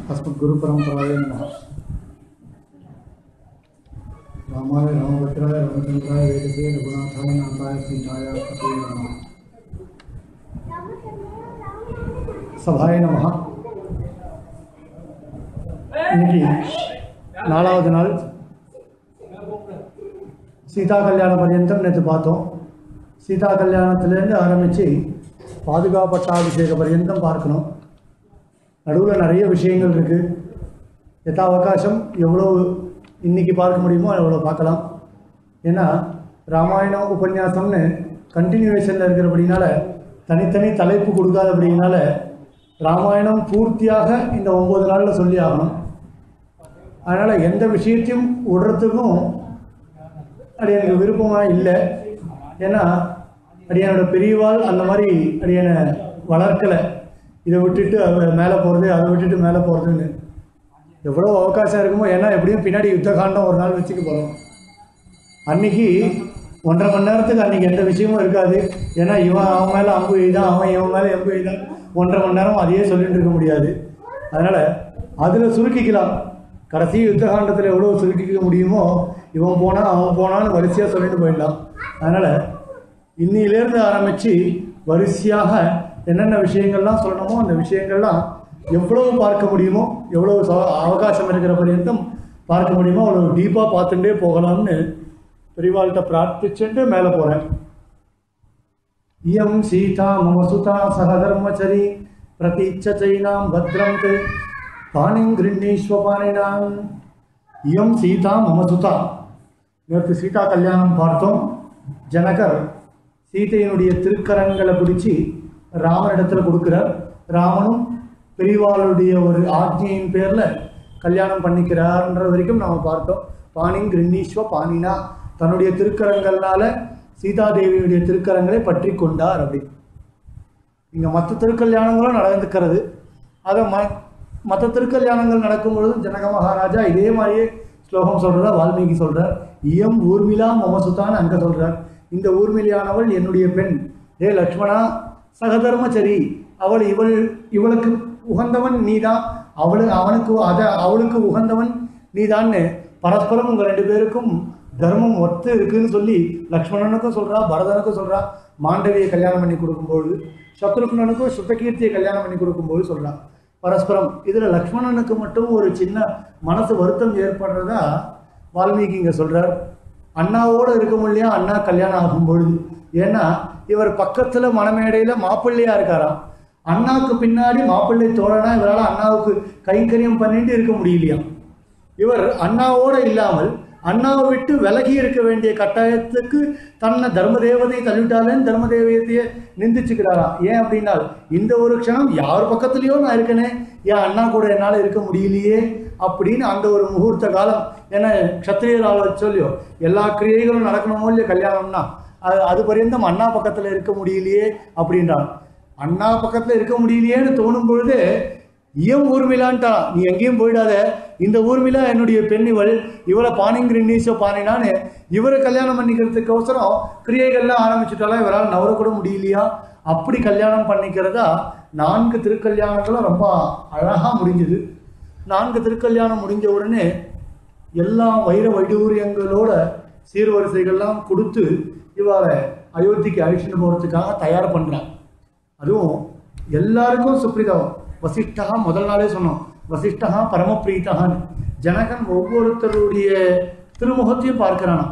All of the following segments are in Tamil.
अस्मद्गुरुपरम्पराय नमः रामाय रामभद्राय रामचन्द्राय वेदसे रघुनाथाय नाथाय सीताय पते नमः சபாய நமஹ இன்னைக்கு நாலாவது நாள் சீதா கல்யாண பர்யந்தம் நேற்று பார்த்தோம் சீதா கல்யாணத்துலேருந்து ஆரம்பித்து பாதுகாப்பட்டாபிஷேக பர்யந்தம் பார்க்கணும் நடுவில் நிறைய விஷயங்கள் இருக்குது எத்தா அவகாசம் எவ்வளோ இன்னைக்கு பார்க்க முடியுமோ எவ்வளோ பார்க்கலாம் ஏன்னா ராமாயணம் உபன்யாசம்னு கண்டினியூவேஷனில் இருக்கிறபடினால தனித்தனி தலைப்பு கொடுக்காதபடினால ராமாயணம் பூர்த்தியாக இந்த ஒம்பது நாளில் சொல்லி ஆகணும் அதனால் எந்த விஷயத்தையும் விடுறதுக்கும் அது எனக்கு விருப்பமாக இல்லை ஏன்னா அடியனோட பெரியவாள் அந்த மாதிரி அடியனை வளர்க்கலை இதை விட்டுட்டு அவ மேலே போகிறது அதை விட்டுட்டு மேலே போகிறதுன்னு எவ்வளோ அவகாசம் இருக்குமோ ஏன்னா எப்படியும் பின்னாடி யுத்த காண்டம் ஒரு நாள் வச்சுக்க போகிறோம் அன்னைக்கு ஒன்றரை மணி நேரத்துக்கு அன்னைக்கு எந்த விஷயமும் இருக்காது ஏன்னா இவன் அவன் மேலே அம்பு எய்தான் அவன் இவன் மேலே எம்பு எய்தான் ஒன்றரை மணி நேரம் அதையே சொல்லிட்டு இருக்க முடியாது அதனால் அதில் சுருக்கிக்கலாம் கடைசி யுத்த காண்டத்தில் எவ்வளோ சுருக்கிக்க முடியுமோ இவன் போனால் அவன் போனான்னு வரிசையாக சொல்லிட்டு போயிடலாம் அதனால் இன்னிலேருந்து ஆரம்பித்து வரிசையாக என்னென்ன விஷயங்கள்லாம் சொல்லணுமோ அந்த விஷயங்கள்லாம் எவ்வளவு பார்க்க முடியுமோ எவ்வளோ ச- அவகாசம் இருக்கிற பர்யந்தம் பார்க்க முடியுமோ அவ்வளோ டீப்பாக பார்த்துட்டே போகலாம்னு பெரியவாள்கிட்ட பிரார்த்திச்சுட்டு மேலே போகிறேன் இயம் சீதா மம சுதா சகதர்மச்சரி பிரதீட்ச சைனாம் பத்ரம் தே பாணிங் கிருண்ணீஸ்வ பாணினாம் இயம் சீதா மம சுதா நேற்று சீதா கல்யாணம் பார்த்தோம் ஜனகர் சீதையினுடைய திருக்கரங்களை பிடிச்சி ராமனிடத்தில் கொடுக்கிறார் ராமனும் பெரியவாளுடைய ஒரு ஆజ్ఞையின் பேரில் கல்யாணம் பண்ணிக்கிறார்ன்ற வரைக்கும் நாம் பார்த்தோம் பாணிங் கிருண்ணீஸ்வ பாணினா தன்னுடைய திருக்கரங்கள்னால சீதாதேவியுடைய திருக்கரங்களை பற்றி கொண்டார் அப்படி இங்கே மற்ற திருக்கல்யாணங்களும் நடந்துக்கிறது அதை ம மற்ற திருக்கல்யாணங்கள் நடக்கும் பொழுது ஜனக மகாராஜா இதே மாதிரியே ஸ்லோகம் சொல்கிறதா வால்மீகி சொல்கிறார் இயம் ஊர்மிளா மமசுத்தான்னு அங்கே சொல்கிறார் இந்த ஊர்மிளியானவள் என்னுடைய பெண் ஏ லக்ஷ்மணா சகதர்மச்சரி அவள் இவள் இவளுக்கு உகந்தவன் நீதான் அவளு அவனுக்கு அத அவளுக்கு உகந்தவன் நீதான்னு பரஸ்பரம் உங்கள் ரெண்டு பேருக்கும் தர்மம் ஒத்து இருக்குன்னு சொல்லி லக்ஷ்மணனுக்கும் சொல்றா பரதனுக்கும் சொல்றா மாண்டவியை கல்யாணம் பண்ணி கொடுக்கும்போது சத்ருக்னனுக்கும் சுத்தகீர்த்தியை கல்யாணம் பண்ணி கொடுக்கும்போது சொல்றா பரஸ்பரம் இதில் லக்ஷ்மணனுக்கு மட்டும் ஒரு சின்ன மனசு வருத்தம் ஏற்படுறதா வால்மீகி இங்கே சொல்றார் அண்ணாவோடு இருக்க முடியா அண்ணா கல்யாணம் ஆகும் பொழுது ஏன்னா இவர் பக்கத்தில் மணமேடையில் மாப்பிள்ளையா இருக்காராம் அண்ணாவுக்கு பின்னாடி மாப்பிள்ளை தோழனா இவரால் அண்ணாவுக்கு கைங்கரியம் பண்ணிட்டு இருக்க முடியலையாம் இவர் அண்ணாவோட இல்லாமல் அண்ணாவை விட்டு விலகி இருக்க வேண்டிய கட்டாயத்துக்கு தன்னை தர்ம தேவதை தள்ளிவிட்டாலேன்னு தர்ம தேவதையை நிந்திச்சுக்கிறாராம் ஏன் அப்படின்னா இந்த ஒரு க்ஷணம் யார் பக்கத்துலயோ நான் இருக்கனே ஏன் அண்ணா கூட என்னால் இருக்க முடியலையே அப்படின்னு அந்த ஒரு முகூர்த்த காலம் ஏன்னா க்ஷத்திரியரால் சொல்லியோ எல்லா கிரியைகளும் நடக்கணுமோ இல்லையோ கல்யாணம்னா அது அது பரியந்தம் அண்ணா பக்கத்தில் இருக்க முடியலையே அப்படின்றான் அண்ணா பக்கத்தில் இருக்க முடியலையேன்னு தோணும் பொழுது ஏன் ஊர்மிளான்ட்டா நீ எங்கேயும் போயிடாத இந்த ஊர்மிளா என்னுடைய பெண் இவள் இவளை பானிங்கிற நீசோ பானினான்னு இவரை கல்யாணம் பண்ணிக்கிறதுக்கோசரம் கிரியைகள்லாம் ஆரம்பிச்சுட்டாலாம் இவரால் நவர கூட முடியலையா அப்படி கல்யாணம் பண்ணிக்கிறதா நான்கு திருக்கல்யாணங்களும் ரொம்ப அழகாக முடிஞ்சுது நான்கு திருக்கல்யாணம் முடிஞ்ச உடனே எல்லா வைர வைடூரியங்களோட சீர்வரிசைகள்லாம் கொடுத்து இவரை அயோத்திக்கு அழிச்சுட்டு போகிறதுக்காக தயார் பண்ணுறான் அதுவும் எல்லாருக்கும் சுப்ரீதம் வசிஷ்டா முதல் நாளே சொன்னோம் வசிஷ்டா பரமபிரீத்தகான்னு ஜனகன் ஒவ்வொருத்தருடைய திருமுகத்தையும் பார்க்கிறானாம்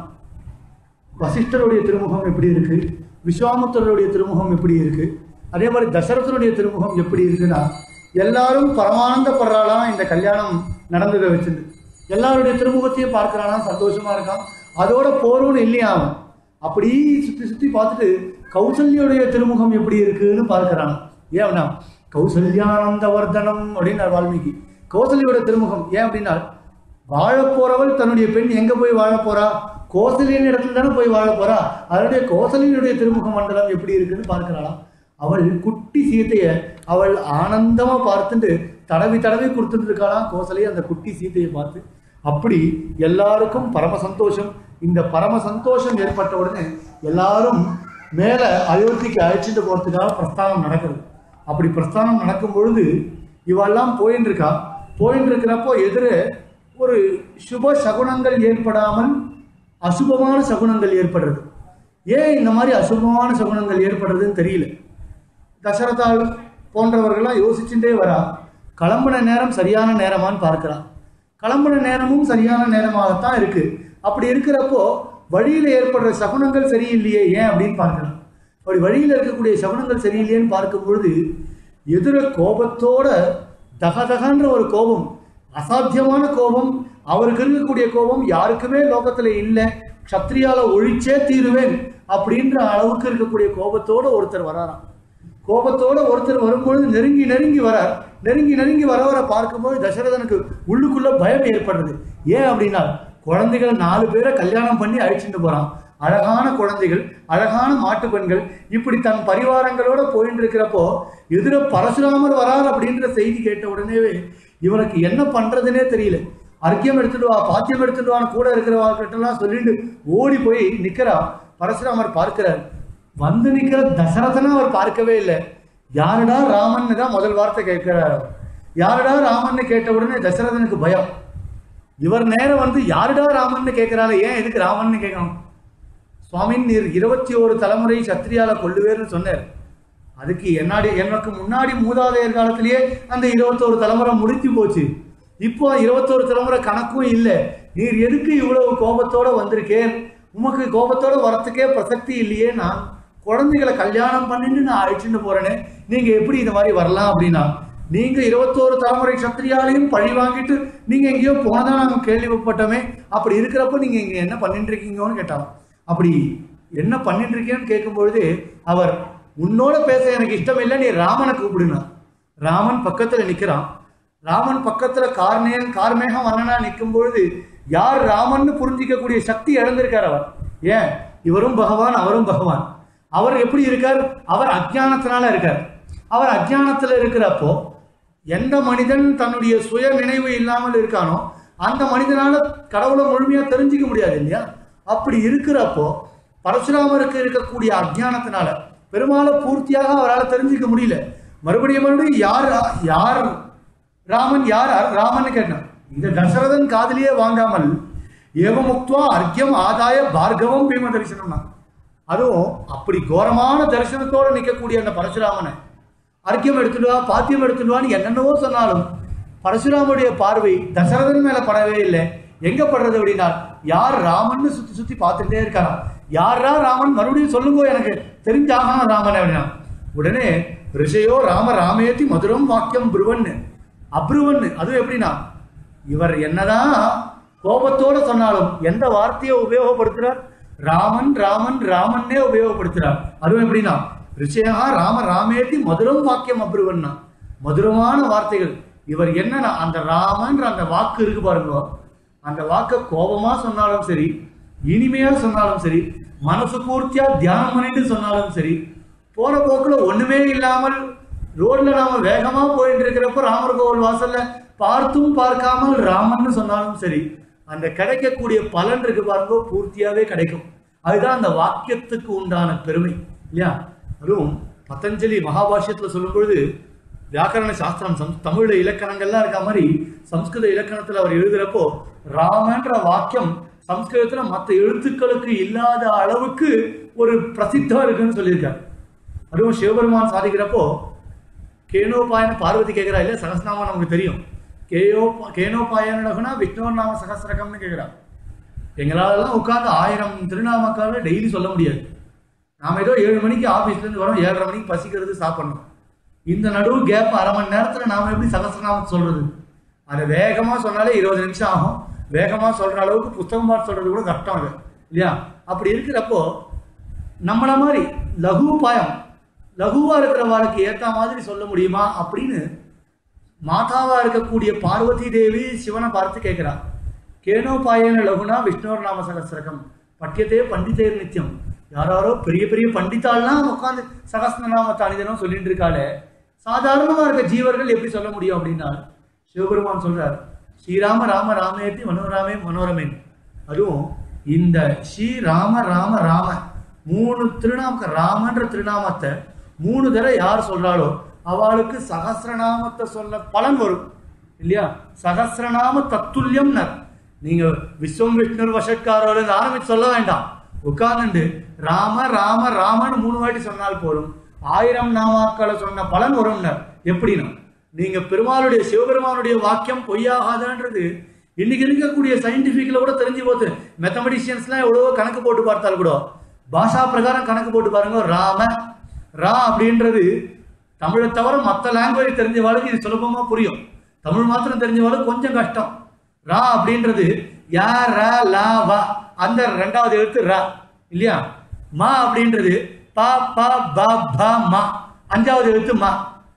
வசிஷ்டருடைய திருமுகம் எப்படி இருக்கு விஸ்வாமுத்தருடைய திருமுகம் எப்படி இருக்கு அதே மாதிரி தசரதனுடைய திருமுகம் எப்படி இருக்குன்னா எல்லாரும் பரமானந்தப்படுறாளாம் இந்த கல்யாணம் நடந்ததை வச்சுட்டு எல்லாருடைய திருமுகத்தையும் பார்க்கறானா சந்தோஷமா இருக்கான் அதோட போறோம்னு இல்லையா அவன் அப்படி சுத்தி சுத்தி பார்த்துட்டு கௌசல்யோடைய திருமுகம் எப்படி இருக்குன்னு பார்க்கறான் ஏன்னா கௌசல்யானந்த வர்தனம் அப்படின்னு வால்மீகி கௌசல்யோட திருமுகம் ஏன் அப்படின்னா வாழப் போறவள் தன்னுடைய பெண் எங்க போய் வாழப் போறா கோசலியின் இடத்துல தானே போய் வாழப் போறா அதனுடைய கோசலியினுடைய திருமுக மண்டலம் எப்படி இருக்குன்னு பார்க்கிறாளாம் அவள் குட்டி சீதையை அவள் ஆனந்தமா பார்த்துட்டு தடவி தடவி கொடுத்துட்டு இருக்காளாம் கோசலை அந்த குட்டி சீதையை பார்த்து அப்படி எல்லாருக்கும் பரம சந்தோஷம் இந்த பரம சந்தோஷம் ஏற்பட்ட உடனே எல்லாரும் மேல அயோத்திக்கு அழைச்சிட்டு போறதுக்காக பிரஸ்தானம் நடக்குது அப்படி பிரஸ்தானம் நடக்கும் பொழுது இவெல்லாம் போயின்னு இருக்கா போயின்னு இருக்கிறப்போ எதிர ஒரு சுப சகுனங்கள் ஏற்படாமல் அசுபமான சகுனங்கள் ஏற்படுறது ஏன் இந்த மாதிரி அசுபமான சகுனங்கள் ஏற்படுறதுன்னு தெரியல தசரதாள் போன்றவர்கள்லாம் யோசிச்சுட்டே வரா கிளம்புன நேரம் சரியான நேரமான்னு பார்க்கிறான் கிளம்புன நேரமும் சரியான நேரமாகத்தான் இருக்கு அப்படி இருக்கிறப்போ வழியில் ஏற்படுற சகுனங்கள் சரியில்லையே ஏன் அப்படின்னு பார்க்கலாம் அப்படி வழியில் இருக்கக்கூடிய சகுனங்கள் சரியில்லையேன்னு பார்க்கும் பொழுது எதிர கோபத்தோட தகதகன்ற ஒரு கோபம் அசாத்தியமான கோபம் அவருக்கு இருக்கக்கூடிய கோபம் யாருக்குமே லோகத்துல இல்லை க்ஷத்ரியால ஒழிச்சே தீருவேன் அப்படின்ற அளவுக்கு இருக்கக்கூடிய கோபத்தோட ஒருத்தர் வராராம் கோபத்தோட ஒருத்தர் வரும்பொழுது நெருங்கி நெருங்கி வரார் நெருங்கி நெருங்கி வரவரை பார்க்கும்போது தசரதனுக்கு உள்ளுக்குள்ள பயம் ஏற்படுறது ஏன் அப்படின்னா குழந்தைகள் நாலு பேரை கல்யாணம் பண்ணி அழைச்சிட்டு போறான் அழகான குழந்தைகள் அழகான மாட்டு பெண்கள் இப்படி தன் பரிவாரங்களோட போயிட்டு இருக்கிறப்போ எதிர பரசுராமர் வரார் அப்படின்ற செய்தி கேட்ட உடனேவே இவனுக்கு என்ன பண்றதுனே தெரியல அர்க்கியம் எடுத்துட்டு வா பாத்தியம் எடுத்துட்டு வான்னு கூட இருக்கிறவாக்கிட்டலாம் சொல்லிட்டு ஓடி போய் நிக்கிறா பரசுராமர் பார்க்கிறார் வந்து நிக்கிற தசரதனை அவர் பார்க்கவே இல்லை யாருடா ராமன் தான் முதல் வார்த்தை கேட்கிறார் அவர். யாருடா ராமன்னு கேட்ட உடனே தசரதனுக்கு பயம் இவர் நேரம் வந்து யாருடா ராமன்னு கேட்கிறாரு ஏன் எதுக்கு ராமன்னு கேட்கணும் சுவாமின் நீர் இருபத்தி ஒரு தலைமுறை சத்திரியால கொள்ளுவேர்னு சொன்னார் அதுக்கு என்னாடி எனக்கு முன்னாடி மூதாதையர் காலத்திலேயே அந்த இருபத்தோரு தலைமுறை முடித்து போச்சு இப்போ இருபத்தோரு தலைமுறை கணக்கும் இல்லை நீர் எதுக்கு இவ்வளவு கோபத்தோட வந்திருக்கேன் உமக்கு கோபத்தோட வரத்துக்கே பிரசக்தி இல்லையே நான் குழந்தைகளை கல்யாணம் பண்ணிட்டு நான் அழைச்சிட்டு போறேனே நீங்க எப்படி இந்த மாதிரி வரலாம் அப்படின்னா நீங்க இருபத்தோரு தலைமுறை சத்திரியாலையும் பழி வாங்கிட்டு நீங்க எங்கேயோ போனதா நாங்க கேள்விப்பட்டோமே அப்படி இருக்கிறப்ப நீங்க இங்க என்ன பண்ணிட்டு இருக்கீங்கன்னு கேட்டாங்க அப்படி என்ன பண்ணிட்டு இருக்கேன்னு கேட்கும்பொழுது அவர் உன்னோட பேச எனக்கு இஷ்டம் இல்லை நீ ராமனை கூப்பிடுனா ராமன் பக்கத்துல நிக்கிறான் ராமன் பக்கத்துல கார்மே கார்மேகம் வண்ணனா நிற்கும் பொழுது யார் ராமன்னு புரிஞ்சிக்கக்கூடிய சக்தி இழந்திருக்கார் அவர் ஏன் இவரும் பகவான் அவரும் பகவான் அவர் எப்படி இருக்கார் அவர் அஜ்ஞானத்தினால இருக்கார் அவர் அஜ்ஞானத்துல இருக்கிறப்போ எந்த மனிதன் தன்னுடைய சுய நினைவு இல்லாமல் இருக்கானோ அந்த மனிதனால கடவுளை முழுமையா தெரிஞ்சுக்க முடியாது இல்லையா அப்படி இருக்கிறப்போ பரசுராமருக்கு இருக்கக்கூடிய அஜ்ஞானத்தினால பெருமாளை பூர்த்தியாக அவரால் தெரிஞ்சுக்க முடியல மறுபடியும் மறுபடியும் யார் யார் ராமன் யார் ராமன் கேட்டான் இந்த தசரதன் காதலியே வாங்காமல் ஏவமுக்துவா அர்க்கியம் ஆதாய பார்கவம் பீம தரிசனம்னா அதுவும் அப்படி கோரமான தரிசனத்தோட நிற்கக்கூடிய அந்த பரசுராமனை அர்க்கியம் எடுத்துட்டு வா பாத்தியம் எடுத்துட்டு வான்னு என்னென்னவோ சொன்னாலும் பரசுராமனுடைய பார்வை தசரதன் மேல படவே இல்லை எங்க படுறது அப்படின்னா யார் ராமன்னு சுத்தி சுத்தி பார்த்துட்டே இருக்காராம் யாரா ராமன் மறுபடியும் சொல்லுங்க எனக்கு தெரிஞ்சாகணும் ராமன் அப்படின்னா உடனே ரிஷையோ ராம ராமேத்தி மதுரம் வாக்கியம் புருவன்னு அப்ருவன்னு அதுவும் எப்படின்னா இவர் என்னதான் கோபத்தோட சொன்னாலும் எந்த வார்த்தையை உபயோகப்படுத்துறார் ராமன் ராமன் ராமன்னே உபயோகப்படுத்துறார் அதுவும் எப்படின்னா ரிஷயா ராம ராமேத்தி மதுரம் வாக்கியம் அப்ருவன்னா மதுரமான வார்த்தைகள் இவர் என்னன்னா அந்த ராமன்ற அந்த வாக்கு இருக்கு பாருங்க அந்த வாக்க கோபமா சொன்னாலும் சரி இனிமையா சொன்னாலும் சரி மனசு பூர்த்தியா தியானம் பண்ணிட்டு சொன்னாலும் சரி போற போக்குல ஒண்ணுமே இல்லாமல் ரோட்ல நாம வேகமா போயிட்டு இருக்கிறப்ப ராமர் கோவில் வாசல்ல பார்த்தும் பார்க்காமல் ராமன்னு சொன்னாலும் சரி அந்த கிடைக்கக்கூடிய பலன் இருக்கு பாருங்க பூர்த்தியாவே கிடைக்கும் அதுதான் அந்த வாக்கியத்துக்கு உண்டான பெருமை இல்லையா அதுவும் பதஞ்சலி மகாபாஷ்யத்துல சொல்லும் பொழுது வியாக்கரண சாஸ்திரம் சம் தமிழ்ல இலக்கணங்கள்லாம் இருக்க மாதிரி சம்ஸ்கிருத இலக்கணத்துல அவர் எழுதுறப்போ ராமன்ற வாக்கியம் சம்ஸ்கிருதத்துல மற்ற எழுத்துக்களுக்கு இல்லாத அளவுக்கு ஒரு பிரசித்தம் இருக்குன்னு சொல்லியிருக்காரு அதுவும் சிவபெருமான் சாதிக்கிறப்போ கேனோபாயன பார்வதி கேட்கிறா இல்லையா சகஸ்நாமம் நமக்கு தெரியும் கேயோ கேனோபாயனகுனா விஷ்ணுவர் நாம சகசிரகம்னு கேட்கிறா எங்களாலலாம் உட்கார்ந்து ஆயிரம் திருநாமக்கால டெய்லி சொல்ல முடியாது நாம ஏதோ ஏழு மணிக்கு ஆபீஸ்ல இருந்து வரோம் ஏழரை மணிக்கு பசிக்கிறது சாப்பிடணும் இந்த நடுவு கேப் அரை மணி நேரத்துல நாம எப்படி சகசிரநாமம் சொல்றது அதை வேகமா சொன்னாலே இருபது நிமிஷம் ஆகும் வேகமா சொல்ற அளவுக்கு புத்தகம் பார்த்து சொல்றது கூட கஷ்டம் அது இல்லையா அப்படி இருக்கிறப்போ நம்மள மாதிரி லகு பாயம் லகுவா இருக்கிறவாளுக்கு ஏத்த மாதிரி சொல்ல முடியுமா அப்படின்னு மாதாவா இருக்கக்கூடிய பார்வதி தேவி சிவனை பார்த்து கேட்கிறா கேனோபாயன லகுனா விஷ்ணுவர் நாம சகசிரகம் பட்டியத்தே பண்டிதேர் நித்தியம் யாராரோ பெரிய பெரிய பண்டிதாள்லாம் உட்காந்து சகஸ்ரநாமத்தை அணிதனும் சொல்லிட்டு இருக்காளே சாதாரணமா இருக்க ஜீவர்கள் எப்படி சொல்ல முடியும் அப்படின்னா சிவபெருமான் சொல்றார் ஸ்ரீராம ராம ராமேத்தி மனோராமே மனோரமேன் அதுவும் இந்த ஸ்ரீ ராம ராம ராம மூணு திருநாம ராமன்ற திருநாமத்தை மூணு தடவை யார் சொல்றாளோ அவளுக்கு சகசிரநாமத்தை சொல்ல பலன் வரும் இல்லையா சகசிரநாம தத்துல்யம் நர் நீங்க விஸ்வம் விஷ்ணு வசக்காரோட ஆரம்பிச்சு சொல்ல வேண்டாம் உட்கார்ந்துண்டு ராம ராம ராமன்னு மூணு வாட்டி சொன்னால் போதும் ஆயிரம் நாமாக்களை சொன்ன பலன் வரும்னர் எப்படின்னா நீங்க பெருமாளுடைய சிவபெருமானுடைய வாக்கியம் பொய்யாகாதுன்றது இன்னைக்கு இருக்கக்கூடிய சயின்டிபிக்ல கூட தெரிஞ்சு போகுது மெத்தமெட்டிஷியன்ஸ்லாம் எவ்வளவோ கணக்கு போட்டு பார்த்தால் கூட பாஷா பிரகாரம் கணக்கு போட்டு பாருங்க ராம ரா அப்படின்றது தமிழை தவிர மற்ற லாங்குவேஜ் தெரிஞ்சவாளுக்கு இது சுலபமா புரியும் தமிழ் மாத்திரம் தெரிஞ்சவாளுக்கு கொஞ்சம் கஷ்டம் ரா அப்படின்றது யா ர லா வா அந்த ரெண்டாவது எழுத்து ரா இல்லையா மா அப்படின்றது ப ப ப ப மா அஞ்சாவது எழுத்து மா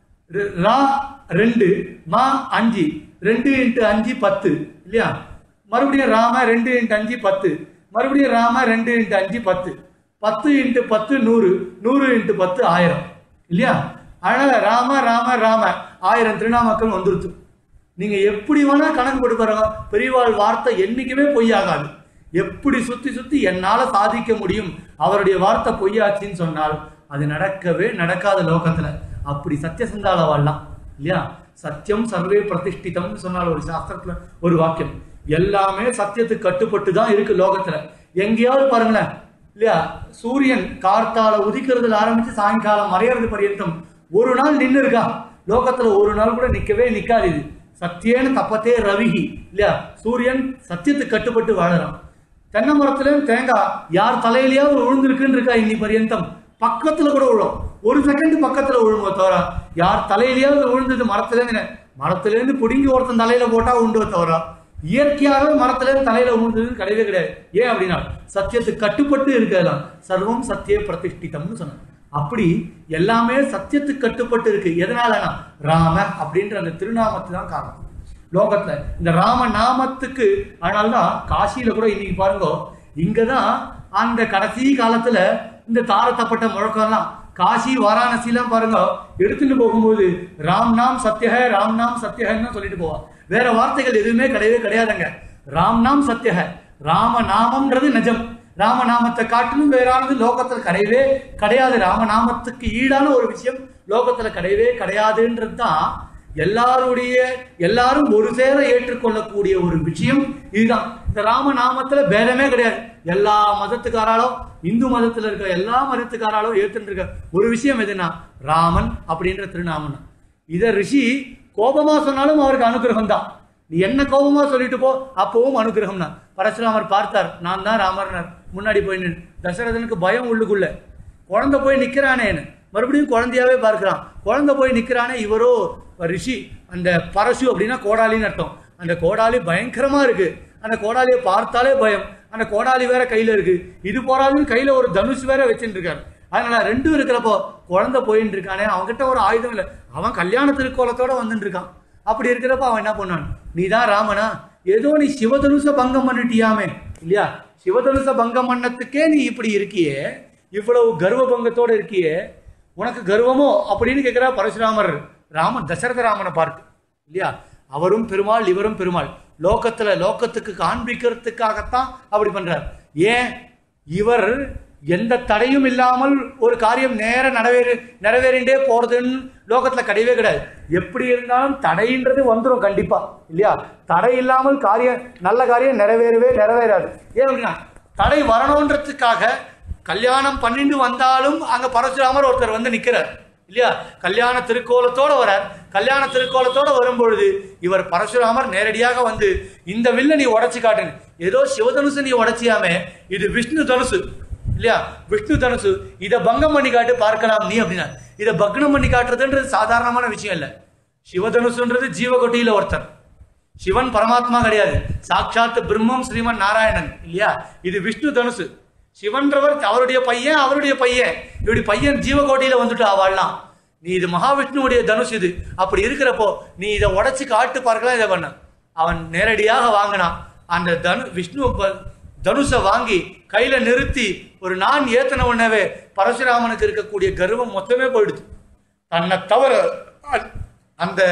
ர- ரா ரெண்டு மா அஞ்சு ரெண்டு இன்ட்டு அஞ்சு பத்து இல்லையா மறுபடியும் ராம ரெண்டு இன்ட்டு அஞ்சு பத்து மறுபடியும் ராம ரெண்டு இன்ட்டு அஞ்சு பத்து பத்து இன்ட்டு பத்து நூறு நூறு இன்ட்டு பத்து ஆயிரம் இல்லையா அதனால ராம ராம ராம ஆயிரம் திருநாமக்கள் வந்துருச்சு நீங்க எப்படி வேணா கணக்கு போட்டு பாருங்க பெரியவாள் வார்த்தை என்னைக்குமே பொய்யாகாது எப்படி சுத்தி சுத்தி என்னால சாதிக்க முடியும் அவருடைய வார்த்தை பொய்யாச்சுன்னு சொன்னால் அது நடக்கவே நடக்காத லோகத்துல அப்படி சத்தியசந்தால வாழலாம் இல்லையா சத்தியம் சர்வே பிரதிஷ்டிதம்னு சொன்னால் ஒரு சாஸ்திரத்துல ஒரு வாக்கியம் எல்லாமே சத்தியத்துக்கு கட்டுப்பட்டு தான் இருக்கு லோகத்துல எங்கேயாவது பாருங்களேன் இல்லையா சூரியன் கார்த்தால உதிக்கிறதுல ஆரம்பிச்சு சாயங்காலம் மறையறது பரியந்தம் ஒரு நாள் நின்னு இருக்கா லோகத்துல ஒரு நாள் கூட நிக்கவே நிக்காது இது சத்தியேன தப்பத்தே ரவிகி இல்லையா சூரியன் சத்தியத்துக்கு கட்டுப்பட்டு வாழறான் தென்னை மரத்துல தேங்காய் யார் தலையிலயாவது விழுந்திருக்குன்னு இருக்கா இன்னி பரியந்தம் பக்கத்துல கூட விழும் ஒரு செகண்ட் பக்கத்துல விழுங்க தவிர யார் தலையிலயாவது விழுந்தது மரத்துல இருந்து மரத்துல இருந்து பிடுங்கி ஒருத்தன் தலையில போட்டா உண்டு தவிர இயற்கையாகவே மரத்துல இருந்து தலையில விழுந்தது கிடையவே கிடையாது ஏன் அப்படின்னா சத்தியத்துக்கு கட்டுப்பட்டு இருக்கலாம் சர்வம் சத்திய பிரதிஷ்டிதம்னு சொன்னாங்க அப்படி எல்லாமே சத்தியத்துக்கு கட்டுப்பட்டு இருக்கு எதனாலனா ராம அப்படின்ற அந்த திருநாமத்து தான் காரணம் லோகத்துல இந்த ராம நாமத்துக்கு அதனாலதான் காசியில கூட இன்னைக்கு பாருங்க இங்கதான் அந்த கடைசி காலத்துல இந்த தாரத்தப்பட்ட முழக்கம்லாம் காசி வாராணசிலாம் பாருங்க எடுத்துட்டு போகும்போது ராம் நாம் சத்தியக ராம் நாம் சத்தியகன்னு சொல்லிட்டு போவா வேற வார்த்தைகள் எதுவுமே கிடையவே கிடையாதுங்க ராம் நாம் சத்தியக ராம நாமம்ன்றது நிஜம் ராமநாமத்தை காட்டிலும் வேறானது லோகத்துல கிடையவே கிடையாது ராமநாமத்துக்கு ஈடான ஒரு விஷயம் லோகத்துல கிடையவே கிடையாதுன்றது தான் எல்லாருடைய எல்லாரும் ஒரு சேர ஏற்றுக்கொள்ளக்கூடிய ஒரு விஷயம் இதுதான் இந்த ராமநாமத்துல பேதமே கிடையாது எல்லா மதத்துக்காராலும் இந்து மதத்துல இருக்க எல்லா மதத்துக்காராலும் ஏத்துட்டு இருக்க ஒரு விஷயம் எதுனா ராமன் அப்படின்ற திருநாமன் இத ரிஷி கோபமா சொன்னாலும் அவருக்கு அனுகிரகம் தான் நீ என்ன கோபமா சொல்லிட்டு போ அப்பவும் அனுகிரகம் தான் பரசுராமர் பார்த்தார் நான் தான் ராமர்னார் முன்னாடி போய் நின்னு தசரதனுக்கு பயம் உள்ளுக்குள்ள குழந்தை போய் நிக்கிறானேன்னு மறுபடியும் குழந்தையாவே பார்க்கிறான் குழந்தை போய் நிக்கிறானே இவரோ ரிஷி அந்த பரசு அப்படின்னா கோடாலின்னு அர்த்தம் அந்த கோடாலி பயங்கரமா இருக்கு அந்த கோடாலியை பார்த்தாலே பயம் அந்த கோடாலி வேற கையில இருக்கு இது போறாதுன்னு கையில ஒரு தனுஷ் வேற வச்சுட்டு இருக்காரு அதனால ரெண்டும் இருக்கிறப்போ குழந்தை போயின்னு இருக்கானே அவன்கிட்ட ஒரு ஆயுதம் இல்லை அவன் கல்யாண திருக்கோலத்தோட வந்துட்டு இருக்கான் அப்படி இருக்கிறப்ப அவன் என்ன பண்ணான் நீ தான் ராமனா ஏதோ நீ சிவதனுச பங்கம் பண்ணிட்டியாமே இல்லையா சிவதனுச பங்கம் பண்ணத்துக்கே நீ இப்படி இருக்கியே இவ்வளவு கர்வ பங்கத்தோட இருக்கியே உனக்கு கர்வமோ அப்படின்னு கேட்கிறா பரசுராமர் ராமன் தசரத ராமனை பார்த்து இல்லையா அவரும் பெருமாள் இவரும் பெருமாள் லோகத்துல லோகத்துக்கு காண்பிக்கிறதுக்காகத்தான் அப்படி பண்றார் ஏன் இவர் எந்த தடையும் இல்லாமல் ஒரு காரியம் நேர நிறைவேறு நிறைவேறிண்டே போறதுன்னு லோகத்துல கிடையவே கிடையாது எப்படி இருந்தாலும் தடைன்றது வந்துடும் கண்டிப்பா இல்லையா தடை இல்லாமல் காரியம் நல்ல காரியம் நிறைவேறவே நிறைவேறாது ஏன் அப்படின்னா தடை வரணுன்றதுக்காக கல்யாணம் பண்ணிட்டு வந்தாலும் அங்க பரசுராமர் ஒருத்தர் வந்து நிக்கிறார் இல்லையா கல்யாண திருக்கோலத்தோட வரார் கல்யாண திருக்கோலத்தோட வரும்பொழுது இவர் பரசுராமர் நேரடியாக வந்து இந்த வில்ல நீ உடைச்சு காட்டுங்க ஏதோ சிவதனுசு நீ உடைச்சியாமே இது விஷ்ணு தனுசு இல்லையா விஷ்ணு தனுசு இதை பங்கம் பண்ணி காட்டு பார்க்கலாம் நீ அப்படின்னா இதை பக்னம் பண்ணி காட்டுறதுன்றது சாதாரணமான விஷயம் இல்ல சிவதனுசுன்றது ஜீவகொட்டியில ஒருத்தர் சிவன் பரமாத்மா கிடையாது சாட்சாத் பிரம்மம் ஸ்ரீமன் நாராயணன் இல்லையா இது விஷ்ணு தனுசு சிவன்றவர் அவருடைய பையன் அவருடைய பையன் இப்படி பையன் ஜீவகோட்டியில வந்துட்டு அவள்லாம் நீ இது மகாவிஷ்ணுவுடைய தனுஷ் இது அப்படி இருக்கிறப்போ நீ இதை உடைச்சு காட்டு பார்க்கலாம் இதை பண்ண அவன் நேரடியாக வாங்கினான் அந்த தனு விஷ்ணு ப- தனுஷை வாங்கி கையில நிறுத்தி ஒரு நான் ஏத்தன உடனே பரசுராமனுக்கு இருக்கக்கூடிய கர்வம் மொத்தமே போயிடுது தன்னை தவிர அ- அந்த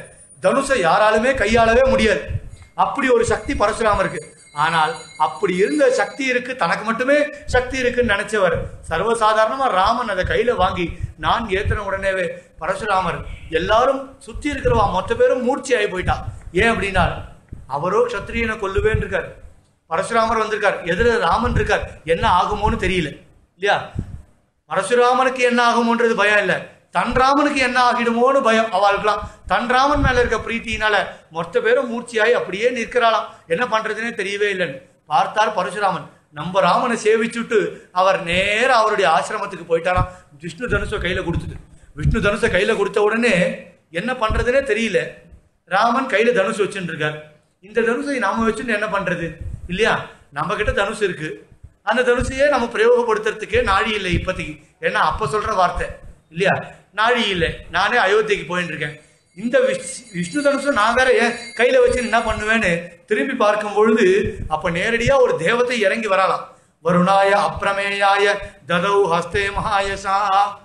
தனுஷை யாராலுமே கையாளவே முடியாது அப்படி ஒரு சக்தி பரசுராமருக்கு ஆனால் அப்படி இருந்த சக்தி இருக்கு தனக்கு மட்டுமே சக்தி இருக்குன்னு நினைச்சவர் சர்வசாதாரணமா ராமன் அதை கையில வாங்கி நான் ஏத்தின உடனேவே பரசுராமர் எல்லாரும் சுத்தி இருக்கிறவா மொத்த பேரும் மூர்ச்சி ஆகி போயிட்டா ஏன் அப்படின்னா அவரோ க்ஷத்ரியனை கொல்லுவேன்னு இருக்கார் பரசுராமர் வந்திருக்கார் எதிர ராமன் இருக்கார் என்ன ஆகுமோன்னு தெரியல இல்லையா பரசுராமனுக்கு என்ன ஆகுமோன்றது பயம் இல்லை தன் ராமனுக்கு என்ன ஆகிடுமோன்னு பயம் அவளுக்குலாம் தன் ராமன் மேல இருக்க பிரீத்தினால மொத்த பேரும் மூர்ச்சியாகி அப்படியே நிற்கிறாளாம் என்ன பண்றதுன்னே தெரியவே இல்லைன்னு பார்த்தார் பரசுராமன் நம்ம ராமனை சேவிச்சுட்டு அவர் நேரா அவருடைய ஆசிரமத்துக்கு போயிட்டாராம் விஷ்ணு தனுஷை கையில கொடுத்துட்டு விஷ்ணு தனுஷை கையில கொடுத்த உடனே என்ன பண்றதுன்னே தெரியல ராமன் கையில தனுஷ் வச்சுட்டு இருக்கார் இந்த தனுஷை நாம வச்சுட்டு என்ன பண்றது இல்லையா நம்ம கிட்ட தனுஷ் இருக்கு அந்த தனுஷையே நம்ம பிரயோகப்படுத்துறதுக்கே நாழி இல்லை இப்போதைக்கு ஏன்னா அப்ப சொல்ற வார்த்தை இல்லையா நாழி இல்லை நானே அயோத்திக்கு போயிட்டு இருக்கேன் இந்த விஷ்- விஷ்ணு தனுஷம் நான் வேற ஏன் கையில வச்சு என்ன பண்ணுவேன்னு திரும்பி பார்க்கும் பொழுது அப்ப நேரடியா ஒரு தேவதை இறங்கி வரலாம் வருணாய அப்பிரமேயாய ததௌ ஹஸ்தே மகாயசா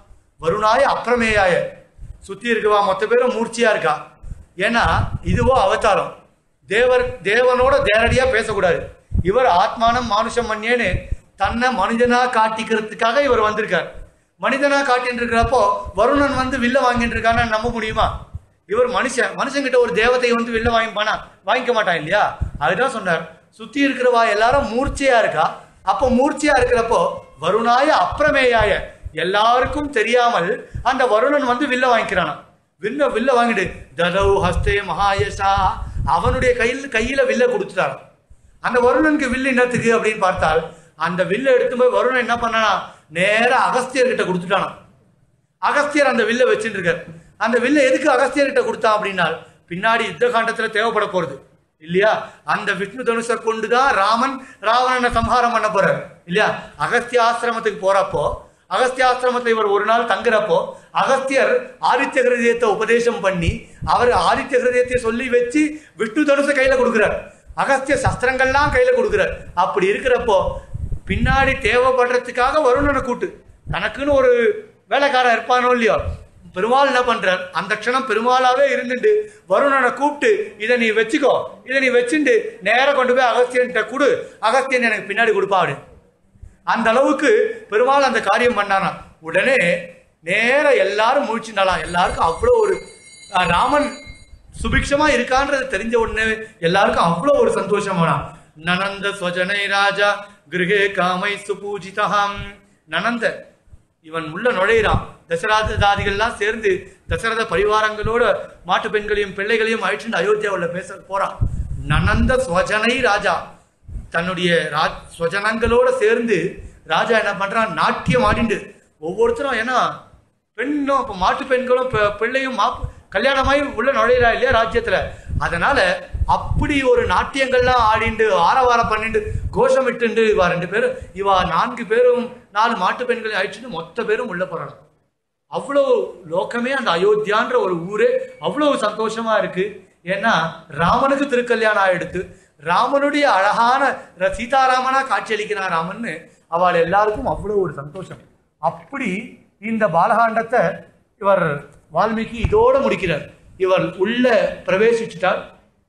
வருணாய அப்பிரமேயாய சுத்தி இருக்கவா மொத்த பேரும் மூர்ச்சியா இருக்கா ஏன்னா இதுவோ அவதாரம் தேவர் தேவனோட நேரடியா பேசக்கூடாது இவர் ஆத்மானம் மானுஷம் மன்யேன்னு தன்னை மனிதனா காட்டிக்கிறதுக்காக இவர் வந்திருக்கார் மனிதனா காட்டின்னு இருக்கிறப்போ வருணன் வந்து வில்ல வாங்கிட்டு இருக்கான்னு நம்ப முடியுமா இவர் மனுஷன் மனுஷங்கிட்ட ஒரு தேவதை வந்து வில்ல வாங்கிப்பானா வாங்கிக்க மாட்டான் இல்லையா அதுதான் சொன்னார் சுத்தி இருக்கிறவா எல்லாரும் மூர்ச்சையா இருக்கா அப்போ மூர்ச்சையா இருக்கிறப்போ வருணாய அப்பிரமேயாய எல்லாருக்கும் தெரியாமல் அந்த வருணன் வந்து வில்ல வாங்கிக்கிறானா வில்ல வில்ல வாங்கிட்டு ததௌ ஹஸ்தே மகாயசா அவனுடைய கையில் கையில வில்ல கொடுத்துட்டாராம் அந்த வருணனுக்கு வில்லு என்னத்துக்கு அப்படின்னு பார்த்தால் அந்த வில்லை எடுத்து போய் வருணன் என்ன பண்ணானா நேரா அகஸ்தியர்கிட்ட கொடுத்துட்டானாம் அகஸ்தியர் அந்த வில்லை வச்சுட்டு இருக்கார் அந்த வில்லை எதுக்கு அகஸ்தியர்கிட்ட கொடுத்தான் அப்படின்னா பின்னாடி யுத்த காண்டத்துல தேவைப்பட போறது இல்லையா அந்த விஷ்ணு தனுஷை கொண்டுதான் ராமன் ராவணனை சம்ஹாரம் பண்ண போறார் இல்லையா அகஸ்திய ஆசிரமத்துக்கு போறப்போ அகஸ்திய ஆசிரமத்துல இவர் ஒரு நாள் தங்குறப்போ அகஸ்தியர் ஆதித்ய ஹிருதயத்தை உபதேசம் பண்ணி அவர் ஆதித்ய ஹிருதயத்தை சொல்லி வச்சு விஷ்ணு தனுஷை கையில கொடுக்குறார் அகஸ்திய சஸ்திரங்கள்லாம் கையில கொடுக்குறார் அப்படி இருக்கிறப்போ பின்னாடி தேவைப்படுறதுக்காக வருணனை கூட்டு தனக்குன்னு ஒரு வேலைக்காரன் இருப்பானோ இல்லையோ பெருமாள் என்ன பண்றார் அந்த க்ஷணம் பெருமாளாவே இருந்துட்டு வருணனை கூப்பிட்டு இதை நீ வச்சுக்கோ இதை நீ வச்சுட்டு நேரா கொண்டு போய் அகஸ்தியன்கிட்ட கொடு அகஸ்தியன் எனக்கு பின்னாடி கொடுப்பா அப்படின்னு அந்த அளவுக்கு பெருமாள் அந்த காரியம் பண்ணாராம் உடனே நேர எல்லாரும் முழிச்சுனாலாம் எல்லாருக்கும் அவ்வளோ ஒரு அஹ், ராமன் சுபிக்ஷமா இருக்கான்றது தெரிஞ்ச உடனே எல்லாருக்கும் அவ்வளோ ஒரு சந்தோஷமானா நனந்த ஸ்வஜனை ராஜா கிருஹே காமை சுபூஜிதஹம் நனந்த இவன் உள்ள நுழையிறான் தசரத தாதிகள்லாம் சேர்ந்து தசரத பரிவாரங்களோட மாட்டு பெண்களையும் பிள்ளைகளையும் அழிச்சுட்டு அயோத்தியாவில் பேச போறான் நனந்த ஸ்வஜனை ராஜா தன்னுடைய ராஜ் ஸ்வஜனங்களோட சேர்ந்து ராஜா என்ன பண்றான் நாட்டியம் ஆடிண்டு ஒவ்வொருத்தரும் ஏன்னா பெண்ணும் இப்போ மாட்டு பெண்களும் பெ- பிள்ளையும் மாப்பு கல்யாணமாகி உள்ள நுழையிறா இல்லையா ராஜ்யத்துல அதனால அப்படி ஒரு நாட்டியங்கள்லாம் ஆடிண்டு ஆரவாரம் பண்ணிண்டு கோஷமிட்டு இவா ரெண்டு பேரும் இவா நான்கு பேரும் நாலு மாட்டு பெண்களை அழிச்சுட்டு மொத்த பேரும் உள்ள போறாங்க அவ்வளவு லோகமே அந்த அயோத்தியான்ற ஒரு ஊரே அவ்வளவு சந்தோஷமா இருக்கு ஏன்னா ராமனுக்கு திருக்கல்யாணம் ஆயிடுத்து ராமனுடைய அழகான ர- சீதாராமனா காட்சியளிக்கிறான் ராமன்னு அவள் எல்லாருக்கும் அவ்வளவு ஒரு சந்தோஷம் அப்படி இந்த பாலகாண்டத்தை இவர் வால்மீகி இதோட முடிக்கிறார் இவர் உள்ள பிரவேசிச்சுட்டார்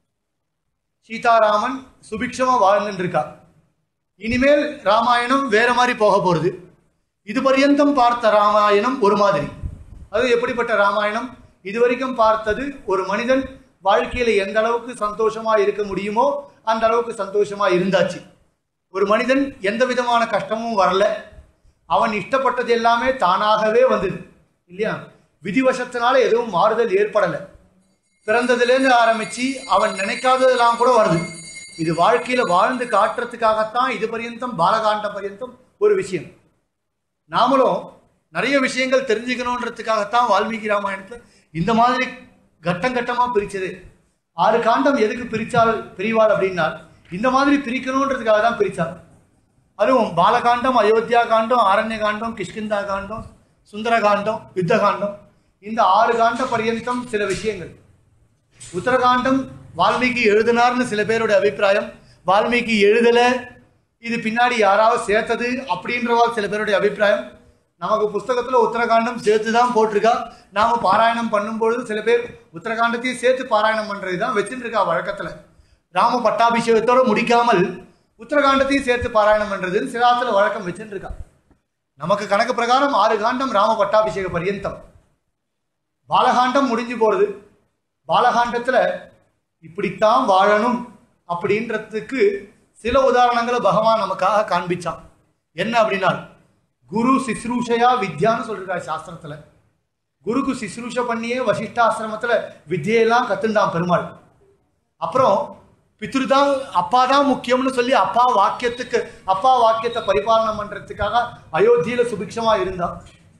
சீதாராமன் சுபிக்ஷமா வாழ்ந்துட்டு இருக்கா இனிமேல் ராமாயணம் வேற மாதிரி போக போறது இது பர்யந்தம் பார்த்த ராமாயணம் ஒரு மாதிரி அது எப்படிப்பட்ட ராமாயணம் இதுவரைக்கும் பார்த்தது ஒரு மனிதன் வாழ்க்கையில எந்த அளவுக்கு சந்தோஷமா இருக்க முடியுமோ அந்த அளவுக்கு சந்தோஷமா இருந்தாச்சு ஒரு மனிதன் எந்த விதமான கஷ்டமும் வரல அவன் இஷ்டப்பட்டது எல்லாமே தானாகவே வந்தது இல்லையா விதிவசத்தினால எதுவும் மாறுதல் ஏற்படலை பிறந்ததுலேருந்து ஆரம்பிச்சு அவன் நினைக்காததெல்லாம் கூட வருது இது வாழ்க்கையில வாழ்ந்து காட்டுறதுக்காகத்தான் இது பர்யந்தம் பாலகாண்ட பர்யந்தம் ஒரு விஷயம் நாமளும் நிறைய விஷயங்கள் தெரிஞ்சுக்கணுன்றதுக்காகத்தான் வால்மீகி ராமாயணத்துல இந்த மாதிரி கட்டம் கட்டமா பிரிச்சது ஆறு காண்டம் எதுக்கு பிரிச்சால் பிரிவாள் அப்படின்னா இந்த மாதிரி பிரிக்கணுன்றதுக்காக தான் பிரிச்சாள் அதுவும் பாலகாண்டம் அயோத்தியா காண்டம் ஆரண்ய காண்டம் கிஷ்கிந்தா காண்டம் சுந்தர காண்டம் யுத்த காண்டம் இந்த ஆறு காண்ட பர்யந்தம் சில விஷயங்கள் உத்தரகாண்டம் வால்மீகி எழுதினார்னு சில பேரோட அபிப்பிராயம் வால்மீகி எழுதல இது பின்னாடி யாராவது சேர்த்தது அப்படின்றவா சில பேருடைய அபிப்பிராயம் நமக்கு புஸ்தகத்துல உத்தரகாண்டம் சேர்த்து தான் போட்டிருக்கா நாம பாராயணம் பண்ணும்பொழுது சில பேர் உத்தரகாண்டத்தையும் சேர்த்து பாராயணம் பண்றது தான் வச்சுட்டு இருக்கா வழக்கத்துல ராம பட்டாபிஷேகத்தோட முடிக்காமல் உத்தரகாண்டத்தையும் சேர்த்து பாராயணம் பண்றதுன்னு சிலாத்துல வழக்கம் வச்சுட்டு இருக்கா நமக்கு கணக்கு பிரகாரம் ஆறு காண்டம் ராம பட்டாபிஷேக பர்யந்தம் பாலகாண்டம் முடிஞ்சு போறது பாலகாண்டத்துல இப்படித்தான் வாழணும் அப்படின்றதுக்கு சில உதாரணங்களை பகவான் நமக்காக காண்பிச்சான் என்ன அப்படின்னா குரு சிஸ்ரூஷையா வித்யான்னு சொல்றாரு சாஸ்திரத்துல குருக்கு சிஸ்ரூஷ பண்ணியே வசிஷ்டாசிரமத்துல வித்தியெல்லாம் கத்துண்டான் பெருமாள் அப்புறம் பித்ரு தான் அப்பா தான் முக்கியம்னு சொல்லி அப்பா வாக்கியத்துக்கு அப்பா வாக்கியத்தை பரிபாலனம் பண்றதுக்காக அயோத்தியில சுபிக்ஷமா இருந்தான்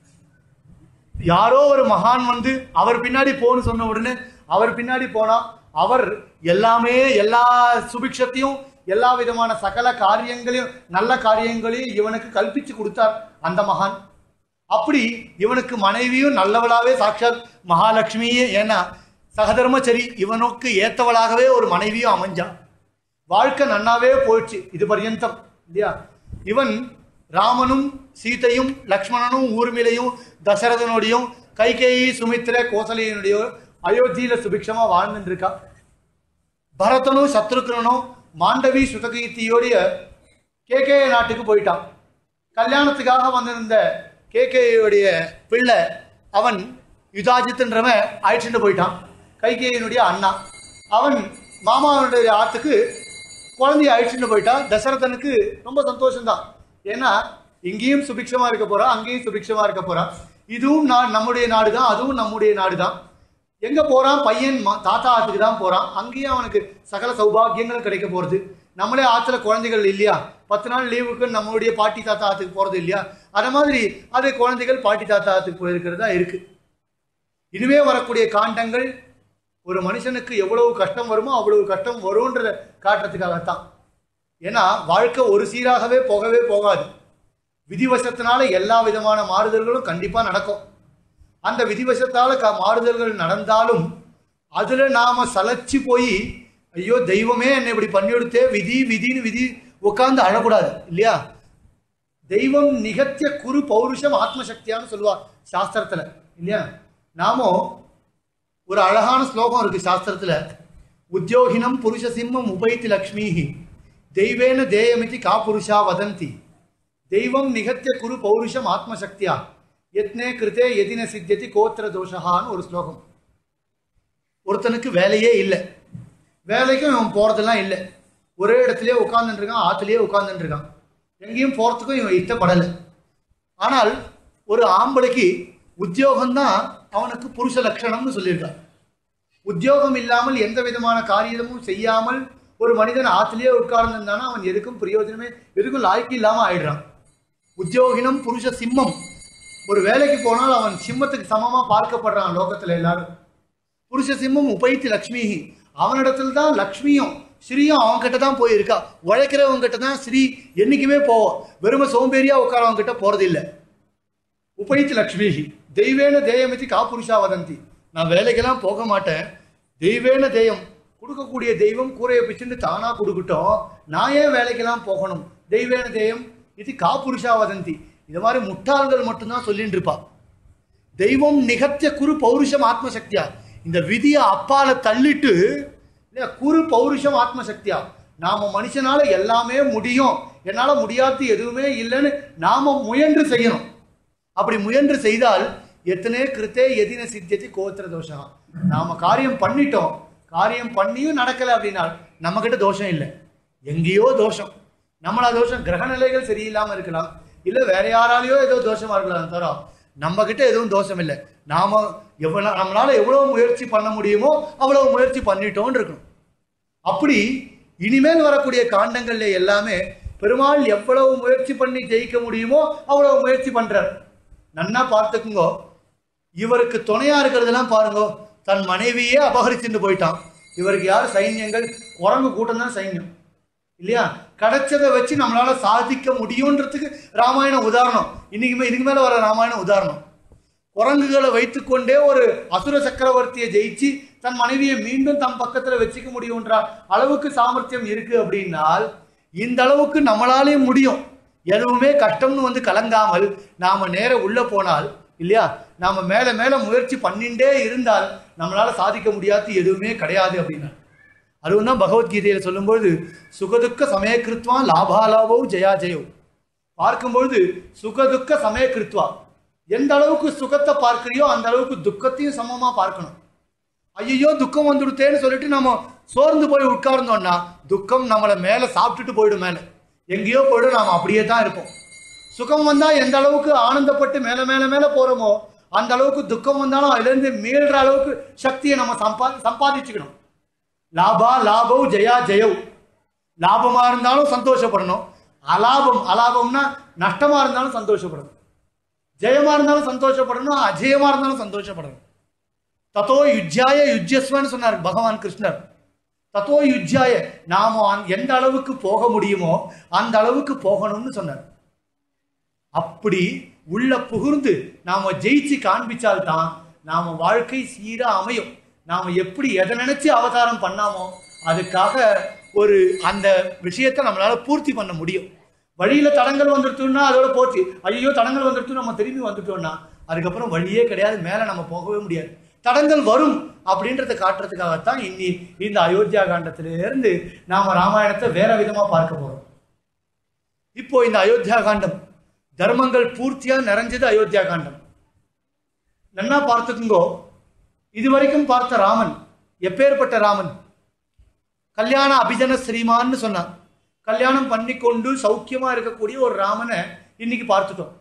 யாரோ ஒரு மகான் வந்து அவர் பின்னாடி போன்னு சொன்ன உடனே அவர் பின்னாடி போனா அவர் எல்லாமே எல்லா சுபிக்ஷத்தையும் எல்லா விதமான சகல காரியங்களையும் நல்ல காரியங்களையும் இவனுக்கு கல்பிச்சு கொடுத்தார் அந்த மகான் அப்படி இவனுக்கு மனைவியும் நல்லவளாவே சாட்சாத் மகாலட்சுமியே ஏன்னா சகதர்மச்சரி இவனுக்கு ஏத்தவளாகவே ஒரு மனைவியும் அமைஞ்சா வாழ்க்கை நன்னாவே போயிடுச்சு இது பர்யந்தம் இல்லையா இவன் ராமனும் சீதையும் லக்ஷ்மணனும் ஊர்மிளையும் தசரதனுடையும் கைகேயி சுமித்திர கோசலையினுடைய அயோத்தியில சுபிக்ஷமா வாழ்ந்துட்டு இருக்கா பரதனும் சத்ருக்னனும் மாண்டவி சுதகீர்த்தியோடைய கேகே நாட்டுக்கு போயிட்டான் கல்யாணத்துக்காக வந்திருந்த கேகேயுடைய பிள்ளை அவன் யுதாஜித்ன்றவன் அழைச்சிட்டு போயிட்டான் கைகேயினுடைய அண்ணா அவன் மாமாவுடைய ஆத்துக்கு குழந்தைய அழைச்சிட்டு போயிட்டான் தசரதனுக்கு ரொம்ப சந்தோஷம்தான் ஏன்னா இங்கேயும் சுபிக்ஷமா இருக்க போறான் அங்கேயும் சுபிக்ஷமா இருக்க போறான் இதுவும் நான் நம்முடைய நாடு தான் அதுவும் நம்முடைய நாடு தான் எங்க போறான் பையன் ம- தாத்தா ஆத்துக்கு தான் போறான் அங்கேயும் அவனுக்கு சகல சௌபாகியங்களும் கிடைக்க போறது நம்மளே ஆத்துல குழந்தைகள் இல்லையா பத்து நாள் லீவுக்கு நம்மளுடைய பாட்டி தாத்தா ஆத்துக்கு போறது இல்லையா அது மாதிரி அது குழந்தைகள் பாட்டி தாத்தா ஆத்துக்கு போயிருக்கிறதா இருக்கு இனிமே வரக்கூடிய காண்டங்கள் ஒரு மனுஷனுக்கு எவ்வளவு கஷ்டம் வருமோ அவ்வளவு கஷ்டம் வரும்ன்றத காட்டுறதுக்காகத்தான் ஏன்னா வாழ்க்கை ஒரு சீராகவே போகவே போகாது விதிவசத்தினால எல்லா விதமான மாறுதல்களும் கண்டிப்பா நடக்கும் அந்த விதிவசத்தால க- மாறுதல்கள் நடந்தாலும் அதுல நாம சலைச்சு போய் ஐயோ தெய்வமே என்னை இப்படி பண்ணிவிடுத்தே விதி விதின்னு விதி உட்கார்ந்து அழக்கூடாது இல்லையா தெய்வம் நிகத்திய குரு பௌருஷம் ஆத்மசக்தியான்னு சொல்லுவா சாஸ்திரத்துல இல்லையா நாமோ ஒரு அழகான ஸ்லோகம் இருக்கு சாஸ்திரத்துல உத்தியோகினம் புருஷ சிம்மம் உபைத்தி லக்ஷ்மிஹி தெய்வேன தேயமிதி கா புருஷா வதந்தி தெய்வம் நிகத்திய குரு பௌருஷம் ஆத்மசக்தியா யத்னே கிருதே எதின சித்தியதி கோத்திர தோஷகான்னு ஒரு ஸ்லோகம் ஒருத்தனுக்கு வேலையே இல்லை வேலைக்கும் இவன் போறதெல்லாம் இல்லை ஒரே இடத்துலயே உட்கார்ந்துட்டு இருக்கான் ஆத்துலயே உட்கார்ந்துட்டு இருக்கான் எங்கேயும் போறதுக்கும் இவன் இஷ்டப்படலை ஆனால் ஒரு ஆம்பளைக்கு உத்தியோகம்தான் அவனுக்கு புருஷ லட்சணம்னு சொல்லியிருக்கார் உத்தியோகம் இல்லாமல் எந்த விதமான காரியமும் செய்யாமல் ஒரு மனிதன் ஆத்திலேயே உட்கார்ந்திருந்தானா அவன் எதுக்கும் பிரயோஜனமே எதுக்கும் லாய்க்கு இல்லாம ஆயிடுறான் உத்தியோகினம் புருஷ சிம்மம் ஒரு வேலைக்கு போனால் அவன் சிம்மத்துக்கு சமமா பார்க்கப்படுறான் லோகத்துல எல்லாரும் புருஷ சிம்மம் உபைத்து லக்ஷ்மி அவனிடத்துல தான் லக்ஷ்மியும் ஸ்ரீயும் அவன்கிட்ட தான் போயிருக்கா உழைக்கிறவங்க கிட்ட தான் ஸ்ரீ என்னைக்குமே போவோம் வெறும சோம்பேறியா உட்காரவங்க கிட்ட போறது இல்லை உபயித்து லக்ஷ்மிஹி தெய்வேன தேயமிதி கா புருஷா வதந்தி நான் வேலைக்கெல்லாம் போக மாட்டேன் தெய்வேன தேயம் கொடுக்கக்கூடிய தெய்வம் கூரையை பிச்சுட்டு தானா கொடுக்கட்டும் நான் ஏன் வேலைக்கெல்லாம் போகணும் தெய்வேன தேயம் இது கா புருஷா வதந்தி இது மாதிரி முட்டாள்கள் மட்டும்தான் சொல்லிட்டு இருப்பா தெய்வம் நிகத்திய குரு பௌருஷம் ஆத்மசக்தியா இந்த விதியை அப்பால தள்ளிட்டு இல்லையா குரு பௌருஷம் ஆத்மசக்தியா நாம மனுஷனால எல்லாமே முடியும் என்னால முடியாதது எதுவுமே இல்லைன்னு நாம முயன்று செய்யணும் அப்படி முயன்று செய்தால் எத்தனை கிருத்தே எதின சித்தியத்தி கோத்திர தோஷம் நாம காரியம் பண்ணிட்டோம் காரியம் பண்ணியும் நடக்கல அப்படின்னா நம்ம கிட்ட தோஷம் இல்லை எங்கேயோ தோஷம் நம்மளா தோஷம் கிரக நிலைகள் சரியில்லாம இருக்கலாம் இல்ல வேற யாராலேயோ ஏதோ தோஷமா இருக்கலாம் தவிர நம்ம கிட்ட எதுவும் தோஷம் இல்லை நாம எவ்வளவு நம்மளால எவ்வளவு முயற்சி பண்ண முடியுமோ அவ்வளவு முயற்சி பண்ணிட்டோம்னு இருக்கணும் அப்படி இனிமேல் வரக்கூடிய காண்டங்கள்ல எல்லாமே பெருமாள் எவ்வளவு முயற்சி பண்ணி ஜெயிக்க முடியுமோ அவ்வளவு முயற்சி பண்றார் நன்னா பார்த்துக்குங்கோ இவருக்கு துணையா இருக்கிறதெல்லாம் பாருங்க தன் மனைவியே அபகரிச்சுட்டு போயிட்டான் இவருக்கு யார் சைன்யங்கள் குரங்கு கூட்டம் தான் சைன்யம் இல்லையா கிடைச்சதை வச்சு நம்மளால சாதிக்க முடியுன்றதுக்கு ராமாயண உதாரணம் இன்னைக்கு இதுக்கு மேல வர ராமாயண உதாரணம் குரங்குகளை வைத்துக்கொண்டே ஒரு அசுர சக்கரவர்த்தியை ஜெயிச்சு தன் மனைவியை மீண்டும் தம் பக்கத்துல வச்சுக்க முடியும்ன்ற அளவுக்கு சாமர்த்தியம் இருக்கு அப்படின்னால் இந்த அளவுக்கு நம்மளாலேயும் முடியும் எதுவுமே கஷ்டம்னு வந்து கலங்காமல் நாம நேர உள்ள போனால் இல்லையா நாம மேல மேல முயற்சி பண்ணிண்டே இருந்தால் நம்மளால சாதிக்க முடியாது எதுவுமே கிடையாது அப்படின்னா அதுவும் தான் பகவத்கீதையில சொல்லும்பொழுது சுகதுக்க சமயக்கிருத்வா லாபாலாபோ ஜெயா ஜெயோ பார்க்கும்பொழுது சுகதுக்க சமயக்கிருத்வா எந்த அளவுக்கு சுகத்தை பார்க்கறியோ அந்த அளவுக்கு துக்கத்தையும் சமமா பார்க்கணும் ஐயோ துக்கம் வந்துடுத்தேன்னு சொல்லிட்டு நம்ம சோர்ந்து போய் உட்கார்ந்தோம்னா துக்கம் நம்மளை மேலே சாப்பிட்டுட்டு போயிடும் மேலே எங்கேயோ போயிடும் நாம் அப்படியே தான் இருப்போம் சுகம் வந்தா எந்த அளவுக்கு ஆனந்தப்பட்டு மேல மேல மேல போறோமோ அந்த அளவுக்கு துக்கம் வந்தாலும் அதுல இருந்து மீள்ற அளவுக்கு சக்தியை நம்ம சம்பா சம்பாதிச்சுக்கணும் லாபா லாபவ் ஜெயா ஜெயவ் லாபமா இருந்தாலும் சந்தோஷப்படணும் அலாபம் அலாபம்னா நஷ்டமா இருந்தாலும் சந்தோஷப்படணும் ஜெயமா இருந்தாலும் சந்தோஷப்படணும் அஜெயமா இருந்தாலும் சந்தோஷப்படணும் தத்தோ யுஜ்யாய யுஜ்யஸ்வன்னு சொன்னார் பகவான் கிருஷ்ணர் தத்தோ யுஜ்யாய நாம அந்த- எந்த அளவுக்கு போக முடியுமோ அந்த அளவுக்கு போகணும்னு சொன்னார் அப்படி உள்ள புகுந்து நாம ஜெயிச்சு காண்பிச்சால்தான் நாம வாழ்க்கை சீரா அமையும் நாம எப்படி எதை நினைச்சு அவதாரம் பண்ணாமோ அதுக்காக ஒரு அந்த விஷயத்தை நம்மளால பூர்த்தி பண்ண முடியும் வழியில தடங்கள் வந்துடுச்சுன்னா அதோட போச்சு ஐயோ தடங்கள் வந்துடுச்சு நம்ம திரும்பி வந்துட்டோம்னா அதுக்கப்புறம் வழியே கிடையாது மேல நம்ம போகவே முடியாது தடங்கள் வரும் அப்படின்றத காட்டுறதுக்காகத்தான் இன்னி இந்த அயோத்தியா காண்டத்திலிருந்து நாம ராமாயணத்தை வேற விதமா பார்க்க போறோம் இப்போ இந்த அயோத்தியா காண்டம் தர்மங்கள் பூர்த்தியா நிறைஞ்சது அயோத்தியா காண்டம் நன்னா பார்த்துக்குங்கோ இதுவரைக்கும் பார்த்த ராமன் எப்பேற்பட்ட ராமன் கல்யாண அபிஜன ஸ்ரீமான்னு சொன்னான் கல்யாணம் பண்ணிக்கொண்டு சௌக்கியமா இருக்கக்கூடிய ஒரு ராமனை இன்னைக்கு பார்த்துட்டோம்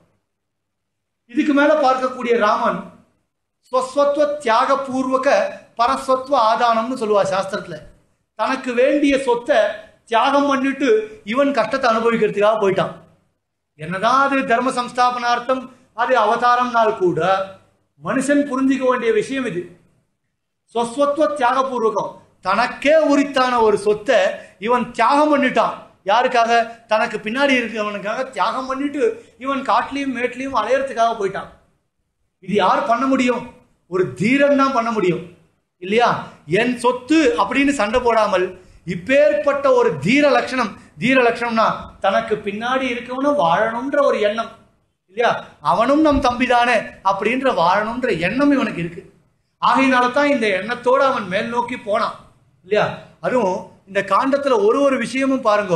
இதுக்கு மேல பார்க்கக்கூடிய ராமன் ஸ்வஸ்வத்வ தியாக பூர்வக பரஸ்வத்வ ஆதானம்னு சொல்லுவா சாஸ்திரத்துல தனக்கு வேண்டிய சொத்தை தியாகம் பண்ணிட்டு இவன் கஷ்டத்தை அனுபவிக்கிறதுக்காக போயிட்டான் என்னதான் அது தர்ம சம்ஸ்தாபனார்த்தம் அது அவதாரம்னால் கூட மனுஷன் புரிஞ்சுக்க வேண்டிய விஷயம் இது சொஸ்வத்வ தியாகபூர்வகம் தனக்கே உரித்தான ஒரு சொத்தை இவன் தியாகம் பண்ணிட்டான் யாருக்காக தனக்கு பின்னாடி இருக்கிறவனுக்காக தியாகம் பண்ணிட்டு இவன் காட்டுலயும் மேட்லயும் அலையறதுக்காக போயிட்டான் இது யார் பண்ண முடியும் ஒரு தீரன் தான் பண்ண முடியும் இல்லையா என் சொத்து அப்படின்னு சண்டை போடாமல் இப்பேற்பட்ட ஒரு தீர லட்சணம் தீர லட்சணம்னா தனக்கு பின்னாடி இருக்கவனும் வாழணும்ன்ற ஒரு எண்ணம் இல்லையா அவனும் நம் தம்பிதானே அப்படின்ற வாழணும்ன்ற எண்ணம் இவனுக்கு இருக்கு ஆகையினால தான் இந்த எண்ணத்தோட அவன் மேல் நோக்கி போனான் இல்லையா அதுவும் இந்த காண்டத்துல ஒரு ஒரு விஷயமும் பாருங்க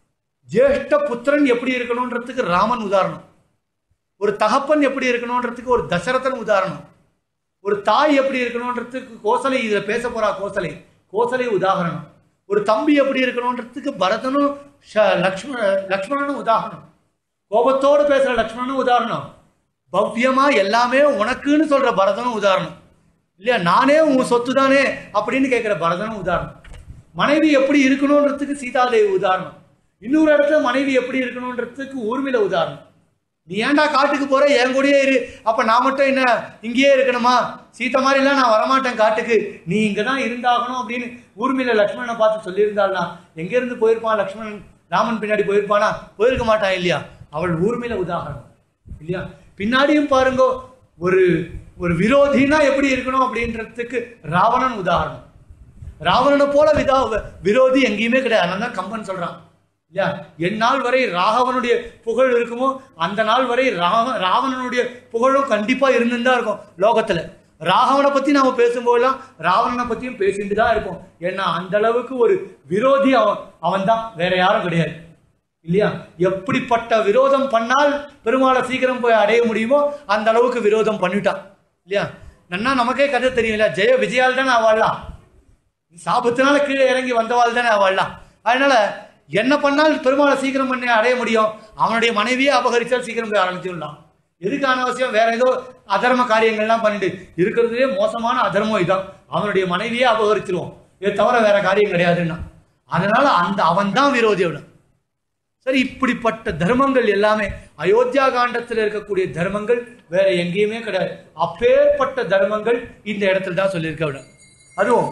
ஜேஷ்ட புத்திரன் எப்படி இருக்கணும்ன்றதுக்கு ராமன் உதாரணம் ஒரு தகப்பன் எப்படி இருக்கணும்ன்றதுக்கு ஒரு தசரதன் உதாரணம் ஒரு தாய் எப்படி இருக்கணும்ன்றதுக்கு கோசலை இதுல பேச போறா கோசலை கோசலை உதாரணம் ஒரு தம்பி எப்படி இருக்கணும்ன்றதுக்கு பரதனும் ஷ- லக்ஷ்மண லக்ஷ்மணனும் உதாரணம் கோபத்தோடு பேசுற லக்ஷ்மணனும் உதாரணம் பவ்யமா எல்லாமே உனக்குன்னு சொல்ற பரதனும் உதாரணம் இல்லையா நானே உன் சொத்து தானே அப்படின்னு கேட்கிற பரதனும் உதாரணம் மனைவி எப்படி இருக்கணும்ன்றதுக்கு சீதாதேவி உதாரணம் இன்னொரு இடத்துல மனைவி எப்படி இருக்கணும்ன்றதுக்கு ஊர்மிள உதாரணம் நீ ஏன்டா காட்டுக்கு போற என் கூடயே இரு அப்ப நான் மட்டும் என்ன இங்கேயே இருக்கணுமா சீத்த மாதிரிலாம் நான் வரமாட்டேன் காட்டுக்கு நீ இங்க தான் இருந்தாகணும் அப்படின்னு ஊர்மிள லக்ஷ்மணனை பார்த்து சொல்லியிருந்தாள்னா எங்க இருந்து போயிருப்பான் லக்ஷ்மணன் ராமன் பின்னாடி போயிருப்பானா போயிருக்க மாட்டான் இல்லையா அவள் ஊர்மிள உதாரணம் இல்லையா பின்னாடியும் பாருங்க ஒரு ஒரு விரோதினா எப்படி இருக்கணும் அப்படின்றதுக்கு ராவணன் உதாரணம் ராவணனை போல விதா விரோதி எங்கேயுமே கிடையாது அதனால தான் கம்பன் சொல்றான் இல்லையா எந்நாள் வரை ராகவனுடைய புகழ் இருக்குமோ அந்த நாள் வரை ராவ ராவணனுடைய புகழும் கண்டிப்பா இருந்துன்னு தான் இருக்கும் லோகத்துல ராகவனை பத்தி நாம பேசும்போதெல்லாம் ராவணனை பத்தியும் பேசிட்டு தான் இருப்போம் ஏன்னா அந்த அளவுக்கு ஒரு விரோதி அவன் அவன் தான் வேற யாரும் கிடையாது இல்லையா எப்படிப்பட்ட விரோதம் பண்ணால் பெருமாளை சீக்கிரம் போய் அடைய முடியுமோ அந்த அளவுக்கு விரோதம் பண்ணிட்டான் இல்லையா நன்னா நமக்கே கதை தெரியும் இல்லையா ஜெய விஜயால் தானே அவள்லாம் சாபத்தினால கீழே இறங்கி வந்தவாள் தானே அவள்லாம் அதனால என்ன பண்ணால் பெருமாளை சீக்கிரம் பண்ணி அடைய முடியும் அவனுடைய மனைவியே அபகரிச்சால் சீக்கிரம் போய் ஆரம்பிச்சிடலாம் எதுக்கு அனாவசியம் வேற ஏதோ அதர்ம காரியங்கள்லாம் பண்ணிட்டு இருக்கிறதுலே மோசமான அதர்மம் இதான் அவனுடைய மனைவியே அபகரிச்சிருவோம் இதை தவிர வேற காரியம் கிடையாதுன்னா அதனால அந்த அவன் தான் விரோதி அவன் சரி இப்படிப்பட்ட தர்மங்கள் எல்லாமே அயோத்தியா காண்டத்தில் இருக்கக்கூடிய தர்மங்கள் வேற எங்கேயுமே கிடையாது அப்பேற்பட்ட தர்மங்கள் இந்த இடத்துல தான் சொல்லியிருக்க விட அதுவும்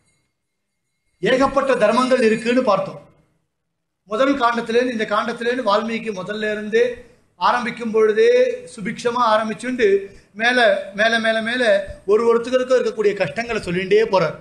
ஏகப்பட்ட தர்மங்கள் இருக்குன்னு பார்த்தோம் முதல் காண்டத்திலேருந்து இந்த காண்டத்திலேருந்து வால்மீகி முதல்ல இருந்து ஆரம்பிக்கும் பொழுதே சுபிக்ஷமா ஆரம்பிச்சுண்டு மேல மேல மேல மேல ஒரு ஒருத்தருக்கும் இருக்கக்கூடிய கஷ்டங்களை சொல்லிகிட்டே போறார்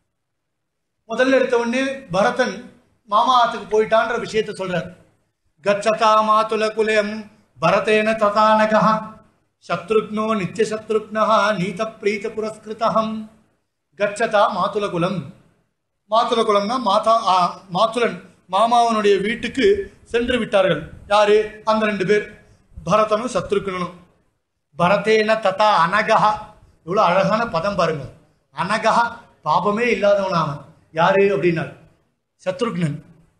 முதல்ல எடுத்த உடனே பரதன் மாமா ஆத்துக்கு போயிட்டான்ற விஷயத்த சொல்றார் கச்சதா மாதுல குலம் பரதேன ததானகா சத்ருக்னோ நித்திய சத்ருக்னா நீத பிரீத புரஸ்கிருதம் கச்சதா மாதுல குலம் மாதுல குலம்னா மாதா ஆ, மாதுலன் மாமாவனுடைய வீட்டுக்கு சென்று விட்டார்கள் யாரு அந்த ரெண்டு பேர் பரதனும் சத்ருக்னனும் பரதேன ததா அனகா இவ்வளோ அழகான பதம் பாருங்க அனகா பாபமே இல்லாதவன் அவன் யாரு அப்படின்னார் சத்ருக்னன்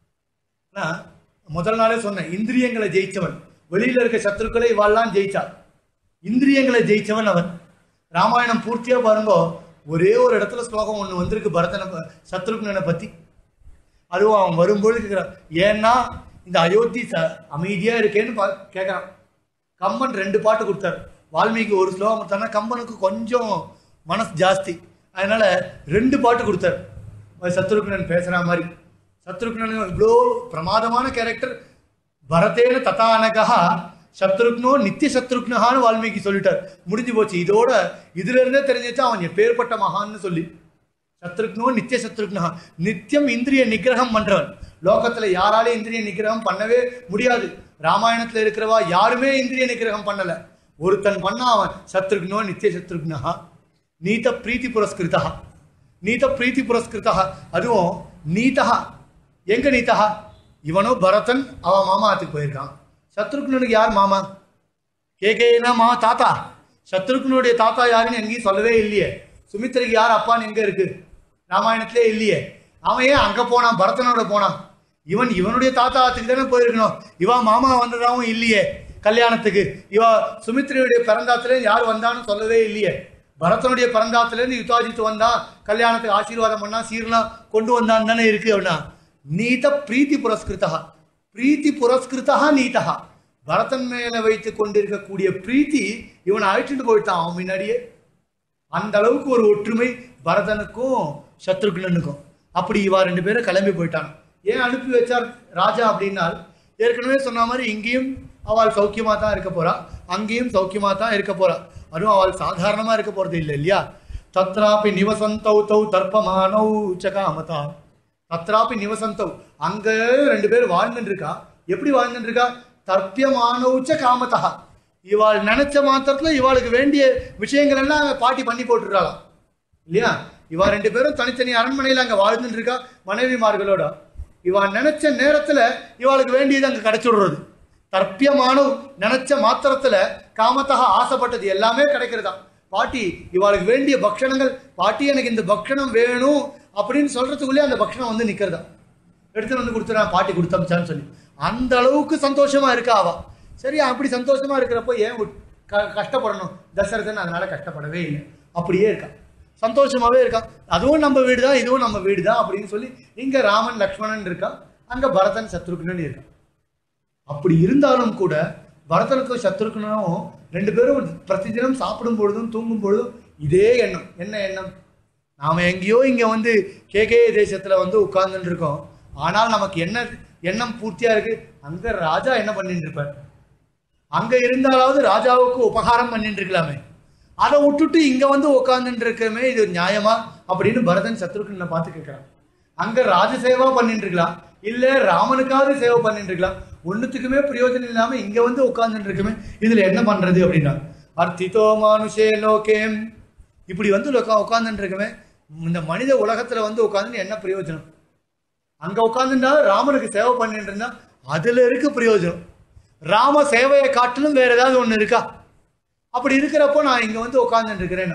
நான் முதல் நாளே சொன்னேன் இந்திரியங்களை ஜெயிச்சவன் வெளியில இருக்க சத்துருக்களை இவாள்லாம் ஜெயிச்சார் இந்திரியங்களை ஜெயிச்சவன் அவன் ராமாயணம் பூர்த்தியா பாருங்க ஒரே ஒரு இடத்துல ஸ்லோகம் ஒண்ணு வந்திருக்கு பரதனை ப- சத்ருக்னனை பத்தி அதுவும் அவன் வரும்பொழுது கேட்கிறான் ஏன்னா இந்த அயோத்தி ச அமைதியா இருக்கேன்னு பா கேட்கறான் கம்பன் ரெண்டு பாட்டு கொடுத்தாரு வால்மீகி ஒரு ஸ்லோகம் கொடுத்தாருன்னா கம்பனுக்கு கொஞ்சம் மனசு ஜாஸ்தி அதனால ரெண்டு பாட்டு கொடுத்தாரு அது சத்ருக்னன் பேசுற மாதிரி சத்ருக்னன் இவ்வளோ பிரமாதமான கேரக்டர் பரதேன ததானகா சத்ருக்னோ நித்திய சத்ருக்னஹான்னு வால்மீகி சொல்லிட்டார் முடிஞ்சு போச்சு இதோட இதுல இருந்தே தெரிஞ்சிச்சு அவன் எப்பேற்பட்ட மகான்னு சொல்லி சத்ருக்னோ நித்திய சத்ருக்னா நித்தியம் இந்திரிய நிகிரகம் பண்றவன் லோகத்துல யாராலையும் இந்திரிய நிகிரகம் பண்ணவே முடியாது ராமாயணத்துல இருக்கிறவா யாருமே இந்திரிய நிகிரகம் பண்ணல ஒருத்தன் பண்ணா அவன் சத்ருக்னோ நித்திய சத்ருக்னா நீத பிரீத்தி புரஸ்கிருதா நீத பிரீத்தி புரஸ்கிருதா அதுவும் நீதா எங்க நீதா இவனும் பரதன் அவன் மாமாத்துக்கு போயிருக்கான் சத்ருக்னனுக்கு யார் மாமா கேகேனா மாமா தாத்தா சத்ருக்னுடைய தாத்தா யாருன்னு எங்கேயும் சொல்லவே இல்லையே சுமித்திரைக்கு யார் அப்பான்னு எங்க இருக்கு ராமாயணத்திலே இல்லையே அவன் ஏன் அங்க போனான் பரதனோட போனான் இவன் இவனுடைய தாத்தா ஆத்துக்கு தானே போயிருக்கணும் இவன் மாமா வந்ததாகவும் இல்லையே கல்யாணத்துக்கு இவ சுமித்திரையுடைய பிறந்தாத்துல யார் வந்தான்னு சொல்லவே இல்லையே பரதனுடைய பிறந்தாத்துல இருந்து யுத்தாஜித்து வந்தான் கல்யாணத்துக்கு ஆசீர்வாதம் பண்ணா சீர்லாம் கொண்டு வந்தான் தானே இருக்கு அப்படின்னா நீத பிரீத்தி புரஸ்கிருதா பிரீத்தி புரஸ்கிருதா நீதா பரதன் மேல வைத்துக் கொண்டிருக்கக்கூடிய பிரீத்தி இவனை அழைச்சிட்டு போயிட்டான் அவன் முன்னாடியே அந்த அளவுக்கு ஒரு ஒற்றுமை பரதனுக்கும் சத்ருக்னனுக்கும் அப்படி இவா ரெண்டு பேரும் கிளம்பி போயிட்டான் ஏன் அனுப்பி வச்சார் ராஜா அப்படின்னால் ஏற்கனவே சொன்ன மாதிரி இங்கேயும் அவள் சௌக்கியமா தான் இருக்க போறா அங்கேயும் சௌக்கியமா தான் இருக்க போறா அதுவும் அவள் சாதாரணமா இருக்க போறது இல்லை இல்லையா தத்ராபி நிவசந்தௌ தௌ தர்ப்பமானௌ சகாமதா தத்ராபி நிவசந்தவ் அங்க ரெண்டு பேர் வாழ்ந்துட்டு இருக்கா எப்படி வாழ்ந்துட்டு இருக்கா தர்ப்பியமானவுச்ச காமதா இவாள் நினைச்ச மாத்திரத்துல இவாளுக்கு வேண்டிய விஷயங்கள் எல்லாம் அங்க பாட்டி பண்ணி போட்டுறாளாம் இல்லையா இவா ரெண்டு பேரும் தனித்தனி அரண்மனையில அங்க வாழ்ந்துட்டு இருக்கா மனைவிமார்களோட இவா நினைச்ச நேரத்துல இவாளுக்கு வேண்டியது அங்க கிடைச்சு விடுறது தர்ப்பியமானவ் நினைச்ச மாத்திரத்துல காமத்தகா ஆசைப்பட்டது எல்லாமே கிடைக்கிறதா பாட்டி இவாளுக்கு வேண்டிய பக்ஷணங்கள் பாட்டி எனக்கு இந்த பக்ஷணம் வேணும் அப்படின்னு சொல்றதுக்குள்ளே அந்த பக்ஷணம் வந்து நிக்கிறதா எடுத்துட்டு வந்து கொடுத்துறான் பாட்டி கொடுத்தமிச்சான்னு சொல்லி அந்த அளவுக்கு சந்தோஷமா இருக்கா அவ சரி அப்படி சந்தோஷமா இருக்கிறப்போ ஏன் உட்- க- கஷ்டப்படணும் தசரதன் அதனால கஷ்டப்படவே இல்லை அப்படியே இருக்கா சந்தோஷமாவே இருக்கா அதுவும் நம்ம வீடு தான் இதுவும் நம்ம வீடு தான் அப்படின்னு சொல்லி இங்க ராமன் லக்ஷ்மணன் இருக்கா அங்க பரதன் சத்ருக்னன் இருக்கான் அப்படி இருந்தாலும் கூட பரதனுக்கும் சத்ருக்னும் ரெண்டு பேரும் பிரதிதினம் சாப்பிடும் பொழுதும் தூங்கும் பொழுதும் இதே எண்ணம் என்ன எண்ணம் நாம எங்கேயோ இங்க வந்து கேகே தேசத்துல வந்து உட்கார்ந்துட்டு இருக்கோம் ஆனால் நமக்கு என்ன எண்ணம் பூர்த்தியா இருக்கு அங்க ராஜா என்ன பண்ணிட்டு இருப்பார் அங்க இருந்தாலாவது ராஜாவுக்கு உபகாரம் பண்ணிட்டு இருக்கலாமே அதை விட்டுட்டு இங்க வந்து உட்கார்ந்துட்டு இருக்கமே இது நியாயமா அப்படின்னு பரதன் சத்ருக்கனை பார்த்து கேட்கிறான் அங்க ராஜசேவா பண்ணிட்டு இருக்கலாம் இல்ல ராமனுக்காவது சேவை பண்ணிட்டு இருக்கலாம் ஒண்ணுத்துக்குமே பிரயோஜனம் இல்லாம இங்க வந்து உட்கார்ந்துட்டு இருக்குமே இதுல என்ன பண்றது அப்படின்னா அர்த்திதோ மானுஷே லோகேம் இப்படி வந்து உட்கார்ந்துட்டு இருக்குமே இந்த மனித உலகத்துல வந்து உட்கார்ந்து என்ன பிரயோஜனம் அங்க உட்கார்ந்துட்டா ராமனுக்கு சேவை பண்ணிட்டு இருந்தா அதுல இருக்கு பிரயோஜனம் ராம சேவையை காட்டிலும் வேற ஏதாவது ஒண்ணு இருக்கா அப்படி இருக்கிறப்போ நான் இங்க வந்து உட்கார்ந்துட்டு இருக்கிறேன்னா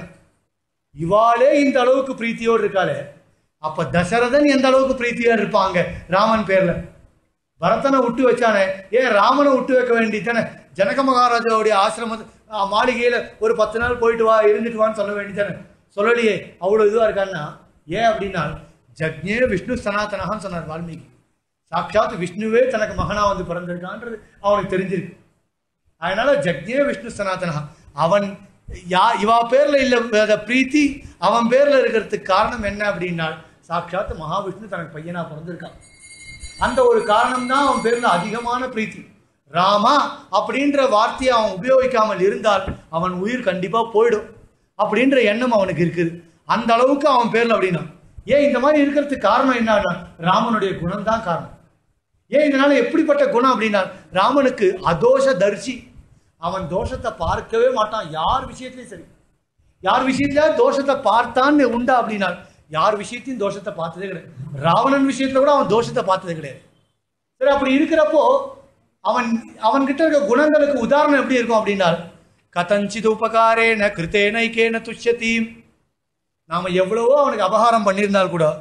இவாளே இந்த அளவுக்கு பிரீத்தியோடு இருக்காளே அப்ப தசரதன் எந்த அளவுக்கு பிரீத்தியா இருப்பாங்க ராமன் பேர்ல பரதனை விட்டு வச்சானே ஏன் ராமனை விட்டு வைக்க வேண்டியதானே ஜனக மகாராஜாவுடைய ஆசிரம ஆ, மாளிகையில ஒரு பத்து நாள் போயிட்டு வா இருந்துட்டு வான்னு சொல்ல வேண்டியதானே சொல்லலையே அவ்வளவு இதுவா இருக்கான்னா ஏன் அப்படின்னா ஜக்ஞே விஷ்ணு சனாதனகான்னு சொன்னார் வால்மீகி சாட்சாத் விஷ்ணுவே தனக்கு மகனா வந்து பிறந்திருக்கான்றது அவனுக்கு தெரிஞ்சிருக்கு அதனால ஜக்ஞே விஷ்ணு சனாதனா அவன் யா இவா பேர்ல இல்ல அந்த பிரீத்தி அவன் பேர்ல இருக்கிறதுக்கு காரணம் என்ன அப்படின்னா சாட்சாத் மகாவிஷ்ணு தனக்கு பையனா பிறந்திருக்கான் அந்த ஒரு காரணம் தான் அவன் பேர்ல அதிகமான பிரீத்தி ராமா அப்படின்ற வார்த்தையை அவன் உபயோகிக்காமல் இருந்தால் அவன் உயிர் கண்டிப்பா போயிடும் அப்படின்ற எண்ணம் அவனுக்கு இருக்குது அந்த அளவுக்கு அவன் பேர்ல அப்படின்னா ஏன் இந்த மாதிரி இருக்கிறதுக்கு காரணம் என்னன்னா ராமனுடைய குணம் தான் காரணம் ஏன் இதனால எப்படிப்பட்ட குணம் அப்படின்னா ராமனுக்கு அதோஷ தரிசி அவன் தோஷத்தை பார்க்கவே மாட்டான் யார் விஷயத்திலையும் சரி யார் விஷயத்துல தோஷத்தை பார்த்தான்னு உண்டா அப்படின்னா யார் விஷயத்தையும் தோஷத்தை பார்த்ததே கிடையாது ராவணன் விஷயத்துல கூட அவன் தோஷத்தை பார்த்ததே கிடையாது சரி அப்படி இருக்கிறப்போ அவன் அவன்கிட்ட இருக்க குணங்களுக்கு உதாரணம் எப்படி இருக்கும் அப்படின்னா கதஞ்சித் உபகாரேன கிருத்தேன ஐக்கேன துஷ்யதீம் நாம எவ்வளவோ அவனுக்கு அபகாரம் பண்ணியிருந்தால் கூட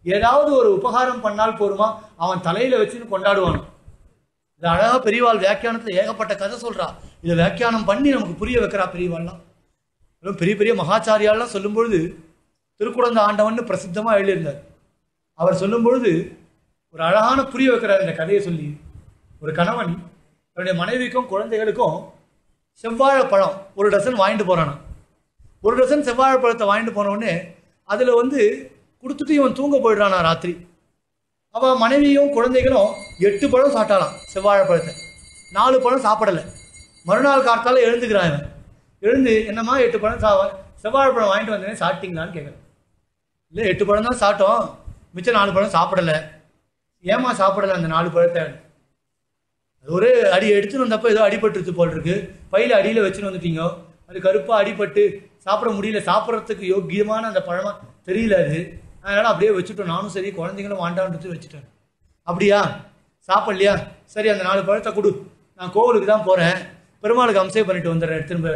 ஏதாவது ஒரு உபகாரம் பண்ணால் போருமா அவன் தலையில வச்சுன்னு கொண்டாடுவான் இது அழகா பெரியவாள் வியாக்கியானத்துல ஏகப்பட்ட கதை சொல்றா இதை வியாக்கியானம் பண்ணி நமக்கு புரிய வைக்கிறா பெரியவாள்லாம் அதுவும் பெரிய பெரிய மகாச்சாரியாலாம் சொல்லும்பொழுது திருக்குடந்த ஆண்டவன் பிரசித்தமா எழுதியிருந்தார் அவர் சொல்லும்பொழுது ஒரு அழகான புரிய வைக்கிறார் இந்த கதையை சொல்லி ஒரு கணவன் தன்னுடைய மனைவிக்கும் குழந்தைகளுக்கும் செவ்வாழைப்பழம் ஒரு டசன் வாங்கிட்டு போறானா ஒரு டசன் செவ்வாழைப்பழத்தை வாங்கிட்டு போன உடனே அதுல வந்து கொடுத்துட்டு இவன் தூங்க போயிடுறானா ராத்திரி அவ மனைவியும் குழந்தைகளும் எட்டு பழம் சாப்பிட்டாலாம் செவ்வாழைப்பழத்தை நாலு பழம் சாப்பிடல மறுநாள் காலத்தால எழுந்துக்கிறான் இவன் எழுந்து என்னம்மா எட்டு பழம் சா செவ்வாழைப்பழம் வாங்கிட்டு வந்தேனே சாப்பிட்டீங்களான்னு கேட்குறேன் இல்லை எட்டு பழம் தான் சாப்பிட்டோம் மிச்சம் நாலு பழம் சாப்பிடல ஏமா சாப்பிடல அந்த நாலு பழத்தை அது ஒரு அடி எடுத்துன்னு வந்தப்போ ஏதோ அடிபட்டுருச்சு போல் இருக்கு பையில அடியில் வச்சுன்னு வந்துட்டீங்க அது கருப்பாக அடிபட்டு சாப்பிட முடியல சாப்பிட்றதுக்கு யோக்கியமான அந்த பழமா தெரியல அது அதனால அப்படியே வச்சுட்டோம் நானும் சரி குழந்தைங்களும் வாண்டான்றது வச்சுட்டேன் அப்படியா சாப்பிடலையா சரி அந்த நாலு பழத்தை கொடு நான் கோவிலுக்கு தான் போறேன் பெருமாளுக்கு அம்சே பண்ணிட்டு வந்துடுறேன் திரும்ப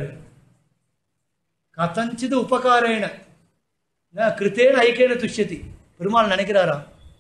கதஞ்சிது உபகாரேன ந கிருத்தேன ஐக்கியன துஷ்யதி பெருமாள் நினைக்கிறாரா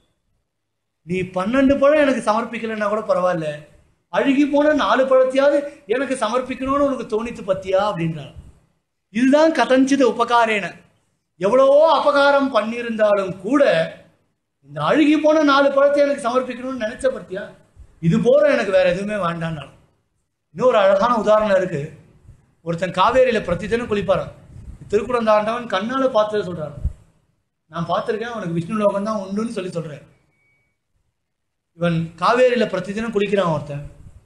நீ பன்னெண்டு பழம் எனக்கு சமர்ப்பிக்கலைன்னா கூட பரவாயில்ல அழுகி போன நாலு பழத்தையாவது எனக்கு சமர்ப்பிக்கணும்னு உனக்கு தோணித்து பத்தியா அப்படின்றார் இதுதான் கதஞ்சித உபகாரேன எவ்வளவோ அபகாரம் பண்ணியிருந்தாலும் கூட இந்த அழுகி போன நாலு பழத்தை எனக்கு சமர்ப்பிக்கணும்னு நினைச்ச பத்தியா இது போற எனக்கு வேற எதுவுமே வேண்டான்னாலும் இன்னொரு அழகான உதாரணம் இருக்கு ஒருத்தன் காவேரியில பிரதிதினம் குளிப்பாரான் திருக்குறந்தாண்டவன் கண்ணால பார்த்ததை சொல்றாரு நான் பார்த்திருக்கேன் அவனுக்கு விஷ்ணு லோகம் தான் உண்டுன்னு சொல்லி சொல்றேன் இவன் காவேரியில பிரதிதினம் குளிக்கிறான் ஒருத்தன்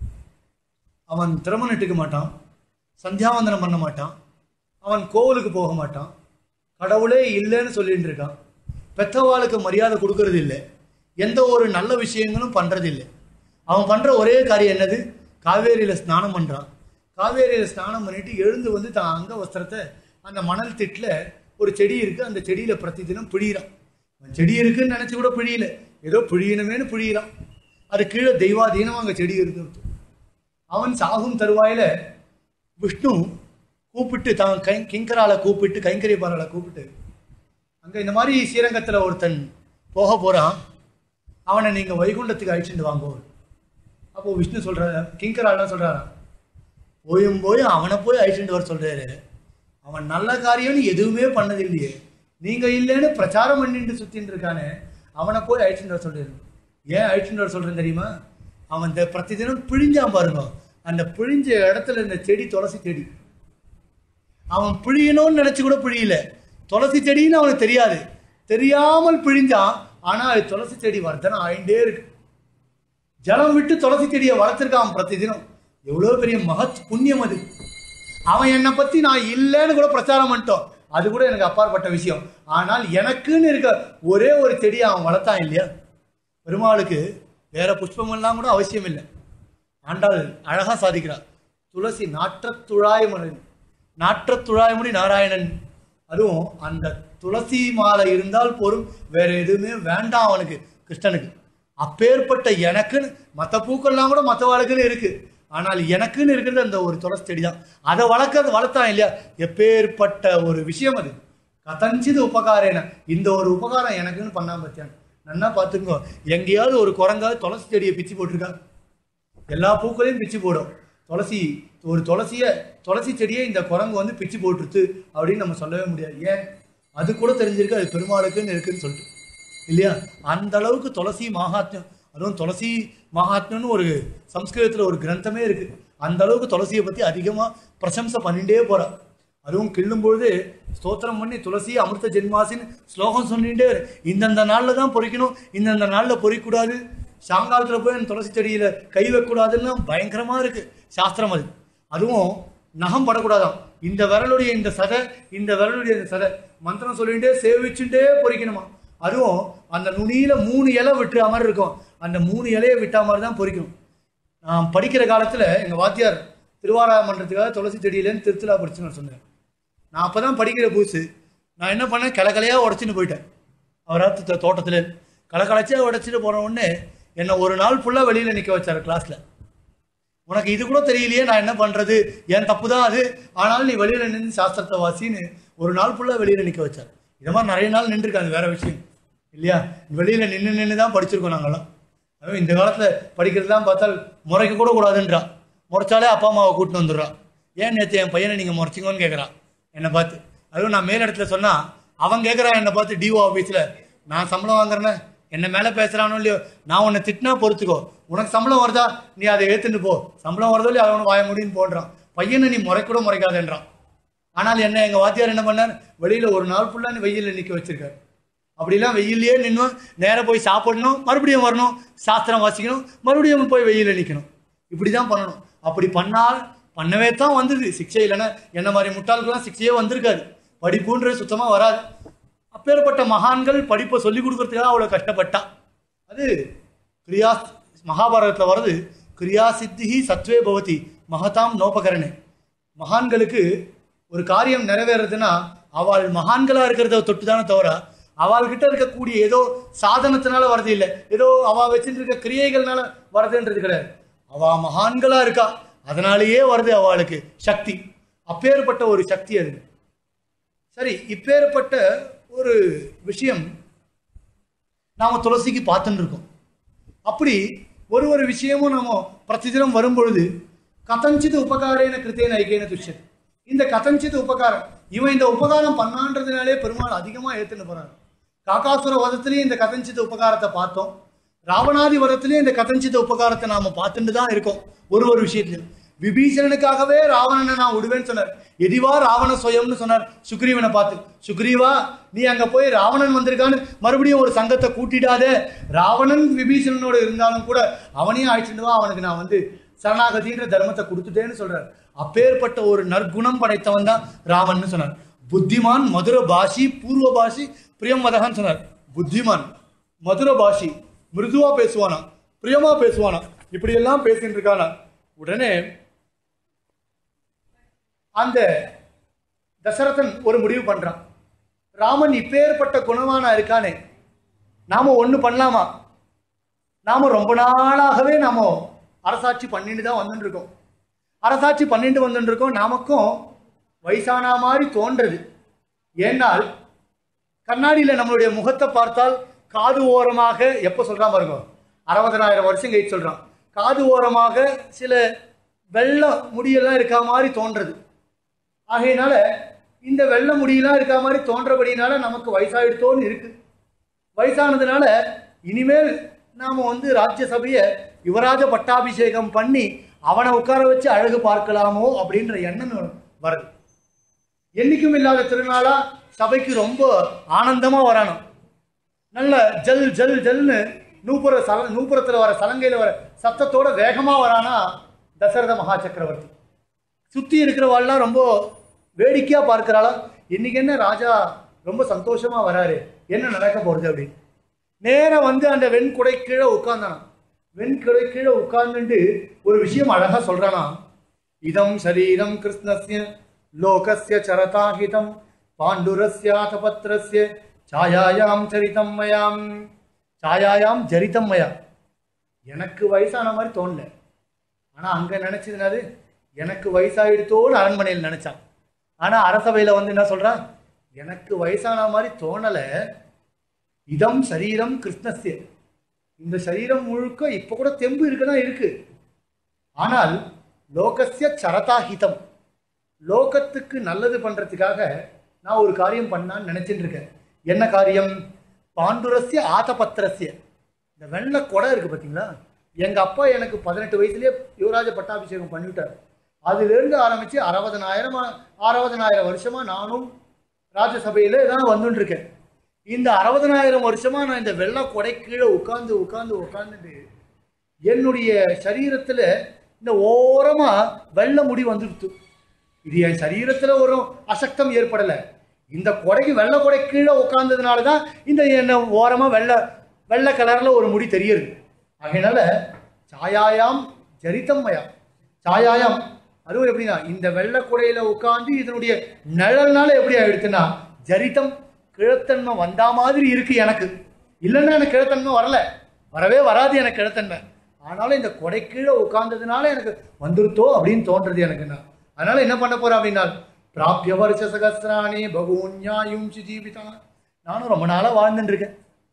அவன் திருமணம் இட்டுக்க மாட்டான் சந்தியாவந்தனம் பண்ண மாட்டான் அவன் கோவிலுக்கு போக மாட்டான் கடவுளே இல்லைன்னு சொல்லிட்டு இருக்கான் பெத்தவாளுக்கு மரியாதை கொடுக்கறது இல்லை எந்த ஒரு நல்ல விஷயங்களும் பண்றது இல்லை அவன் பண்ற ஒரே காரியம் என்னது காவேரியில ஸ்நானம் பண்றான் காவேரியில ஸ்நானம் பண்ணிட்டு எழுந்து வந்து தான் அங்க வஸ்திரத்தை அந்த மணல் திட்டுல ஒரு செடி இருக்கு அந்த செடியில பிரதிதினம் பிழியிறான் அவன் செடி இருக்குன்னு நினைச்சு கூட பிழியல ஏதோ பிழியணுமேனு பிழியிறான் அது கீழே தெய்வாதீனம் அங்க செடி இருக்கு அவன் சாகும் தருவாயில விஷ்ணு கூப்பிட்டு தான் கை கிங்கரால கூப்பிட்டு கைங்கரிப்பாரால கூப்பிட்டு அங்க இந்த மாதிரி ஸ்ரீரங்கத்துல ஒருத்தன் போக போறான் அவனை நீங்க வைகுண்டத்துக்கு அழிச்சுட்டு வாங்கோ அப்போ விஷ்ணு சொல்ற கிங்கராலாம் சொல்றாராம் போயும் போய் அவனை போய் அழிச்சுட்டு வர சொல்றாரு அவன் நல்ல காரியம்னு எதுவுமே பண்ணது இல்லையே நீங்க இல்லைன்னு பிரச்சாரம் பண்ணிட்டு சுத்தின்னு இருக்கானே அவனை போய் அழிச்சுட்டு வர சொல்றாரு ஏன் அழிச்சுட்டு வர சொல்றேன் தெரியுமா அவன் இந்த பிரதிதினம் பிழிஞ்சான் பாருங்க அந்த பிழிஞ்ச இடத்துல இந்த செடி துளசி செடி அவன் பிழியணும்னு நினைச்சு கூட பிழியல துளசி செடின்னு அவனுக்கு தெரியாது தெரியாமல் பிழிஞ்சான் ஆனா அது துளசி செடி வர்த்தனம் ஆயிண்டே இருக்கு ஜலம் விட்டு துளசி செடியை வளர்த்துருக்கான் பிரதிதினம் எவ்வளவு பெரிய மகத் புண்ணியம் அது அவன் என்னை பத்தி நான் இல்லைன்னு கூட பிரச்சாரம் பண்ணிட்டோம் அது கூட எனக்கு அப்பாற்பட்ட விஷயம் ஆனால் எனக்குன்னு இருக்க ஒரே ஒரு செடியை அவன் வளர்த்தான் இல்லையா பெருமாளுக்கு வேற புஷ்பமெல்லாம் கூட அவசியம் இல்லை ஆண்டாள் அழகா சாதிக்கிறார் துளசி நாற்றத்துழாய்மணி நாற்றத்துழாய்மணி நாராயணன் அதுவும் அந்த துளசி மாலை இருந்தால் போரும் வேற எதுவுமே வேண்டாம் அவனுக்கு கிருஷ்ணனுக்கு அப்பேற்பட்ட எனக்குன்னு மற்ற பூக்கள்லாம் கூட மற்றவாளுக்குன்னு இருக்கு ஆனால் எனக்குன்னு இருக்கிறது அந்த ஒரு துளசி செடி தான் அதை வளர்க்கறது வளர்த்தான் இல்லையா எப்பேற்பட்ட ஒரு விஷயம் அது கதஞ்சிது உபகாரேன இந்த ஒரு உபகாரம் எனக்குன்னு பண்ணாம பத்தியான் நன்னா பார்த்துக்கோ எங்கேயாவது ஒரு குரங்காவது துளசி செடியை பிச்சு போட்டிருக்கா எல்லா பூக்களையும் பிச்சு போடும் துளசி ஒரு துளசிய துளசி செடியை இந்த குரங்கு வந்து பிச்சு போட்டுருத்து அப்படின்னு நம்ம சொல்லவே முடியாது ஏன் அது கூட தெரிஞ்சிருக்கு அது பெருமாளுக்குன்னு இருக்குன்னு சொல்லிட்டு இல்லையா அந்த அளவுக்கு துளசி மகாத்மியம் அதுவும் துளசி மகாத்மியம்னு ஒரு சம்ஸ்கிருதத்தில் ஒரு கிரந்தமே இருக்கு அந்த அளவுக்கு துளசியை பற்றி அதிகமாக பிரசம்சை பண்ணிட்டே போறா அதுவும் கிள்ளும்பொழுது ஸ்தோத்திரம் பண்ணி துளசி அமிர்த ஜென்மாசின்னு ஸ்லோகம் சொல்லிட்டே இரு. இந்தந்த நாளில் தான் பொறிக்கணும் இந்தந்த நாளில் பொறிக்கூடாது சாங்காலத்தில் போய் அந்த துளசி செடியில் கை வைக்கக்கூடாதுன்னு பயங்கரமாக இருக்கு சாஸ்திரம் அது அதுவும் நகம் படக்கூடாதாம் இந்த விரலுடைய இந்த சதை இந்த விரலுடைய இந்த சதை மந்திரம் சொல்லிட்டே சேவிச்சுட்டே பொறிக்கணுமா அதுவும் அந்த நுனியில மூணு இலை விட்டுற மாதிரி இருக்கும் அந்த மூணு இலையை விட்டா மாதிரி தான் பொறிக்கணும் நான் படிக்கிற காலத்துல எங்க வாத்தியார் திருவாரா மன்றத்துக்காக துளசி செடியிலேருந்து திருத்தலா படிச்சுன்னு சொன்னார் நான் அப்பதான் படிக்கிற புதுசு நான் என்ன பண்ணேன் கிளக்கலையா உடச்சின்னு போயிட்டேன் அவராத்து தோட்டத்துல கலக்கலைச்சா உடைச்சிட்டு போன உடனே என்னை ஒரு நாள் ஃபுல்லா வெளியில நிக்க வச்சாரு கிளாஸ்ல உனக்கு இது கூட தெரியலையே நான் என்ன பண்றது என் தப்பு தான் அது ஆனாலும் நீ வெளியில நின்று சாஸ்திரத்தை வாசின்னு ஒரு நாள் ஃபுல்லா வெளியில நிக்க வச்சார் இது மாதிரி நிறைய நாள் நின்றுருக்காது வேற விஷயம் இல்லையா வெளியில நின்று நின்று தான் படிச்சிருக்கோம் நாங்கெல்லாம் அதுவும் இந்த காலத்துல படிக்கிறதுலாம் பார்த்தால் முறைக்க கூட கூடாதுன்றா முறைச்சாலே அப்பா அம்மாவை கூட்டின்னு வந்துடுறா ஏன் நேற்று என் பையனை நீங்க முறைச்சிங்கன்னு கேட்குறான் என்னை பார்த்து அதுவும் நான் மேல் இடத்துல சொன்னா அவன் கேட்குறான் என்னை பார்த்து டிஓ ஆஃபீஸில் நான் சம்பளம் வாங்குறேனே என்ன மேலே பேசுறானோ இல்லையோ நான் உன்னை திட்டினா பொறுத்துக்கோ உனக்கு சம்பளம் வருதா நீ அதை ஏத்துன்னு போ சம்பளம் வருதோ இல்லையோ அவனை வாய முடியும்னு போன்றான் பையனை நீ முறைக்கூட முறைக்காதேன்றான் ஆனால் என்ன எங்க வாத்தியார் என்ன பண்ணார் வெளியில ஒரு நாள் ஃபுல்லா வெயில்ல நிக்க வச்சிருக்காரு அப்படிலாம் வெயிலே நின்று நேரா போய் சாப்பிடணும் மறுபடியும் வரணும் சாஸ்திரம் வாசிக்கணும் மறுபடியும் போய் வெயில்ல நிக்கணும் இப்படிதான் பண்ணணும் அப்படி பண்ணால் பண்ணவே தான் வந்தது சிக்ஷை இல்லைன்னா என்ன மாதிரி முட்டாளுக்கெல்லாம் சிக்ஷையே வந்திருக்காது படிப்புன்றது சுத்தமா வராது அப்பேற்பட்ட மகான்கள் படிப்பை சொல்லி கொடுக்கறதுக்காக அவ்வளவு கஷ்டப்பட்டா அது கிரியா மகாபாரதத்துல வருது கிரியா சித்திஹி சத்வே பவதி மகதாம் நோபகரணே மகான்களுக்கு ஒரு காரியம் நிறைவேறதுன்னா அவள் மகான்களா இருக்கிறத தொட்டு தானே தவிர அவள்கிட்ட இருக்கக்கூடிய ஏதோ சாதனத்தினால வரது இல்லை ஏதோ அவ வச்சுட்டு இருக்க கிரியைகள்னால வரதுன்றது கிடையாது அவ மகான்களா இருக்கா அதனாலேயே வருது அவளுக்கு சக்தி அப்பேற்பட்ட ஒரு சக்தி அது சரி இப்பேற்பட்ட ஒரு விஷயம் நாம துளசிக்கு பார்த்துன்னு இருக்கோம் அப்படி ஒரு ஒரு விஷயமும் நாம பிரதிதினம் வரும்பொழுது கதஞ்சித் உபகாரேன கிருத்தேன ஐக்கியன துஷ்யது இந்த கதஞ்சித் உபகாரம் இவன் இந்த உபகாரம் பண்ணான்றதுனாலே பெருமாள் அதிகமா ஏத்துன்னு போறாரு காக்காசுர வதத்திலேயும் இந்த கதஞ்சித் உபகாரத்தை பார்த்தோம் ராவணாதி வதத்திலேயும் இந்த கதஞ்சித் உபகாரத்தை நாம பார்த்துட்டு தான் இருக்கோம் ஒரு ஒரு விஷயத்திலும் விபீஷணனுக்காகவே ராவணனை நான் விடுவேன்னு சொன்னார் எதிவா ராவண சுயம்னு சொன்னார் சுக்ரீவனை பார்த்து சுக்ரீவா நீ அங்க போய் ராவணன் வந்திருக்கான்னு மறுபடியும் ஒரு சங்கத்தை கூட்டிடாதே ராவணன் விபீஷணனோட இருந்தாலும் கூட அவனையும் அழைச்சிட்டு வா அவனுக்கு நான் வந்து சரணாகதின்ற தர்மத்தை கொடுத்துட்டேன்னு சொல்றார் அப்பேற்பட்ட ஒரு நற்குணம் படைத்தவன் தான் ராவன்னு சொன்னார் புத்திமான் மதுர பாஷி பூர்வ பாஷி பிரியமதகன்னு சொன்னார் புத்திமான் மதுர பாஷி மிருதுவா பேசுவானா பிரியமா பேசுவானா இப்படி எல்லாம் பேசிட்டு இருக்கானா உடனே அந்த தசரதன் ஒரு முடிவு பண்றான் ராமன் இப்பேற்பட்ட குணவானா இருக்கானே நாம ஒண்ணு பண்ணலாமா நாம ரொம்ப நாளாகவே நாம அரசாட்சி பண்ணிட்டு தான் வந்துட்டு இருக்கோம் அரசாட்சி பண்ணிட்டு வந்துட்டு இருக்கோம் நமக்கும் வயசான மாதிரி தோன்றது ஏனால் கண்ணாடியில நம்மளுடைய முகத்தை பார்த்தால் காது ஓரமாக எப்போ சொல்றான் பாருங்க அறுபதனாயிரம் வருஷம் கழிச்சு சொல்றான் காது ஓரமாக சில வெள்ளை முடியெல்லாம் இருக்கா மாதிரி தோன்றது ஆகையினால இந்த வெள்ளை முடியெல்லாம் இருக்கா மாதிரி தோன்றபடினால நமக்கு வயசாயிடுத்தோன்னு இருக்கு வயசானதுனால இனிமேல் நாம வந்து ராஜ்யசபையை யுவராஜ பட்டாபிஷேகம் பண்ணி அவனை உட்கார வச்சு அழகு பார்க்கலாமோ அப்படின்ற எண்ணம் வருது என்னைக்கும் இல்லாத திருநாளா சபைக்கு ரொம்ப ஆனந்தமா வரணும் நல்ல ஜல் ஜல் ஜல்னு நூப்புற சல நூப்புறத்துல வர சலங்கையில வர சத்தத்தோட வேகமா வரானா தசரத மகா சக்கரவர்த்தி சுத்தி இருக்கிறவாள்லாம் ரொம்ப வேடிக்கையா பார்க்கிறாளா இன்னைக்கு என்ன ராஜா ரொம்ப சந்தோஷமா வராரு என்ன நடக்க போறது அப்படின்னு நேரா வந்து அந்த வெண்குடை கீழே உட்கார்ந்தானா வெண்குடை கீழே உட்கார்ந்துட்டு ஒரு விஷயம் அழகா சொல்றானா இதம் சரீரம் கிருஷ்ணஸ்ய லோகஸ்ய சரதாஹிதம் பாண்டுரஸ்யாத பத்ரஸ்ய சாயாயாம் சரிதம் மயாம் சாயாயாம் ஜரிதம் மயா எனக்கு வயசான மாதிரி தோணல ஆனா அங்க நினைச்சதுனாது எனக்கு வயசாயிடுத்தோன்னு அரண்மனையில் நினைச்சான் ஆனா அரசவையில வந்து என்ன சொல்றான் எனக்கு வயசான மாதிரி தோணல இதம் சரீரம் கிருஷ்ணஸ்ய இந்த சரீரம் முழுக்க இப்ப கூட தெம்பு இருக்குதான் இருக்கு ஆனால் லோகஸ்ய சரதாஹிதம் லோகத்துக்கு நல்லது பண்றதுக்காக நான் ஒரு காரியம் பண்ணான்னு நினைச்சிட்டு இருக்கேன் என்ன காரியம் பாண்டுரஸ்ய ஆதபத்திரஸ்ய இந்த வெள்ளை கொடை இருக்கு பார்த்தீங்களா எங்க அப்பா எனக்கு பதினெட்டு வயசுலயே யுவராஜ பட்டாபிஷேகம் பண்ணிவிட்டார் அதிலிருந்து ஆரம்பிச்சு அறுபதனாயிரம் அறுபதனாயிரம் வருஷமா நானும் ராஜ்யசபையில தான் வந்துட்டு இருக்கேன் இந்த அறுபதனாயிரம் வருஷமா நான் இந்த வெள்ளை கொடை கீழே உட்கார்ந்து உட்கார்ந்து உட்கார்ந்துட்டு என்னுடைய சரீரத்துல இந்த ஓரமா வெள்ளை முடி வந்துடுத்து இது என் சரீரத்துல ஒரு அசக்தம் ஏற்படல இந்த கொடைக்கு வெள்ளை கொடை கீழே உட்கார்ந்ததுனால தான் இந்த என்ன ஓரமா வெள்ளை வெள்ளை கலர்ல ஒரு முடி தெரியுது ஆகையினால சாயாயாம் ஜரித்தம்மயா சாயாயாம் அதுவும் எப்படின்னா இந்த வெள்ளை குடையில உட்கார்ந்து இதனுடைய நிழல்னால எப்படி ஆயிடுச்சுன்னா ஜரித்தம் கிழத்தன்மை வந்தா மாதிரி இருக்கு எனக்கு இல்லைன்னா எனக்கு கிழத்தன்மை வரல வரவே வராது எனக்கு கிழத்தன்மை ஆனாலும் இந்த கொடை கீழே உட்கார்ந்ததுனால எனக்கு வந்துருத்தோ அப்படின்னு தோன்றது எனக்கு நான் அதனால என்ன பண்ண போறேன் அப்படின்னா பிராபிய வருஷ சகசிராணி பகூன்யாயும் ஜீவிதா நானும் ரொம்ப நாளா வாழ்ந்துட்டு இருக்கேன்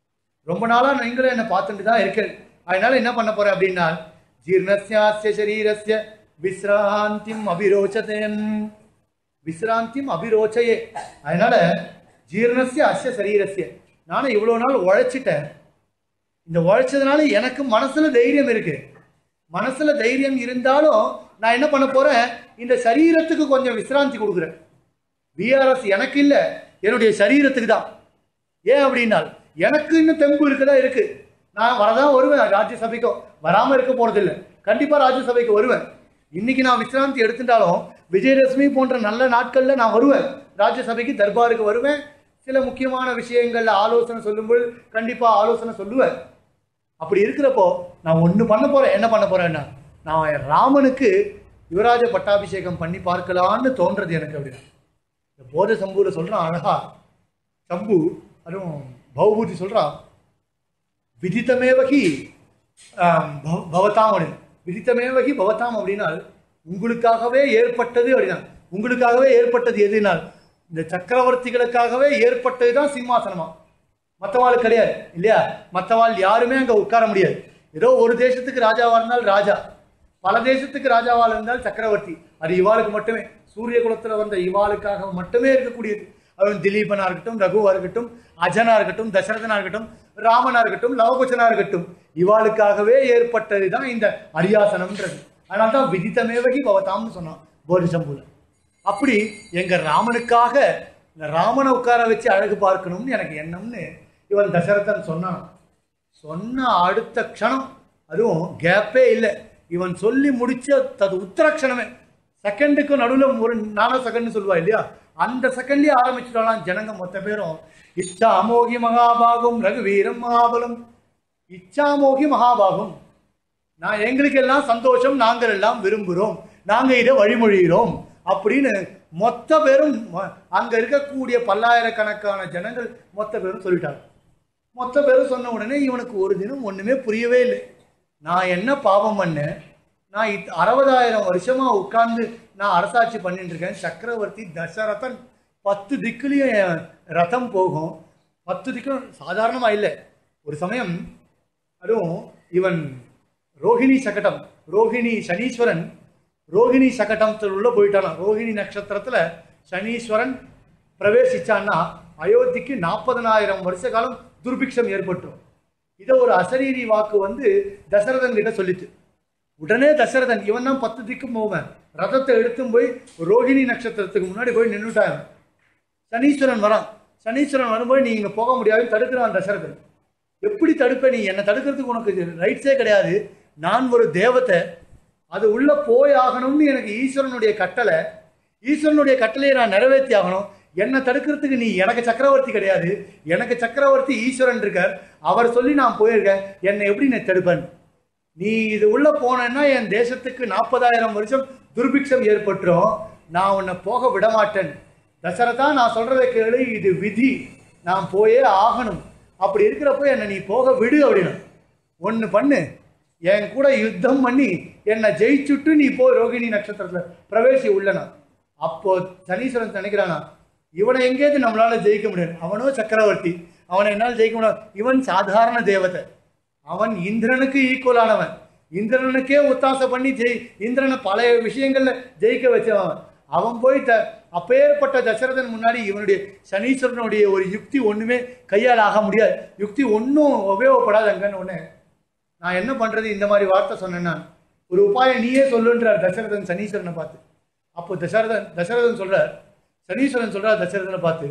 ரொம்ப நாளா நீங்களும் என்னை பார்த்துட்டு தான் இருக்கேன் அதனால என்ன பண்ண போறேன் அப்படின்னா ஜீர்ணஸ்யாஸ்ய சரீரஸ்ய விஸ்ராந்திம் அபிரோச்சதேன் விஸ்ராந்திம் அபிரோச்சையே அதனால ஜீர்ணஸ்ய அஸ்ய சரீரஸ்ய நானும் இவ்வளோ நாள் உழைச்சிட்டேன் இந்த உழைச்சதுனால எனக்கு மனசுல தைரியம் இருக்கு மனசுல தைரியம் இருந்தாலும் நான் என்ன பண்ண போறேன் இந்த சரீரத்துக்கு கொஞ்சம் விசிராந்தி கொடுக்குறேன் விஆர்எஸ் எனக்கு இல்ல என்னுடைய சரீரத்துக்கு தான் ஏன் அப்படின்னா எனக்கு இன்னும் தெம்பு இருக்குதா இருக்கு நான் வரதான் வருவேன் ராஜ்யசபைக்கும் வராம இருக்க போறதில்லை கண்டிப்பா ராஜ்யசபைக்கு வருவேன் இன்னைக்கு நான் விசிராந்தி எடுத்துட்டாலும் விஜயதசமி போன்ற நல்ல நாட்கள்ல நான் வருவேன் ராஜ்யசபைக்கு தர்பாருக்கு வருவேன் சில முக்கியமான விஷயங்கள்ல ஆலோசனை சொல்லும்போது கண்டிப்பா ஆலோசனை சொல்லுவேன் அப்படி இருக்கிறப்போ நான் ஒன்று பண்ண போறேன் என்ன பண்ண போறேன்னா நான் ராமனுக்கு யுவராஜ பட்டாபிஷேகம் பண்ணி பார்க்கலான்னு தோன்றது எனக்கு அப்படின்னா இந்த போத சம்பூல சொல்றான் அழகா சம்பு அதுவும் பௌபூதி சொல்றான் விதித்தமேவகி ஆம், பவ- பவதாம் அப்படின்னு விதித்தமேவகி பவதாம் அப்படின்னால் உங்களுக்காகவே ஏற்பட்டது அப்படின்னா உங்களுக்காகவே ஏற்பட்டது எதுனால் இந்த சக்கரவர்த்திகளுக்காகவே ஏற்பட்டது தான் சிம்மாசனமா மற்றவாள் கிடையாது இல்லையா மற்றவாள் யாருமே அங்க உட்கார முடியாது ஏதோ ஒரு தேசத்துக்கு ராஜாவா இருந்தால் ராஜா பல தேசத்துக்கு ராஜாவா இருந்தால் சக்கரவர்த்தி அது இவாளுக்கு மட்டுமே சூரிய குலத்துல வந்த இவாளுக்காக மட்டுமே இருக்கக்கூடியது அவன் திலீபனா இருக்கட்டும் ரகுவா இருக்கட்டும் அஜனா இருக்கட்டும் தசரதனா இருக்கட்டும் ராமனா இருக்கட்டும் லவகுச்சனா இருக்கட்டும் இவாளுக்காகவே ஏற்பட்டது தான் இந்த அரியாசனம்ன்றது அதனால தான் விதித்தமேவகி பவதாம்னு சொன்னான் போதிசம்பூல அப்படி எங்க ராமனுக்காக இந்த ராமனை உட்கார வச்சு அழகு பார்க்கணும்னு எனக்கு எண்ணம்னு இவன் தசரதன் சொன்னான் சொன்ன அடுத்த க்ஷணம் அதுவும் கேப்பே இல்லை இவன் சொல்லி முடிச்ச தது உத்தர க்ஷணமே செகண்டுக்கு நடுவில் ஒரு நானோ செகண்ட் சொல்லுவா இல்லையா அந்த செகண்ட்லயே ஆரம்பிச்சுட்டாலாம் ஜனங்க மொத்த பேரும் இச்சா அமோகி மகாபாகும் ரகுவீரம் மகாபலம் இச்சாமோகி மகாபாகும் நான் எங்களுக்கு எல்லாம் சந்தோஷம் நாங்கள் எல்லாம் விரும்புகிறோம் நாங்க இதை வழிமொழிகிறோம் அப்படின்னு மொத்த பேரும் ம- அங்க இருக்கக்கூடிய பல்லாயிரக்கணக்கான ஜனங்கள் மொத்த பேரும் சொல்லிட்டாங்க மொத்த பேரும் சொன்ன உடனே இவனுக்கு ஒரு தினம் ஒண்ணுமே புரியவே இல்லை நான் என்ன பாவம் பண்ணேன் நான் இத் அறுபதாயிரம் வருஷமா உட்கார்ந்து நான் அரசாட்சி பண்ணிட்டு இருக்கேன் சக்கரவர்த்தி தசரதன் பத்து திக்குலயும் என் ரதம் போகும் பத்து திக்கும் சாதாரணமா இல்லை ஒரு சமயம் அதுவும் இவன் ரோஹிணி சகடம் ரோஹிணி சனீஸ்வரன் ரோஹிணி சகடத்துல உள்ள போயிட்டானாம் ரோஹிணி நட்சத்திரத்துல சனீஸ்வரன் பிரவேசிச்சான்னா அயோத்திக்கு நாற்பதனாயிரம் வருஷ காலம் துர்பிக்ஷம் ஏற்பட்டுரும் இதை ஒரு அசரீரி வாக்கு வந்து தசரதன் கிட்ட சொல்லிச்சு உடனே தசரதன் இவன் தான் பத்து திக்கும் போவேன் ரதத்தை எடுத்தும் போய் ரோஹிணி நட்சத்திரத்துக்கு முன்னாடி போய் நின்றுட்டான் சனீஸ்வரன் வரான் சனீஸ்வரன் வரும்போது நீ இங்க போக முடியாதுன்னு தடுக்கிறான் தசரதன் எப்படி தடுப்ப நீ என்னை தடுக்கிறதுக்கு உனக்கு ரைட்ஸே கிடையாது நான் ஒரு தேவதை அது உள்ள போய் ஆகணும்னு எனக்கு ஈஸ்வரனுடைய கட்டளை ஈஸ்வரனுடைய கட்டளையை நான் நிறைவேற்றி ஆகணும் என்னை தடுக்கிறதுக்கு நீ எனக்கு சக்கரவர்த்தி கிடையாது எனக்கு சக்கரவர்த்தி ஈஸ்வரன் இருக்கார் அவர் சொல்லி நான் போயிருக்கேன் என்னை எப்படி நான் தடுப்பேன் நீ இது உள்ள போனேன்னா என் தேசத்துக்கு நாற்பதாயிரம் வருஷம் துர்பிக்ஷம் ஏற்பட்டுரும் நான் உன்னை போக விட மாட்டேன் தசரதா நான் சொல்றதை கேளு இது விதி நான் போயே ஆகணும் அப்படி இருக்கிறப்போ என்னை நீ போக விடு அப்படின்னு ஒன்று பண்ணு என் கூட யுத்தம் பண்ணி என்னை ஜெயிச்சுட்டு நீ போய் ரோகிணி நட்சத்திரத்துல பிரவேசி உள்ளனா அப்போ சனீஸ்வரன் நினைக்கிறானா இவனை எங்கேயாவது நம்மளால ஜெயிக்க முடியாது அவனோ சக்கரவர்த்தி அவனை என்னால் ஜெயிக்க முடியாது இவன் சாதாரண தேவதை அவன் இந்திரனுக்கு ஈக்குவலானவன் இந்திரனுக்கே ஒத்தாசை பண்ணி ஜெய் இந்திரனை பல விஷயங்கள்ல ஜெயிக்க வச்சவன் அவன் போய் த அப்பேற்பட்ட தசரதன் முன்னாடி இவனுடைய சனீஸ்வரனுடைய ஒரு யுக்தி ஒண்ணுமே கையால் ஆக முடியாது யுக்தி ஒன்றும் உபயோகப்படாது அங்கன்னு ஒண்ணு நான் என்ன பண்றது இந்த மாதிரி வார்த்தை சொன்னேன் நான் ஒரு உபாயம் நீயே சொல்லுன்றார் தசரதன் சனீஸ்வரனை பார்த்து அப்போ தசரதன் தசரதன் சொல்றார் சனீஸ்வரன் சொல்றார் தசரதனை பார்த்து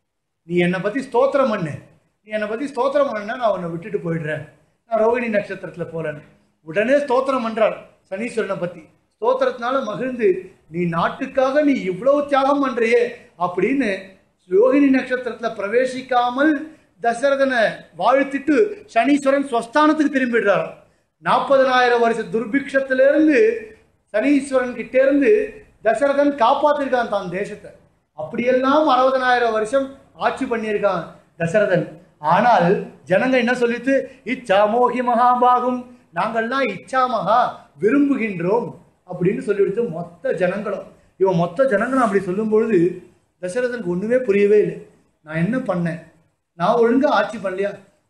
நீ என்னை பத்தி ஸ்தோத்திரம் பண்ணு நீ என்னை பத்தி ஸ்தோத்திரம் பண்ணா நான் உன்னை விட்டுட்டு போயிடுறேன் நான் ரோகிணி நட்சத்திரத்துல போறேன் உடனே ஸ்தோத்திரம் பண்றார் சனீஸ்வரனை பத்தி ஸ்தோத்திரத்தினால மகிழ்ந்து நீ நாட்டுக்காக நீ இவ்வளவு தியாகம் பண்றியே அப்படின்னு ரோகிணி நட்சத்திரத்துல பிரவேசிக்காமல் தசரதனை வாழ்த்திட்டு சனீஸ்வரன் ஸ்வஸ்தானத்துக்கு திரும்பிடுறார் நாற்பதனாயிரம் வருஷ துர்பிக்ஷத்திலிருந்து சனீஸ்வரன் கிட்டே இருந்து தசரதன் காப்பாத்திருக்கான் தான் தேசத்தை அப்படியெல்லாம் அறுபதனாயிரம் வருஷம் ஆட்சி பண்ணியிருக்கான் தசரதன் ஆனால் ஜனங்க என்ன சொல்லிட்டு இச்சாமோகி மகாபாகும் நாங்கள்லாம் இச்சாமகா விரும்புகின்றோம் அப்படின்னு சொல்லிவிடுத்து மொத்த ஜனங்களும் இவன் மொத்த ஜனங்களும் அப்படி சொல்லும் பொழுது தசரதனுக்கு ஒண்ணுமே புரியவே இல்லை நான் என்ன பண்ணேன் நான் ஒழுங்கா ஆட்சி பண்ணலையா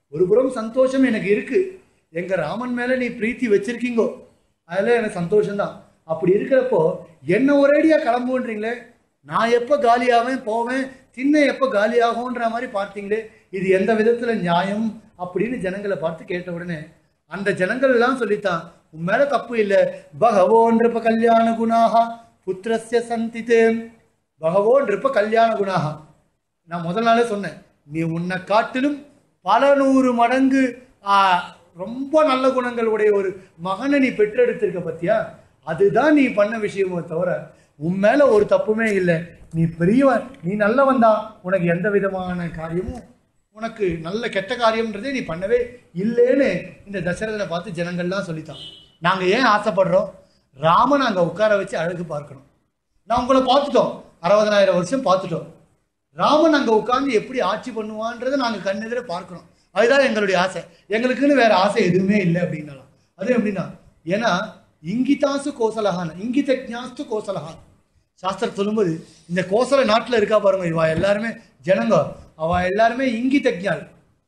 ஒரு புறம் சந்தோஷம் எனக்கு இருக்கு எங்க ராமன் மேல நீ பிரீத்தி வச்சிருக்கீங்கோ அதுல எனக்கு சந்தோஷம்தான் அப்படி இருக்கிறப்போ என்ன ஒரேடியா கிளம்புன்றீங்களே நான் எப்போ காலியாவேன் போவேன் திண்ணை எப்போ காலியாகும்ன்ற மாதிரி பார்த்தீங்களே இது எந்த விதத்துல நியாயம் அப்படின்னு ஜனங்களை பார்த்து கேட்ட உடனே அந்த ஜனங்கள் எல்லாம் சொல்லித்தான் உன் மேல தப்பு இல்லை பகவோ நிருப கல்யாண குணாக புத்திரஸ்ய சந்தித்தே பகவோ நிருப கல்யாண குணாக நான் முதல் நாளே சொன்னேன் நீ உன்னை காட்டிலும் பல நூறு மடங்கு ஆ, ரொம்ப நல்ல குணங்கள் உடைய ஒரு மகனை நீ பெற்றெடுத்திருக்க பத்தியா அதுதான் நீ பண்ண விஷயமோ தவிர உன் மேல ஒரு தப்புமே இல்லை நீ பெரியவன் நீ நல்லவன் தான் உனக்கு எந்த விதமான காரியமும் உனக்கு நல்ல கெட்ட காரியம்ன்றதே நீ பண்ணவே இல்லைன்னு இந்த தசரதனை பார்த்து ஜனங்கள்லாம் சொல்லித்தான் நாங்க ஏன் ஆசைப்படுறோம் ராமன் அங்க உட்கார வச்சு அழகு பார்க்கணும் நான் உங்களை பார்த்துட்டோம் அறுபதனாயிரம் வருஷம் பார்த்துட்டோம் ராமன் அங்க உட்கார்ந்து எப்படி ஆட்சி பண்ணுவான்றதை நாங்க கண்ணெதிர பார்க்கணும் அதுதான் எங்களுடைய ஆசை எங்களுக்குன்னு வேற ஆசை எதுவுமே இல்லை அப்படின்னாலாம் அது எப்படின்னா ஏன்னா இங்கிதாசு கோசலகான் இங்கித ஜாஸ்து கோசலகான் சாஸ்திரம் சொல்லும்போது இந்த கோசல நாட்டுல இருக்கா பாருங்க இவா எல்லாருமே ஜனங்க அவ எல்லாருமே இங்கித ஜால்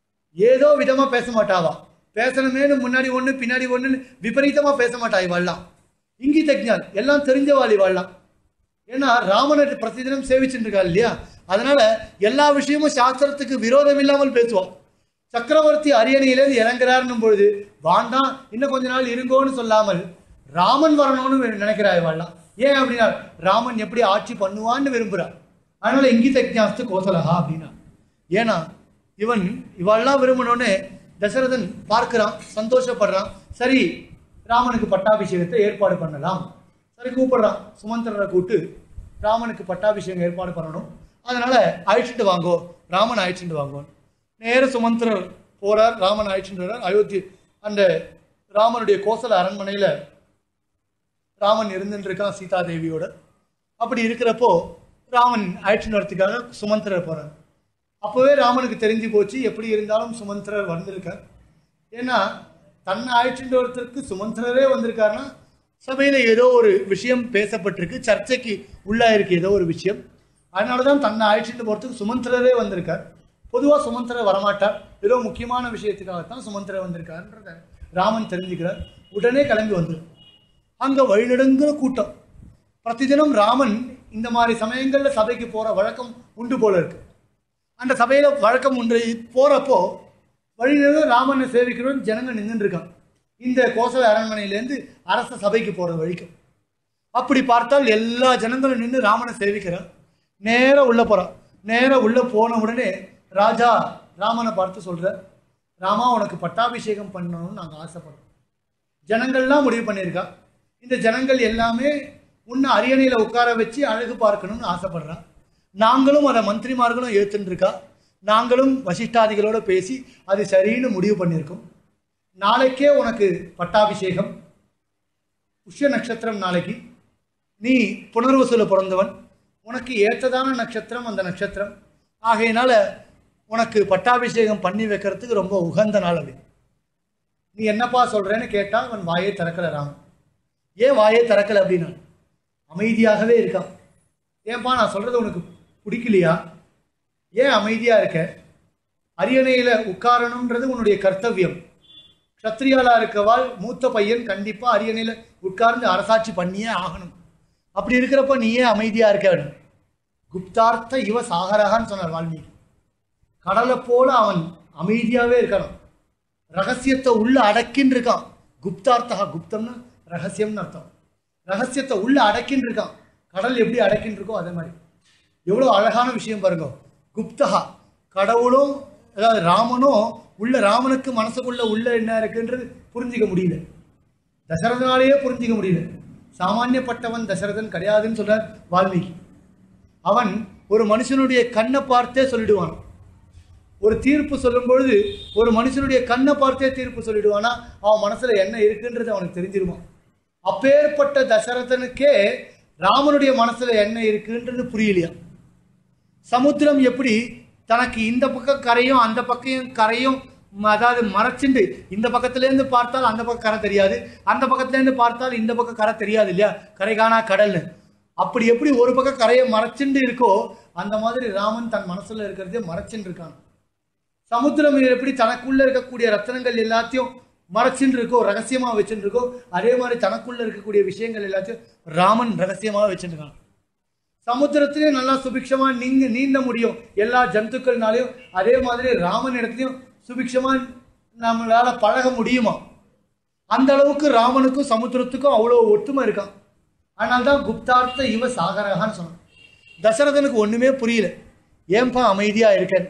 ஏதோ விதமா பேச மாட்டாவா பேசணுமேனு முன்னாடி ஒண்ணு பின்னாடி ஒண்ணுன்னு விபரீதமா பேச மாட்டா இவாள்லாம் இங்கித ஜால் எல்லாம் தெரிஞ்சவாள் இவாள்லாம் ஏன்னா ராமனை பிரதிதினம் சேவிச்சுட்டு இருக்கா இல்லையா அதனால எல்லா விஷயமும் சாஸ்திரத்துக்கு விரோதம் இல்லாமல் பேசுவான் சக்கரவர்த்தி அரியணையிலேருந்து இறங்குறாருன்னும் பொழுது வாண்டாம் இன்னும் கொஞ்ச நாள் இருங்கோன்னு சொல்லாமல் ராமன் வரணும்னு நினைக்கிறா இவாள்லாம் ஏன் அப்படின்னா ராமன் எப்படி ஆட்சி பண்ணுவான்னு விரும்புறா அதனால இங்கித ஜாஸ்து கோசலகா அப்படின்னா ஏன்னா இவன் இவாள்லாம் விரும்பினோடனே தசரதன் பார்க்கிறான் சந்தோஷப்படுறான் சரி ராமனுக்கு பட்டாபிஷேகத்தை ஏற்பாடு பண்ணலாம் சரி கூப்பிடுறான் சுமந்திரரை கூப்பிட்டு ராமனுக்கு பட்டாபிஷேகம் ஏற்பாடு பண்ணணும் அதனால அழைச்சிட்டு வாங்கோ ராமன் அழைச்சிட்டு வாங்கோ நேர சுமந்திரர் போறார் ராமன் அழைச்சிட்டு வர்றார் அயோத்தி அந்த ராமனுடைய கோசல அரண்மனையில ராமன் இருந்துட்டு இருக்கான் சீதா தேவியோட அப்படி இருக்கிறப்போ ராமன் அழைச்சிட்டு வரத்துக்காக சுமந்திரர் போறார் அப்போவே ராமனுக்கு தெரிஞ்சு போச்சு எப்படி இருந்தாலும் சுமந்திரர் வந்திருக்கார் ஏன்னா தன்னை அழைச்சிட்டு வரத்துக்கு சுமந்திரரே வந்திருக்காருன்னா சபையில ஏதோ ஒரு விஷயம் பேசப்பட்டிருக்கு சர்ச்சைக்கு உள்ளாயிருக்கு ஏதோ ஒரு விஷயம் அதனால தான் தன்னை அழைச்சிட்டு போறதுக்கு சுமந்திரரே வந்திருக்கார் பொதுவா சுமந்திரர் வரமாட்டார் ஏதோ முக்கியமான விஷயத்துக்காகத்தான் சுமந்திரர் வந்திருக்காருன்றத ராமன் தெரிஞ்சுக்கிறார் உடனே கிளம்பி வந்துரு அங்க வழிநெடுங்கிற கூட்டம் பிரதிதினம் ராமன் இந்த மாதிரி சமயங்கள்ல சபைக்கு போற வழக்கம் உண்டு போல இருக்கு அந்த சபையில வழக்கம் உண்டு போறப்போ வழிநெடுங்க ராமனை சேவிக்கிறோம் ஜனங்க நின்றுட்டு இருக்கான் இந்த கோசல அரண்மனையிலேருந்து அரச சபைக்கு போற வழிக்கு அப்படி பார்த்தால் எல்லா ஜனங்களும் நின்று ராமனை சேவிக்கிறான் நேரா உள்ள போறான் நேரா உள்ள போன உடனே ராஜா ராமனை பார்த்து சொல்ற ராமா உனக்கு பட்டாபிஷேகம் பண்ணணும்னு நாங்க ஆசைப்படுறோம் ஜனங்கள்லாம் முடிவு பண்ணியிருக்கா இந்த ஜனங்கள் எல்லாமே உன்னை அரியணையில உட்கார வச்சு அழகு பார்க்கணும்னு ஆசைப்படுறான் நாங்களும் அதை மந்திரிமார்களும் ஏத்துன்னு இருக்கா நாங்களும் வசிஷ்டாதிகளோட பேசி அது சரின்னு முடிவு பண்ணியிருக்கோம் நாளைக்கே உனக்கு பட்டாபிஷேகம் புஷ்ய நட்சத்திரம் நாளைக்கு நீ புனர்வசூல பிறந்தவன் உனக்கு ஏற்றதான நட்சத்திரம் அந்த நட்சத்திரம் ஆகையினால உனக்கு பட்டாபிஷேகம் பண்ணி வைக்கிறதுக்கு ரொம்ப உகந்த நாள் அது நீ என்னப்பா சொல்றேன்னு கேட்டா அவன் வாயை திறக்கல ராமன் ஏன் வாயை திறக்கல அப்படின்னா அமைதியாகவே இருக்கான் ஏன்பா நான் சொல்றது உனக்கு பிடிக்கலையா ஏன் அமைதியா இருக்க அரியணையில உட்காரணுன்றது உன்னுடைய கர்த்தவியம் க்ஷத்ரியாலா இருக்கவாள் மூத்த பையன் கண்டிப்பா அரியணையில உட்கார்ந்து அரசாட்சி பண்ணியே ஆகணும் அப்படி இருக்கிறப்ப நீ ஏன் அமைதியா இருக்க வேணும் குப்தார்த்த இவ சாகரகான்னு சொன்னார் வால்மீகி கடலை போல அவன் அமைதியாவே இருக்கணும் ரகசியத்தை உள்ள அடக்கின்னு இருக்கான் குப்தார்த்தகா குப்தம்னா ரகசியம்னு அர்த்தம் ரகசியத்தை உள்ள அடக்கின்னு இருக்கான் கடல் எப்படி அடக்கின்னு இருக்கோ அதே மாதிரி எவ்வளோ அழகான விஷயம் பாருங்க குப்தகா கடவுளும் அதாவது ராமனும் உள்ள ராமனுக்கு மனசுக்குள்ள உள்ள என்ன இருக்குன்றது புரிஞ்சிக்க முடியல தசரதனாலேயே புரிஞ்சிக்க முடியல சாமானியப்பட்டவன் தசரதன் கிடையாதுன்னு சொல்றார் வால்மீகி அவன் ஒரு மனுஷனுடைய கண்ணை பார்த்தே சொல்லிடுவான் ஒரு தீர்ப்பு சொல்லும் பொழுது ஒரு மனுஷனுடைய கண்ணை பார்த்தே தீர்ப்பு சொல்லிடுவானா அவன் மனசுல என்ன இருக்குன்றது அவனுக்கு தெரிஞ்சிருவான் அப்பேற்பட்ட தசரதனுக்கே ராமனுடைய மனசுல என்ன இருக்குன்றது புரியலையா சமுத்திரம் எப்படி தனக்கு இந்த பக்கம் கரையும் அந்த பக்கம் கரையும் ம- அதாவது மறைச்சிண்டு இந்த பக்கத்துலேருந்து பார்த்தால் அந்த பக்கம் கரை தெரியாது அந்த பக்கத்துலேருந்து பார்த்தால் இந்த பக்கம் கரை தெரியாது இல்லையா கரை காணா கடல்னு அப்படி எப்படி ஒரு பக்கம் கரையை மறைச்சிண்டு இருக்கோ அந்த மாதிரி ராமன் தன் மனசுல இருக்கிறதே மறைச்சின்னு இருக்கான் சமுத்திரம் எப்படி தனக்குள்ள இருக்கக்கூடிய ரத்தனங்கள் எல்லாத்தையும் மறைச்சுன்னு இருக்கோ ரகசியமா வச்சுட்டு இருக்கோ அதே மாதிரி தனக்குள்ள இருக்கக்கூடிய விஷயங்கள் எல்லாத்தையும் ராமன் ரகசியமா வச்சுட்டு இருக்கான் சமுத்திரத்திலே நல்லா சுபிக்ஷமா நீங்க நீந்த முடியும் எல்லா ஜந்துக்கள்னாலையும் அதே மாதிரி ராமன் இடத்துலயும் சுபிக்ஷமா நம்மளால பழக முடியுமா அந்த அளவுக்கு ராமனுக்கும் சமுத்திரத்துக்கும் அவ்வளோ ஒற்றுமை இருக்கான் அதனால தான் குப்தார்த்த இவ சாகரகான்னு சொன்னான் தசரதனுக்கு ஒண்ணுமே புரியல ஏன்பா அமைதியா இருக்கேன்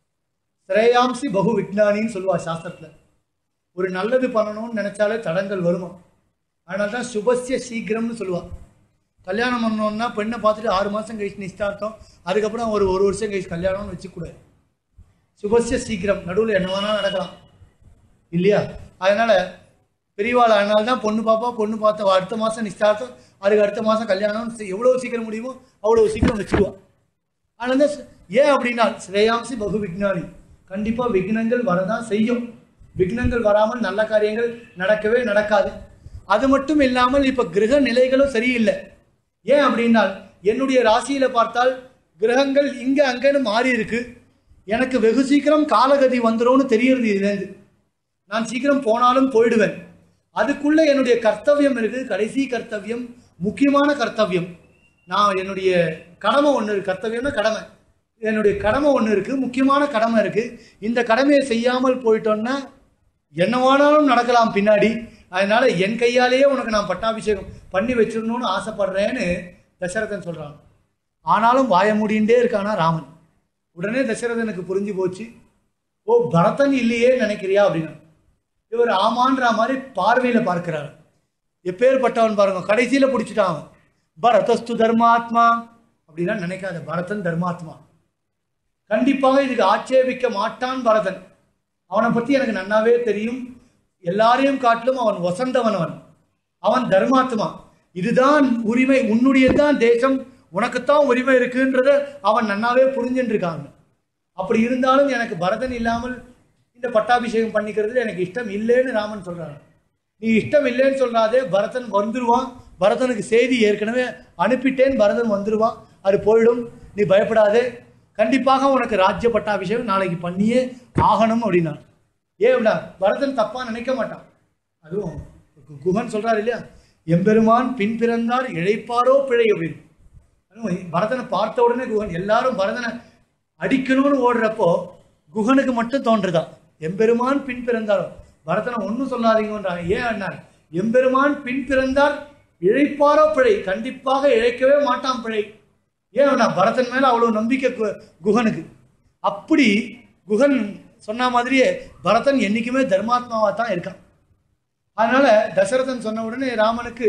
ஸ்ரேயாம்சி பகு விக்னானின்னு சொல்லுவா சாஸ்திரத்துல ஒரு நல்லது பண்ணணும்னு நினைச்சாலே தடங்கள் வருமா அதனால தான் சுபஸ்ய சீக்கிரம்னு சொல்லுவா கல்யாணம் பண்ணோம்னா பெண்ணை பார்த்துட்டு ஆறு மாதம் கழிச்சு நிச்சயார்த்தம் அதுக்கப்புறம் ஒரு ஒரு வருஷம் கழிச்சு கல்யாணம்னு வச்சுக்கூடாது சுபஸ்ய சீக்கிரம் நடுவில் என்ன வேணாலும் நடக்கலாம் இல்லையா அதனால பெரியவாள் அதனால தான் பொண்ணு பாப்பா பொண்ணு பார்த்த அடுத்த மாதம் நிச்சயார்த்தம் அதுக்கு அடுத்த மாதம் கல்யாணம் எவ்வளோ சீக்கிரம் முடியுமோ அவ்வளோ சீக்கிரம் வச்சுக்குவோம் அதனால தான் ச- ஏன் அப்படின்னா ஸ்ரேயாம்சி பகு விக்னானி கண்டிப்பாக விக்னங்கள் வரதான் செய்யும் விக்னங்கள் வராமல் நல்ல காரியங்கள் நடக்கவே நடக்காது அது மட்டும் இல்லாமல் இப்போ கிரக நிலைகளும் சரியில்லை ஏன் அப்படின்னா என்னுடைய ராசியில பார்த்தால் கிரகங்கள் இங்க அங்கன்னு மாறி இருக்கு எனக்கு வெகு சீக்கிரம் காலகதி வந்துரும்னு தெரியறது இதுலேருந்து நான் சீக்கிரம் போனாலும் போயிடுவேன் அதுக்குள்ள என்னுடைய கர்த்தவியம் இருக்கு கடைசி கர்த்தவியம் முக்கியமான கர்த்தவியம் நான் என்னுடைய கடமை ஒன்று இருக்கு கர்த்தவியம்னா கடமை என்னுடைய கடமை ஒன்று இருக்கு முக்கியமான கடமை இருக்கு இந்த கடமையை செய்யாமல் போயிட்டோன்னா என்னவானாலும் நடக்கலாம் பின்னாடி அதனால என் கையாலேயே உனக்கு நான் பட்டாபிஷேகம் பண்ணி வச்சிடணும்னு ஆசைப்படுறேன்னு தசரதன் சொல்றான் ஆனாலும் வாய மூடிண்டே இருக்கானா ராமன் உடனே தசரதனுக்கு புரிஞ்சு போச்சு ஓ பரதன் இல்லையே நினைக்கிறியா அப்படின்னா இவர் ஆமான்ற மாதிரி பார்வையில பார்க்கிறார் எப்பேற்பட்டவன் பாருங்க கடைசியில பிடிச்சிட்டான் அவன் பரதஸ்து தர்மாத்மா அப்படின்னா நினைக்காத பரதன் தர்மாத்மா கண்டிப்பாக இதுக்கு ஆட்சேபிக்க மாட்டான் பரதன் அவனை பத்தி எனக்கு நன்னாவே தெரியும் எல்லாரையும் காட்டிலும் அவன் வசந்தவன் அவன் அவன் தர்மாத்மா இதுதான் உரிமை உன்னுடையதுதான் தேசம் உனக்குத்தான் உரிமை இருக்குன்றத அவன் நன்னாவே புரிஞ்சுட்டு இருக்காங்க அப்படி இருந்தாலும் எனக்கு பரதன் இல்லாமல் இந்த பட்டாபிஷேகம் பண்ணிக்கிறது எனக்கு இஷ்டம் இல்லைன்னு ராமன் சொல்றான் நீ இஷ்டம் இல்லைன்னு சொல்றாதே பரதன் வந்துருவான் பரதனுக்கு செய்தி ஏற்கனவே அனுப்பிட்டேன் பரதன் வந்துருவான் அது போயிடும் நீ பயப்படாதே கண்டிப்பாக உனக்கு ராஜ்ய பட்டாபிஷேகம் நாளைக்கு பண்ணியே ஆகணும் அப்படின்னா ஏன் அப்படின்னா பரதன் தப்பா நினைக்க மாட்டான் அதுவும் கு- குகன் சொல்றாரு இல்லையா எம்பெருமான் பின் பிறந்தார் இழைப்பாரோ பிழை அப்படின்னு அதுவும் பரதனை பார்த்த உடனே குகன் எல்லாரும் பரதனை அடிக்கணும்னு ஓடுறப்போ குகனுக்கு மட்டும் தோன்றுதான் எம்பெருமான் பின் பிறந்தாரோ பரதனை ஒன்றும் சொல்லாதீங்கன்றாங்க ஏன் அண்ணார் எம்பெருமான் பின் பிறந்தார் இழைப்பாரோ பிழை கண்டிப்பாக இழைக்கவே மாட்டான் பிழை ஏன் அண்ணா பரதன் மேல அவ்வளவு நம்பிக்கை கு- குகனுக்கு அப்படி குகன் சொன்ன மாதிரியே பரதன் என்னைக்குமே தர்மாத்மாவா தான் இருக்கான் அதனால தசரதன் சொன்ன உடனே ராமனுக்கு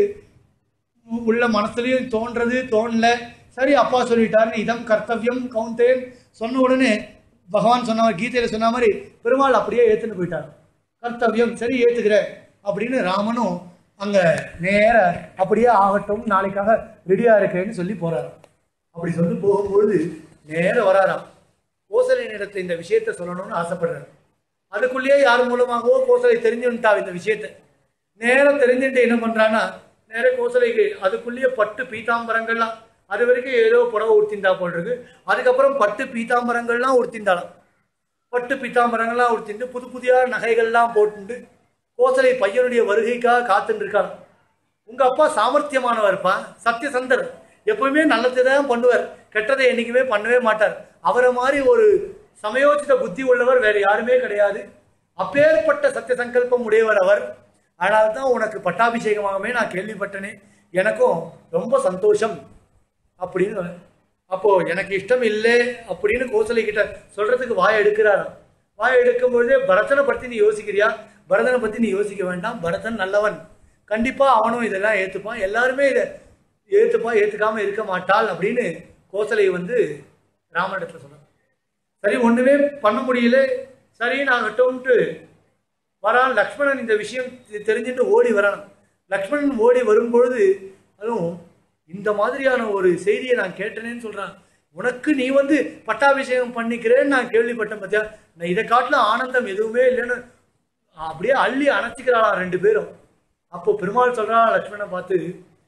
உ- உள்ள மனசுலயும் தோன்றது தோணல சரி அப்பா சொல்லிட்டாருன்னு இதம் கர்த்தவியம் கவுந்தேன் சொன்ன உடனே பகவான் சொன்ன மாதிரி, கீதையில சொன்ன மாதிரி பெருமாள் அப்படியே ஏத்துன்னு போயிட்டார் கர்த்தவியம் சரி ஏத்துக்கிறேன் அப்படின்னு ராமனும் அங்க நேர அப்படியே ஆகட்டும் நாளைக்காக ரெடியா இருக்கேன்னு சொல்லி போறாரு அப்படி சொல்லி போகும்பொழுது நேர வராராம் கோசலையினிடத்துல இந்த விஷயத்த சொல்லணும்னு ஆசைப்படுறாரு அதுக்குள்ளேயே யார் மூலமாகவோ கோசலை தெரிஞ்சுட்டா இந்த விஷயத்த நேரம் தெரிஞ்சுட்டு என்ன பண்றான்னா நேர கோசலைக்கு அதுக்குள்ளேயே பட்டு பீதாம்பரங்கள்லாம் அது வரைக்கும் ஏதோ புடவை உடுத்திந்தா போல் இருக்கு அதுக்கப்புறம் பட்டு பீதாம்பரங்கள்லாம் உடுத்திந்தாலாம் பட்டு பீதாம்பரங்கள்லாம் உடுத்திட்டு புது புதிய நகைகள்லாம் போட்டுண்டு கோசலை பையனுடைய வருகைக்காக காத்துட்டு இருக்காள் உங்க அப்பா சாமர்த்தியமானவர்ப்பா சத்தியசந்தர் எப்பவுமே நல்லதை தான் பண்ணுவார் கெட்டதை என்னைக்குமே பண்ணவே மாட்டார் அவரை மாதிரி ஒரு சமயோசித புத்தி உள்ளவர் வேற யாருமே கிடையாது அப்பேற்பட்ட சத்திய சங்கல்பம் உடையவர் அவர் அதனால தான் உனக்கு பட்டாபிஷேகமாகவே நான் கேள்விப்பட்டனே எனக்கும் ரொம்ப சந்தோஷம் அப்படின்னு அப்போ எனக்கு இஷ்டம் இல்லை அப்படின்னு கோசலை கிட்ட சொல்றதுக்கு வாய் எடுக்கிறாராம் வாய் எடுக்கும் பொழுதே பரதனை பத்தி நீ யோசிக்கிறியா பரதனை பத்தி நீ யோசிக்க வேண்டாம் பரதன் நல்லவன் கண்டிப்பா அவனும் இதெல்லாம் ஏத்துப்பான் எல்லாருமே இதை ஏத்துப்பான் ஏத்துக்காம இருக்க மாட்டாள் அப்படின்னு கோசலை வந்து ராமனிடத்துல சொல்றான் சரி ஒண்ணுமே பண்ண முடியல சரி நாங்கட்டோம்ட்டு வரான் லக்ஷ்மணன் இந்த விஷயம் தெ- தெரிஞ்சுட்டு ஓடி வரான் லக்ஷ்மணன் ஓடி வரும்பொழுது அதுவும் இந்த மாதிரியான ஒரு செய்தியை நான் கேட்டேனேன்னு சொல்றான் உனக்கு நீ வந்து பட்டாபிஷேகம் பண்ணிக்கிறேன்னு நான் கேள்விப்பட்டேன் பார்த்தியா நான் இதை காட்டிலும் ஆனந்தம் எதுவுமே இல்லைன்னு அப்படியே அள்ளி அணைச்சிக்கிறாளாம் ரெண்டு பேரும் அப்போ பெருமாள் சொல்றா லக்ஷ்மணனை பார்த்து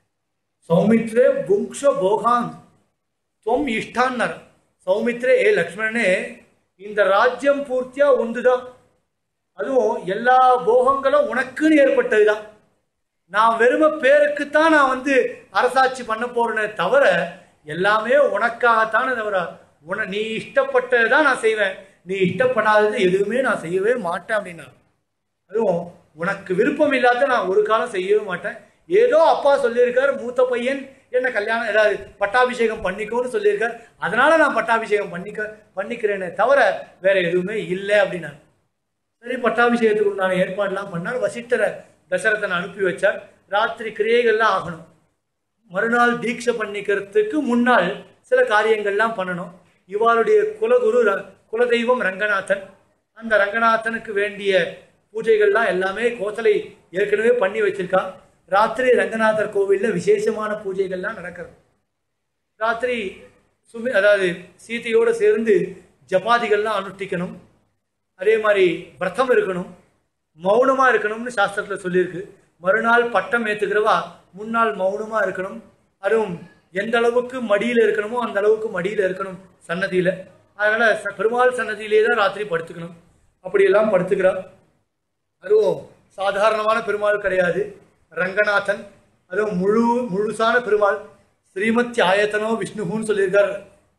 சௌமித்ரே புங்ஷ போகான் துவம் இஷ்டான்னர் சௌமித்ரே ஏ லக்ஷ்மணனே இந்த ராஜ்யம் பூர்த்தியா உண்டுதான் அதுவும் எல்லா போகங்களும் உனக்குன்னு ஏற்பட்டதுதான் நான் வெறும பேருக்குத்தான் நான் வந்து அரசாட்சி பண்ண போறேனே தவிர எல்லாமே உனக்காகத்தானே தவிர உன நீ இஷ்டப்பட்டதை தான் நான் செய்வேன் நீ இஷ்டப்படாதது எதுவுமே நான் செய்யவே மாட்டேன் அப்படின்னா அதுவும் உனக்கு விருப்பம் இல்லாத நான் ஒரு காலம் செய்யவே மாட்டேன் ஏதோ அப்பா சொல்லியிருக்காரு மூத்த பையன் என்ன கல்யாணம் ஏதாவது பட்டாபிஷேகம் பண்ணிக்கோன்னு சொல்லியிருக்காரு அதனால நான் பட்டாபிஷேகம் பண்ணிக்க பண்ணிக்கிறேனே தவிர வேற எதுவுமே இல்லை அப்படின்னாரு சரி பட்டாபிஷேகத்துக்கு உண்டான ஏற்பாடுலாம் பண்ணால் வசிட்டரை தசரதனை அனுப்பி வச்சார் ராத்திரி கிரியைகள்லாம் ஆகணும் மறுநாள் தீட்சை பண்ணிக்கிறதுக்கு முன்னால் சில காரியங்கள்லாம் பண்ணணும் இவாளுடைய குலகுரு ர- குலதெய்வம் ரங்கநாதன் அந்த ரங்கநாதனுக்கு வேண்டிய பூஜைகள்லாம் எல்லாமே கோசலை ஏற்கனவே பண்ணி வச்சிருக்கா ராத்திரி ரங்கநாதர் கோவில்ல விசேஷமான பூஜைகள்லாம் நடக்கிறது ராத்திரி சுமி அதாவது சீதையோடு சேர்ந்து ஜபாதிகள்லாம் அனுஷ்டிக்கணும் அதே மாதிரி விரதம் இருக்கணும் மௌனமா இருக்கணும்னு சாஸ்திரத்துல சொல்லியிருக்கு மறுநாள் பட்டம் ஏத்துக்கிறவா முன்னாள் மௌனமா இருக்கணும் அதுவும் எந்த அளவுக்கு மடியில இருக்கணுமோ அந்த அளவுக்கு மடியில இருக்கணும் சன்னதியில அதனால ச- பெருமாள் சன்னதியிலே தான் ராத்திரி படுத்துக்கணும் அப்படியெல்லாம் படுத்துக்கிறா அதுவும் சாதாரணமான பெருமாள் கிடையாது ரங்கநாதன் அதுவும் முழு முழுசான பெருமாள் ஸ்ரீமத்தி ஆயத்தனோ விஷ்ணுன்னு சொல்லியிருக்கார்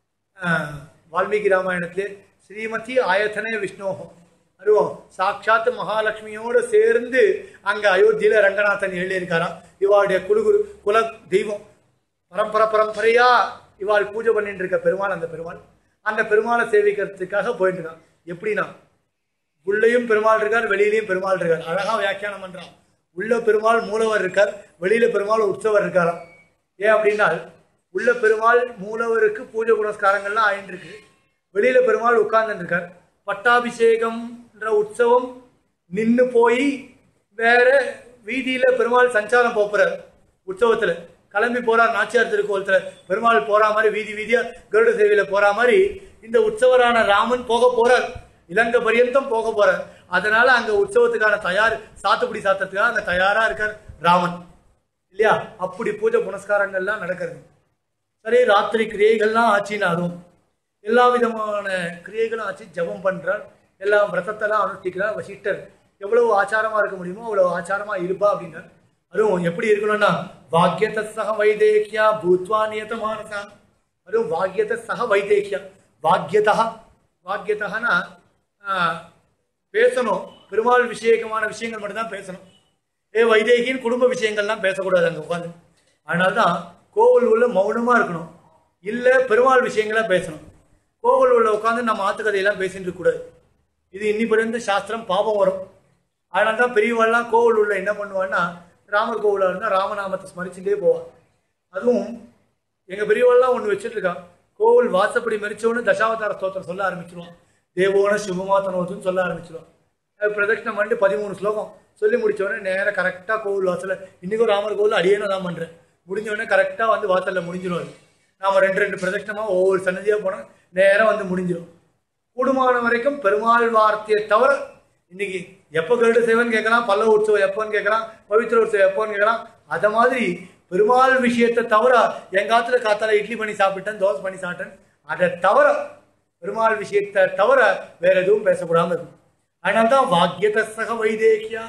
ஆஹ், வால்மீகி ராமாயணத்திலே ஸ்ரீமதி ஆயத்தனே விஷ்ணோகம் அதுவும் சாட்சாத் மகாலட்சுமியோடு சேர்ந்து அங்க அயோத்தியில ரங்கநாதன் எழுதியிருக்காராம் இவாளுடைய குலுகுரு குல தெய்வம் பரம்பரை பரம்பரையா இவாள் பூஜை பண்ணிட்டு இருக்க பெருமாள் அந்த பெருமாள் அந்த பெருமாளை சேவிக்கிறதுக்காக போயிட்டு இருக்கான் எப்படின்னா உள்ளேயும் பெருமாள் இருக்கார் வெளியிலயும் பெருமாள் இருக்கார் அழகா வியாக்கியானம் பண்றான் உள்ள பெருமாள் மூலவர் இருக்கார் வெளியில பெருமாள் உற்சவர் இருக்காராம் ஏன் அப்படின்னா உள்ள பெருமாள் மூலவருக்கு பூஜை புனஸ்காரங்கள்லாம் ஆயிட்டு இருக்கு வெளியில பெருமாள் உட்கார்ந்துட்டு இருக்கார் பட்டாபிஷேகம்ன்ற உற்சவம் நின்னு போய் வேற வீதியில பெருமாள் சஞ்சாரம் போப்புறார் உற்சவத்துல கிளம்பி போறார் நாச்சியார் திருக்கோலத்துல பெருமாள் போற மாதிரி வீதி வீதியா கருட சேவையில போற மாதிரி இந்த உற்சவரான ராமன் போக போறார் இலங்கை பரியந்தம் போக போறார் அதனால அங்க உற்சவத்துக்கான தயார் சாத்துப்படி சாத்தத்துக்காக அங்க தயாரா இருக்கார் ராமன் இல்லையா அப்படி பூஜை புனஸ்காரங்கள்லாம் நடக்கிறது சரி ராத்திரி கிரியைகள்லாம் ஆச்சினாலும் எல்லா விதமான கிரியைகளும் ஆச்சு ஜெபம் பண்றார் எல்லா விரதத்தெல்லாம் அனுஷ்டிக்கிறார் வசிஷ்டர் எவ்வளவு ஆச்சாரமா இருக்க முடியுமோ அவ்வளவு ஆச்சாரமா இருப்பா அப்படின்னார் அதுவும் எப்படி இருக்கணும்னா வாக்கியத சக வைதேக்கியா பூத்வா நியத மானசா அதுவும் வாக்கியத சக வைதேக்கியா வாக்கியதா வாக்கியதனா பேசணும் பெருமாள் விஷயகமான விஷயங்கள் மட்டும்தான் பேசணும் ஏ வைதேகின்னு குடும்ப விஷயங்கள்லாம் பேசக்கூடாது அங்கே உட்காந்து அதனால தான் கோவில் உள்ள மௌனமா இருக்கணும் இல்லை பெருமாள் விஷயங்களா பேசணும் கோவில் உள்ள உட்காந்து நம்ம ஆத்துக்கதையெல்லாம் பேசிட்டு இருக்கக்கூடாது இது இன்னி பிறந்த சாஸ்திரம் பாபம் வரும் அதனால தான் பெரியவாள்லாம் கோவில் உள்ள என்ன பண்ணுவான்னா ராமர் கோவிலாக இருந்தால் ராமநாமத்தை ஸ்மரிச்சுட்டே போவான் அதுவும் எங்க பெரியவாள்லாம் ஒன்று வச்சுட்டு இருக்கான் கோவில் வாசப்படி மறிச்சோன்னு தசாவதார ஸ்தோத்திரம் சொல்ல ஆரம்பிச்சிருவான் தேவோன சிவமாத்தனோத்துன்னு சொல்ல ஆரம்பிச்சிருவான் அது பிரதட்சணம் பண்ணிட்டு பதிமூணு ஸ்லோகம் சொல்லி முடிச்ச உடனே நேராக கரெக்டாக கோவில் வாசல்ல இன்னைக்கும் ராமர் கோவில் அடியேனும் தான் பண்றேன் முடிஞ்ச உடனே கரெக்டாக வந்து வாசல்ல முடிஞ்சிடும் அது நாம ரெண்டு ரெண்டு பிரதட்சணமா ஒவ்வொரு சன்னதியா போனால் நேரா வந்து முடிஞ்சிடும் கூடுமான வரைக்கும் பெருமாள் வார்த்தையை தவிர இன்னைக்கு எப்போ கருட சேவன் கேட்கலாம் பல்ல உற்சவம் எப்போன்னு கேட்கலாம் பவித்திர உற்சவம் எப்போன்னு கேட்கலாம் அத மாதிரி பெருமாள் விஷயத்தை தவிர எங்காத்துல காத்தால இட்லி பண்ணி சாப்பிட்டேன் தோசை பண்ணி சாப்பிட்டேன் அதை தவிர பெருமாள் விஷயத்தை தவிர வேற எதுவும் பேசக்கூடாம இருக்கும் அதனால்தான் வாக்கியத சக வைதேகியா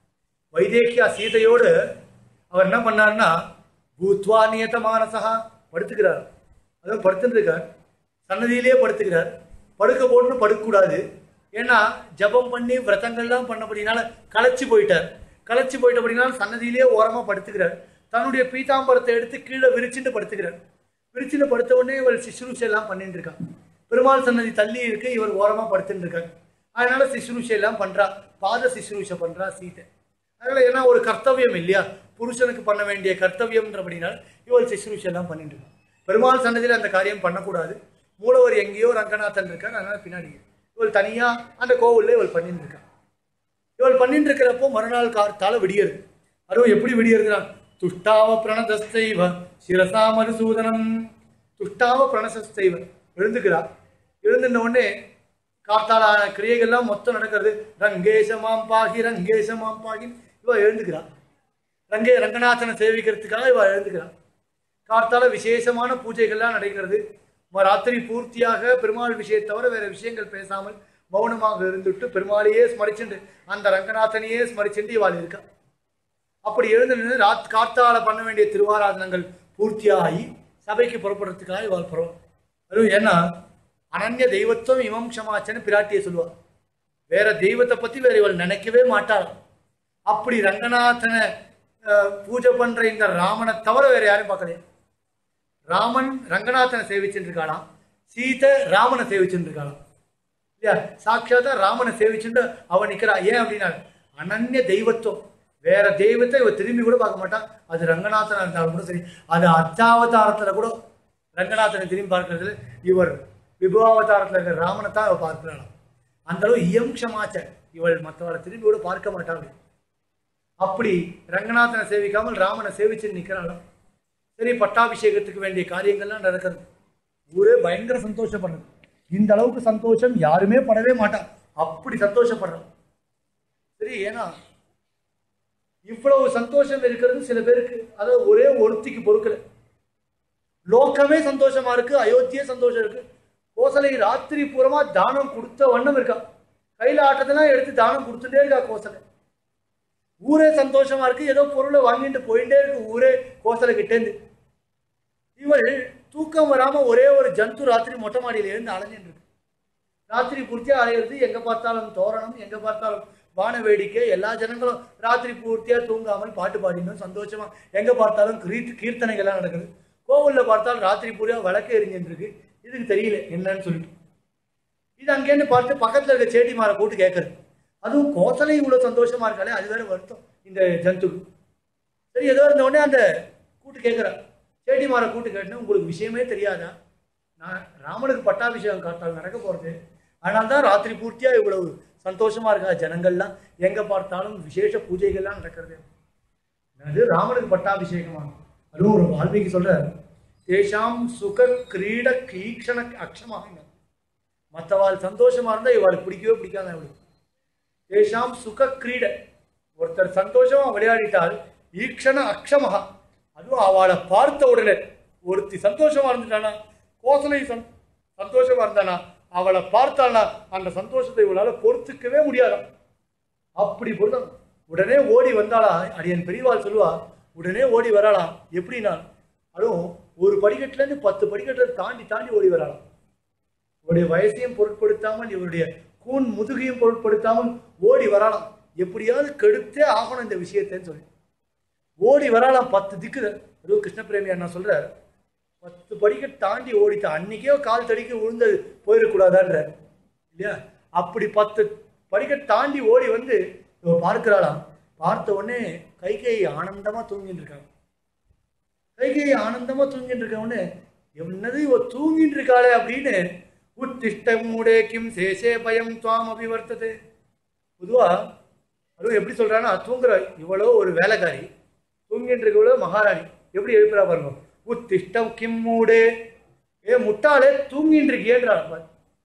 வைதேகியா சீதையோடு அவர் என்ன பண்ணாருன்னா பூத்வா நியத மானசகா படுத்துக்கிறார் அதுவும் படுத்துட்டு இருக்கார் சன்னதியிலேயே படுத்துக்கிறார் படுக்க போட்டுன்னு படுக்கக்கூடாது ஏன்னா ஜெபம் பண்ணி விரதங்கள்லாம் பண்ணபடினால களைச்சு போயிட்டார் களைச்சு போயிட்டபடினால சன்னதியிலேயே ஓரமா படுத்துக்கிறார் தன்னுடைய பீதாம்பரத்தை எடுத்து கீழே விரிச்சுட்டு படுத்துக்கிறார் விரிச்சுட்டு படுத்த உடனே இவர் சிசுரூஷை எல்லாம் பண்ணிட்டு இருக்கான் பெருமாள் சன்னதி தள்ளி இருக்கு இவர் ஓரமா படுத்துட்டு இருக்காங்க அதனால சிசுரூஷை எல்லாம் பண்றா பாத சிசுரூஷை பண்றா சீதை அதனால ஏன்னா ஒரு கர்த்தவியம் இல்லையா புருஷனுக்கு பண்ண வேண்டிய கர்த்தவியம்ன்றபடினால இவள் சிசுரூஷை எல்லாம் பண்ணிட்டு இருக்கா பெருமாள் சன்னதியில் அந்த காரியம் பண்ணக்கூடாது மூலவர் எங்கேயோ ரங்கநாதன் இருக்கார் அதனால பின்னாடி இவள் தனியா அந்த கோவில்ல இவள் பண்ணிட்டு இருக்கா இவள் பண்ணிட்டு இருக்கிறப்போ மறுநாள் கார்த்தால விடியறது அதுவும் எப்படி விடியறதுனா துஷ்டாவ பிரணதஸ்தைவ சிரசா மதுசூதனம் துஷ்டாவ பிரணசஸ்தைவ எழுந்துக்கிறா எழுந்துன உடனே கார்த்தாலான கிரியைகள்லாம் மொத்தம் நடக்கிறது ரங்கேசமாம் பாகி ரங்கேசமாம் பாகி இவ எழுந்துக்கிறா ரங்கே ரங்கநாதனை சேவிக்கிறதுக்காக இவ எழுந்துக்கிறா கார்த்தால விசேஷமான பூஜைகள்லாம் நடக்கிறது ம- ராத்திரி பூர்த்தியாக பெருமாள் விஷயத்தை தவிர வேற விஷயங்கள் பேசாமல் மௌனமாக இருந்துட்டு பெருமாளையே ஸ்மரிச்சுண்டு அந்த ரங்கநாதனையே ஸ்மரிச்சுண்டு இவாள் இருக்கா அப்படி எழுந்து நின்று ராத் காத்தால பண்ண வேண்டிய திருவாராதனங்கள் பூர்த்தியாகி சபைக்கு புறப்படுறதுக்காக இவாள் புறம் அதுவும் ஏன்னா அனன்ய தெய்வத்துவம் இமம் க்ஷமாச்சன்னு பிராட்டியை சொல்லுவாள் வேற தெய்வத்தை பத்தி வேற இவள் நினைக்கவே மாட்டாள் அப்படி ரங்கநாதனை அஹ், பூஜை பண்ற இந்த ராமனை தவிர வேற யாரும் பார்க்கலையா ராமன் ரங்கநாதனை சேவிச்சுட்டு இருக்காளாம் சீதை ராமனை சேவிச்சுட்டு இருக்காளாம் இல்லையா சாட்சாத்தா ராமனை சேவிச்சுட்டு அவன் நிக்கிறா ஏன் அப்படின்னா அனன்ய தெய்வத்துவம் வேற தெய்வத்தை இவ திரும்பி கூட பார்க்க மாட்டான் அது ரங்கநாதனா இருந்தாலும் கூட சரி அது அர்த்தாவதாரத்துல கூட ரங்கநாதனை திரும்பி பார்க்கறதுல இவர் விபவாவதாரத்துல இருக்கிற ராமனை தான் இவ பார்க்கிறாளாம் அந்த அளவு இயம் க்ஷமாச்ச இவள் மற்றவளை திரும்பி கூட பார்க்க மாட்டாள் அப்படி ரங்கநாதனை சேவிக்காமல் ராமனை சேவிச்சு நிக்கிறாளாம் சரி பட்டாபிஷேகத்துக்கு வேண்டிய காரியங்கள்லாம் நடக்கிறது ஊரே பயங்கர சந்தோஷப்படுறது இந்த அளவுக்கு சந்தோஷம் யாருமே படவே மாட்டான் அப்படி சந்தோஷப்படுறான் சரி ஏன்னா இவ்வளவு சந்தோஷம் இருக்கிறது சில பேருக்கு அதாவது ஒரே ஒருத்திக்கு பொறுக்கல லோகமே சந்தோஷமா இருக்கு அயோத்தியே சந்தோஷம் இருக்கு கோசலை ராத்திரி பூரமா தானம் கொடுத்த வண்ணம் இருக்கா கையில ஆட்டத்தெல்லாம் எடுத்து தானம் கொடுத்துட்டே இருக்கா கோசலை ஊரே சந்தோஷமா இருக்கு ஏதோ பொருளை வாங்கிட்டு போயிட்டே இருக்கு ஊரே கோசலை கிட்டேந்து இவள் தூக்கம் வராம ஒரே ஒரு ஜந்து ராத்திரி மொட்டை மாடியில இருந்து அலைஞ்சிட்டு இருக்கு ராத்திரி பூர்த்தியா அலையிறது எங்க பார்த்தாலும் தோரணம் எங்க பார்த்தாலும் வான வேடிக்கை எல்லா ஜனங்களும் ராத்திரி பூர்த்தியா தூங்காமல் பாட்டு பாடினோம் சந்தோஷமா எங்க பார்த்தாலும் கீர்த் கீர்த்தனைகள்லாம் நடக்குது கோவில்ல பார்த்தாலும் ராத்திரி பூரா விளக்கு எரிஞ்சுட்டு இருக்கு இதுக்கு தெரியல என்னன்னு சொல்லிட்டு இது அங்கேருந்து பார்த்து பக்கத்துல இருக்க செடிமாரை கூட்டு கேட்கறது அதுவும் கோசலை இவ்வளவு சந்தோஷமா இருக்காளே அது வேற வருத்தம் இந்த ஜந்துக்கு சரி ஏதோ இருந்த உடனே அந்த கூட்டு கேட்குறா செடிமாரை கூட்டு கேட்டுன்னு உங்களுக்கு விஷயமே தெரியாதா நான் ராமனுக்கு பட்டாபிஷேகம் காட்டால் நடக்க போறது அதனால தான் ராத்திரி பூர்த்தியா இவ்வளவு சந்தோஷமா இருக்கா ஜனங்கள்லாம் எங்க பார்த்தாலும் விசேஷ பூஜைகள்லாம் நடக்கிறது அது ராமனுக்கு பட்டாபிஷேகமா அதுவும் ஒரு வால்மீகி சொல்ற தேஷாம் சுக கிரீட கீக்ஷண அக்ஷமாக மற்றவாள் சந்தோஷமா இருந்தா இவாளுக்கு பிடிக்கவே பிடிக்காது அவளுக்கு தேஷாம் சுக கிரீட ஒருத்தர் சந்தோஷமா விளையாடிட்டால் ஈக்ஷண அக்ஷமகா அதுவும் அவளை பார்த்த உடனே ஒருத்தி சந்தோஷமா இருந்துட்டானா கோசலை சந் சந்தோஷமா இருந்தானா அவளை பார்த்தானா அந்த சந்தோஷத்தை இவளால பொறுத்துக்கவே முடியாதாம் அப்படி பொருத்தம் உடனே ஓடி வந்தாளா அடியன் பெரியவாள் சொல்லுவா உடனே ஓடி வராளாம் எப்படின்னா அதுவும் ஒரு படிக்கட்டுல இருந்து பத்து படிக்கட்டுல தாண்டி தாண்டி ஓடி வராளாம் இவருடைய வயசையும் பொருட்படுத்தாமல் இவருடைய கூன் முதுகையும் பொருட்படுத்தாமல் ஓடி வரலாம் எப்படியாவது கெடுத்தே ஆகணும் இந்த விஷயத்தைன்னு சொல்லி ஓடி வரலாம் பத்து திக்கு அதுவும் கிருஷ்ண பிரேமி அண்ணா சொல்றார் பத்து படிக்க தாண்டி ஓடித்த அன்னைக்கே கால் தடிக்கு விழுந்து போயிடக்கூடாதான்ற இல்லையா அப்படி பத்து படிக்க தாண்டி ஓடி வந்து இவ பார்க்கிறாளாம் பார்த்த உடனே கைகை ஆனந்தமா தூங்கிட்டு இருக்காங்க கைகை ஆனந்தமா தூங்கிட்டு இருக்க உடனே என்னது இவ தூங்கிட்டு இருக்காளே அப்படின்னு உத்திஷ்ட மூடே கிம் சேஷே பயம் துவாம் அபிவர்த்ததே பொதுவா அதுவும் எப்படி சொல்றான்னா தூங்குற இவ்வளோ ஒரு வேலைக்காரி தூங்கிட்டு இருக்கவளோ மகாராணி எப்படி எழுப்புறா பாருங்க உத்திஷ்டம் கிம் மூடே ஏ முட்டாளே தூங்கிட்டு இருக்கியேன்றா பாரு.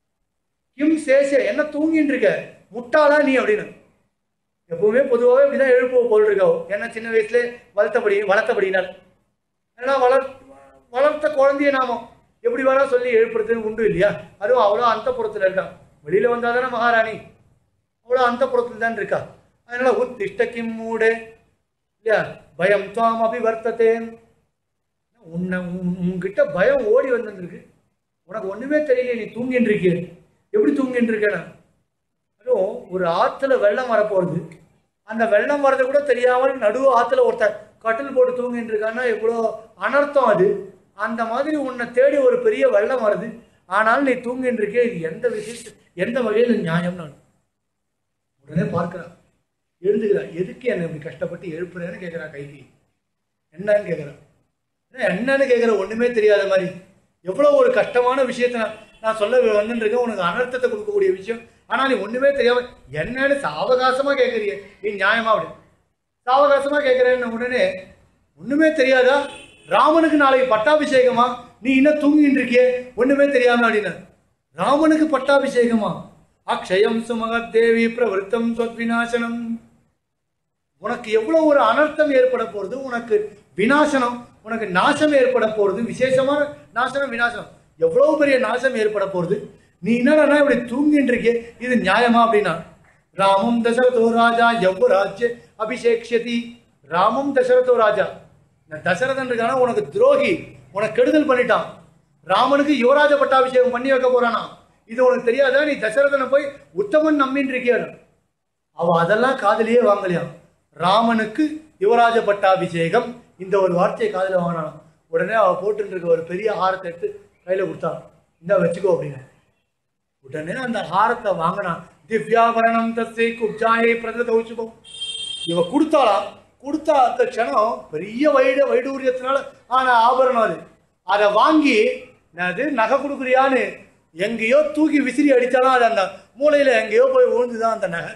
கிம் சேஷே என்ன தூங்கிட்டு இருக்க முட்டாளா நீ அப்படின்னு எப்பவுமே பொதுவாகவே இப்படிதான் எழுப்புவ போல் இருக்கோ ஏன்னா சின்ன வயசுல வளர்த்தபடி வளர்த்தபடினால ஏன்னா வளர் வளர்த்த குழந்தைய நாம எப்படி வேணா சொல்லி எழுப்புறதுன்னு உண்டு இல்லையா அதுவும் அவ்வளோ அந்த புறத்துல இருக்கான் வெளியில வந்தா தானே மகாராணி அவ்வளோ அந்த புறத்துல தான் இருக்கா அதனால உத்திஷ்ட கிம் மூடே இல்லையா பயம் துவாம் அபிவர்த்ததே உன்னை உன்- உன்கிட்ட பயம் ஓடி வந்திருக்கு உனக்கு ஒண்ணுமே தெரியல நீ தூங்கிட்டு இருக்கிய எப்படி தூங்கிட்டு இருக்கேன் அதுவும் ஒரு ஆத்துல வெள்ளம் வரப்போகுது அந்த வெள்ளம் வர்றது கூட தெரியாமல் நடுவு ஆத்துல ஒருத்தன் கட்டில் போட்டு தூங்கிட்டு இருக்கான்னா எவ்வளோ அனர்த்தம் அது அந்த மாதிரி உன்னை தேடி ஒரு பெரிய வெள்ளம் வருது ஆனாலும் நீ தூங்கிட்டு இருக்கே இது எந்த விஷயத்து எந்த வகையில் நியாயம் நான் உடனே பார்க்கிறான் எழுந்துக்கிறான் எதுக்கு என்னை இப்படி கஷ்டப்பட்டு எழுப்புறேன்னு கேட்குறா கைகி என்னன்னு கேட்குறான் என்னன்னு கேட்குற ஒண்ணுமே தெரியாத மாதிரி எவ்வளோ ஒரு கஷ்டமான விஷயத்த நான் நான் சொல்ல வந்துட்டு இருக்கேன் உனக்கு அனர்த்தத்தை கொடுக்கக்கூடிய விஷயம் ஆனா நீ ஒண்ணுமே தெரியாம என்னன்னு சாவகாசமா கேட்குறிய நீ நியாயமா அப்படி சாவகாசமா கேட்குறேன்னு உடனே ஒண்ணுமே தெரியாதா ராமனுக்கு நாளைக்கு பட்டாபிஷேகமா நீ இன்னும் தூங்கிட்டு இருக்கியே ஒண்ணுமே தெரியாம அப்படின்னா ராமனுக்கு பட்டாபிஷேகமா அக்ஷயம் சுமகத் தேவி பிரவருத்தம் சொத்விநாசனம் உனக்கு எவ்வளவு ஒரு அனர்த்தம் ஏற்பட போறது உனக்கு விநாசனம் உனக்கு நாசம் ஏற்பட போறது விசேஷமான நாசனம் விநாசனம் எவ்வளவு பெரிய நாசம் ஏற்பட போறது நீ என்னடா இப்படி தூங்கிட்டு இருக்கே இது நியாயமா அப்படின்னா ராமம் தசரதோ ராஜா எவ்வளவு ராஜ்ய அபிஷேக்ஷதி ராமம் தசரதோ ராஜா இந்த தசரதன் இருக்கானா உனக்கு துரோகி உனக்கு கெடுதல் பண்ணிட்டான் ராமனுக்கு யுவராஜ பட்டாபிஷேகம் பண்ணி வைக்க போறானா இது உனக்கு தெரியாதா நீ தசரதனை போய் உத்தமன் நம்பின்னு இருக்கியா அவ அதெல்லாம் காதலியே வாங்கலையாம் ராமனுக்கு யுவராஜ பட்டாபிஷேகம் இந்த ஒரு வார்த்தையை காதல வாங்கினான் உடனே அவ போட்டு இருக்க ஒரு பெரிய ஹாரத்தை எடுத்து கையில கொடுத்தா இந்த வச்சுக்கோ அப்படின்னு உடனே அந்த ஹாரத்தை வாங்கினான் திவ்யாபரணம் தசை குப்ஜாயை பிரதௌசுபம் இவ கொடுத்தாளாம் கொடுத்தா அந்த க்ஷணம் பெரிய வைட வைடூரியத்தினால ஆன ஆபரணம் அது அதை வாங்கி அது நகை கொடுக்குறியான்னு எங்கேயோ தூக்கி விசிறி அடித்தாலும் அது அந்த மூலையில எங்கேயோ போய் விழுந்துதான் அந்த நகை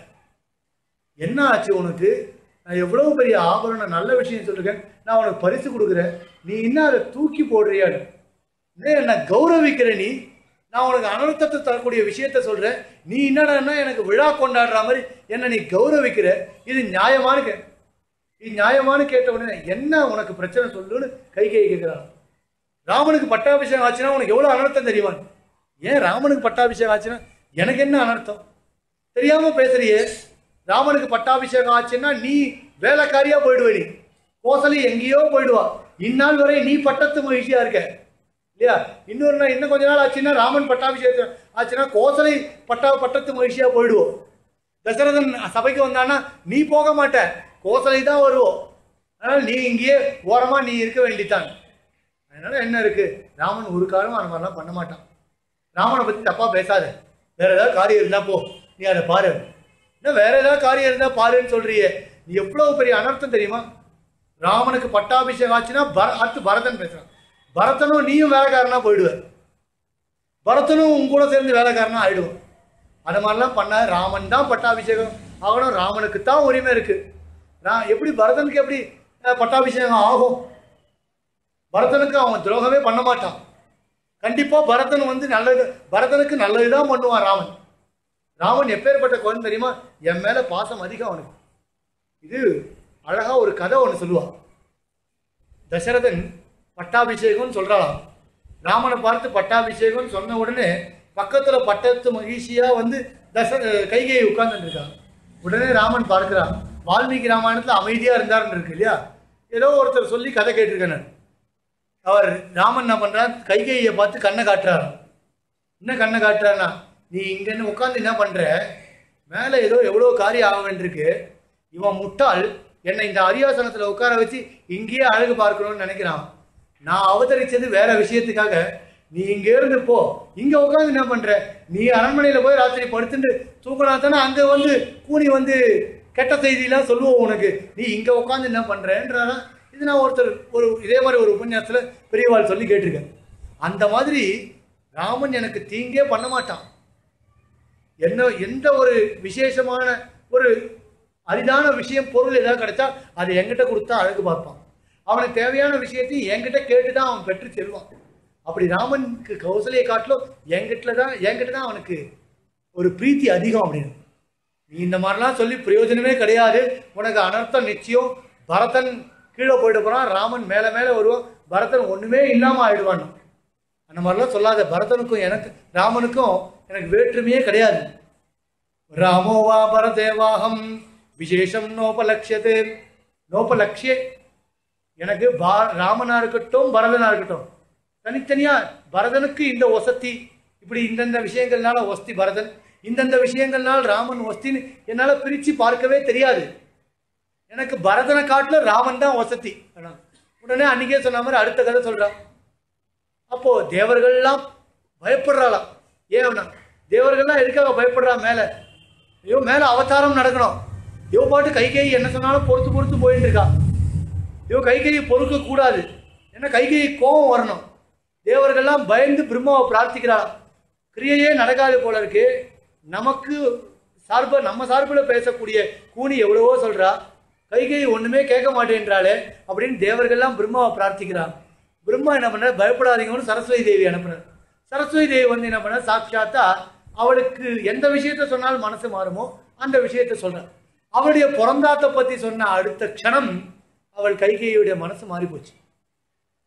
என்ன ஆச்சு உனக்கு நான் எவ்வளவு பெரிய ஆபரணம் நல்ல விஷயம் சொல்லிருக்கேன் நான் உனக்கு பரிசு கொடுக்குறேன் நீ இன்னும் அதை தூக்கி போடுறியான்னு டேய், என்னை கௌரவிக்கிற நீ நான் உனக்கு அனர்த்தத்தை தரக்கூடிய விஷயத்த சொல்றேன் நீ என்னடான்னா எனக்கு விழா கொண்டாடுற மாதிரி என்ன நீ கௌரவிக்கிற இது நியாயமானு கே இது நியாயமானு கேட்ட உடனே என்ன உனக்கு பிரச்சனை சொல்லுன்னு கை கை கேட்கிறான் ராமனுக்கு பட்டாபிஷேகம் ஆச்சுன்னா உனக்கு எவ்வளவு அனர்த்தம் தெரியுமா ஏன் ராமனுக்கு பட்டாபிஷேகம் ஆச்சுன்னா எனக்கு என்ன அனர்த்தம் தெரியாம பேசுறியே ராமனுக்கு பட்டாபிஷேகம் ஆச்சுன்னா நீ வேலைக்காரியா போயிடுவ நீ கோசலி எங்கேயோ போயிடுவா இந்நாள் வரை நீ பட்டத்து மகிழ்ச்சியா இருக்க இல்லையா இன்னொரு நாள் இன்னும் கொஞ்ச நாள் ஆச்சுன்னா ராமன் பட்டாபிஷேகம் ஆச்சுன்னா கோசலை பட்டா பட்டத்து மகிழ்ச்சியா போயிடுவோம் தசரதன் சபைக்கு வந்தான்னா நீ போக மாட்ட கோசலை தான் வருவோம் அதனால நீ இங்கேயே ஓரமா நீ இருக்க வேண்டித்தான் அதனால என்ன இருக்கு ராமன் ஒரு காலம் அந்த மாதிரிலாம் பண்ண மாட்டான் ராமனை பத்தி தப்பா பேசாத வேற ஏதாவது காரியம் இருந்தா போ நீ அதை பாரு இன்னும் வேற ஏதாவது காரியம் இருந்தா பாருன்னு சொல்றியே நீ எவ்வளவு பெரிய அனர்த்தம் தெரியுமா ராமனுக்கு பட்டாபிஷேகம் ஆச்சுன்னா பர அடுத்து பரதன் பேசுறான் பரதனும் நீயும் வேலைக்காரனா போயிடுவ பரதனும் உன் கூட சேர்ந்து வேலைக்காரனா ஆயிடுவோம் அது மாதிரிலாம் பண்ண ராமன் தான் பட்டாபிஷேகம் ஆகணும் ராமனுக்கு தான் உரிமை இருக்கு நான் எப்படி பரதனுக்கு எப்படி அஹ், பட்டாபிஷேகம் ஆகும் பரதனுக்கு அவன் துரோகமே பண்ண மாட்டான் கண்டிப்பா பரதன் வந்து நல்லது பரதனுக்கு நல்லதுதான் பண்ணுவான் ராமன் ராமன் எப்பேற்பட்ட குழந்தை தெரியுமா என் மேல பாசம் அதிகம் அவனுக்கு இது அழகா ஒரு கதை ஒன்று சொல்லுவான் தசரதன் பட்டாபிஷேகம்னு சொல்றாளாம் ராமனை பார்த்து பட்டாபிஷேகம்னு சொன்ன உடனே பக்கத்துல பட்டத்து மகிழ்ச்சியா வந்து தச கைகையை உட்கார்ந்துட்டு இருக்கான் உடனே ராமன் பார்க்கிறான் வால்மீகி ராமாயணத்துல அமைதியா இருந்தாருன்னு இருக்கு இல்லையா ஏதோ ஒருத்தர் சொல்லி கதை கேட்டிருக்கேன் நான் அவர் ராமன் என்ன பண்றார் கைகையை பார்த்து கண்ணை காட்டுறாரு என்ன கண்ணை காட்டுறாருன்னா நீ இங்கன்னு உட்காந்து என்ன பண்ற மேலே ஏதோ எவ்வளோ காரியம் ஆக வேண்டியிருக்கு இவன் முட்டாள் என்னை இந்த அரியாசனத்துல உட்கார வச்சு இங்கேயே அழகு பார்க்கணும்னு நினைக்கிறான் நான் அவதரிச்சது வேற விஷயத்துக்காக நீ இங்க இருந்து போ இங்க உட்காந்து என்ன பண்ற நீ அரண்மனையில போய் ராத்திரி படுத்துட்டு தூங்கினா தானே அங்க வந்து கூனி வந்து கெட்ட செய்தியெல்லாம் சொல்லுவோம் உனக்கு நீ இங்க உட்காந்து என்ன பண்றேன்றாரா இது நான் ஒருத்தர் ஒரு இதே மாதிரி ஒரு உபன்யாசத்துல பெரியவாள் சொல்லி கேட்டிருக்கேன் அந்த மாதிரி ராமன் எனக்கு தீங்கே பண்ண மாட்டான் என்ன எந்த ஒரு விசேஷமான ஒரு அரிதான விஷயம் பொருள் ஏதாவது கிடைச்சா அதை என்கிட்ட கொடுத்தா அழகு பார்ப்பான் அவனுக்கு தேவையான விஷயத்தையும் என்கிட்ட கேட்டு தான் அவன் பெற்று செல்வான் அப்படி ராமனுக்கு கௌசலையை காட்டிலும் என்கிட்ட தான் என்கிட்ட தான் அவனுக்கு ஒரு பிரீத்தி அதிகம் அப்படின்னு நீ இந்த மாதிரிலாம் சொல்லி பிரயோஜனமே கிடையாது உனக்கு அனர்த்தம் நிச்சயம் பரதன் கீழே போயிட்டு போறான் ராமன் மேலே மேலே வருவான் பரதன் ஒண்ணுமே இல்லாம ஆயிடுவான் அந்த மாதிரிலாம் சொல்லாத பரதனுக்கும் எனக்கு ராமனுக்கும் எனக்கு வேற்றுமையே கிடையாது ராமோ வா பரதேவாகம் விசேஷம் நோபலட்சியதே நோபலட்சியே எனக்கு பா ராமனா இருக்கட்டும் பரதனா இருக்கட்டும் தனித்தனியா பரதனுக்கு இந்த ஒசத்தி இப்படி இந்தந்த விஷயங்கள்னால ஒஸ்தி பரதன் இந்தந்த விஷயங்கள்னால ராமன் ஒஸ்தின்னு என்னால பிரிச்சு பார்க்கவே தெரியாது எனக்கு பரதனை காட்டுல ராமன் தான் வசதி உடனே அன்னைக்கே சொன்ன மாதிரி அடுத்த கதை சொல்றான் அப்போ தேவர்கள்லாம் பயப்படுறாளாம் ஏன்னா தேவர்கள்லாம் எதுக்காக பயப்படுறா மேல ஐயோ மேல அவதாரம் நடக்கணும் ஐயோ பாட்டு கை கை என்ன சொன்னாலும் பொறுத்து பொறுத்து போயிட்டு இருக்கா ஐயோ கை கையை பொறுக்க கூடாது ஏன்னா கை கை கோபம் வரணும் தேவர்கள்லாம் பயந்து பிரம்மாவை பிரார்த்திக்கிறாளாம் கிரியையே நடக்காது போல இருக்கு நமக்கு சார்பா நம்ம சார்பில் பேசக்கூடிய கூனி எவ்வளவோ சொல்றா கைகை ஒண்ணுமே கேட்க மாட்டேன்றாளே அப்படின்னு தேவர்கள்லாம் பிரம்மாவை பிரார்த்திக்கிறான் பிரம்மா என்ன பண்ண பயப்படாதீங்கன்னு சரஸ்வதி தேவி அனுப்புனார் சரஸ்வதி தேவி வந்து என்ன பண்ண சாட்சாத்தா அவளுக்கு எந்த விஷயத்த சொன்னாலும் மனசு மாறுமோ அந்த விஷயத்த சொல்றான் அவளுடைய பிறந்தாத்தை பத்தி சொன்ன அடுத்த க்ஷணம் அவள் கைகையுடைய மனசு மாறி போச்சு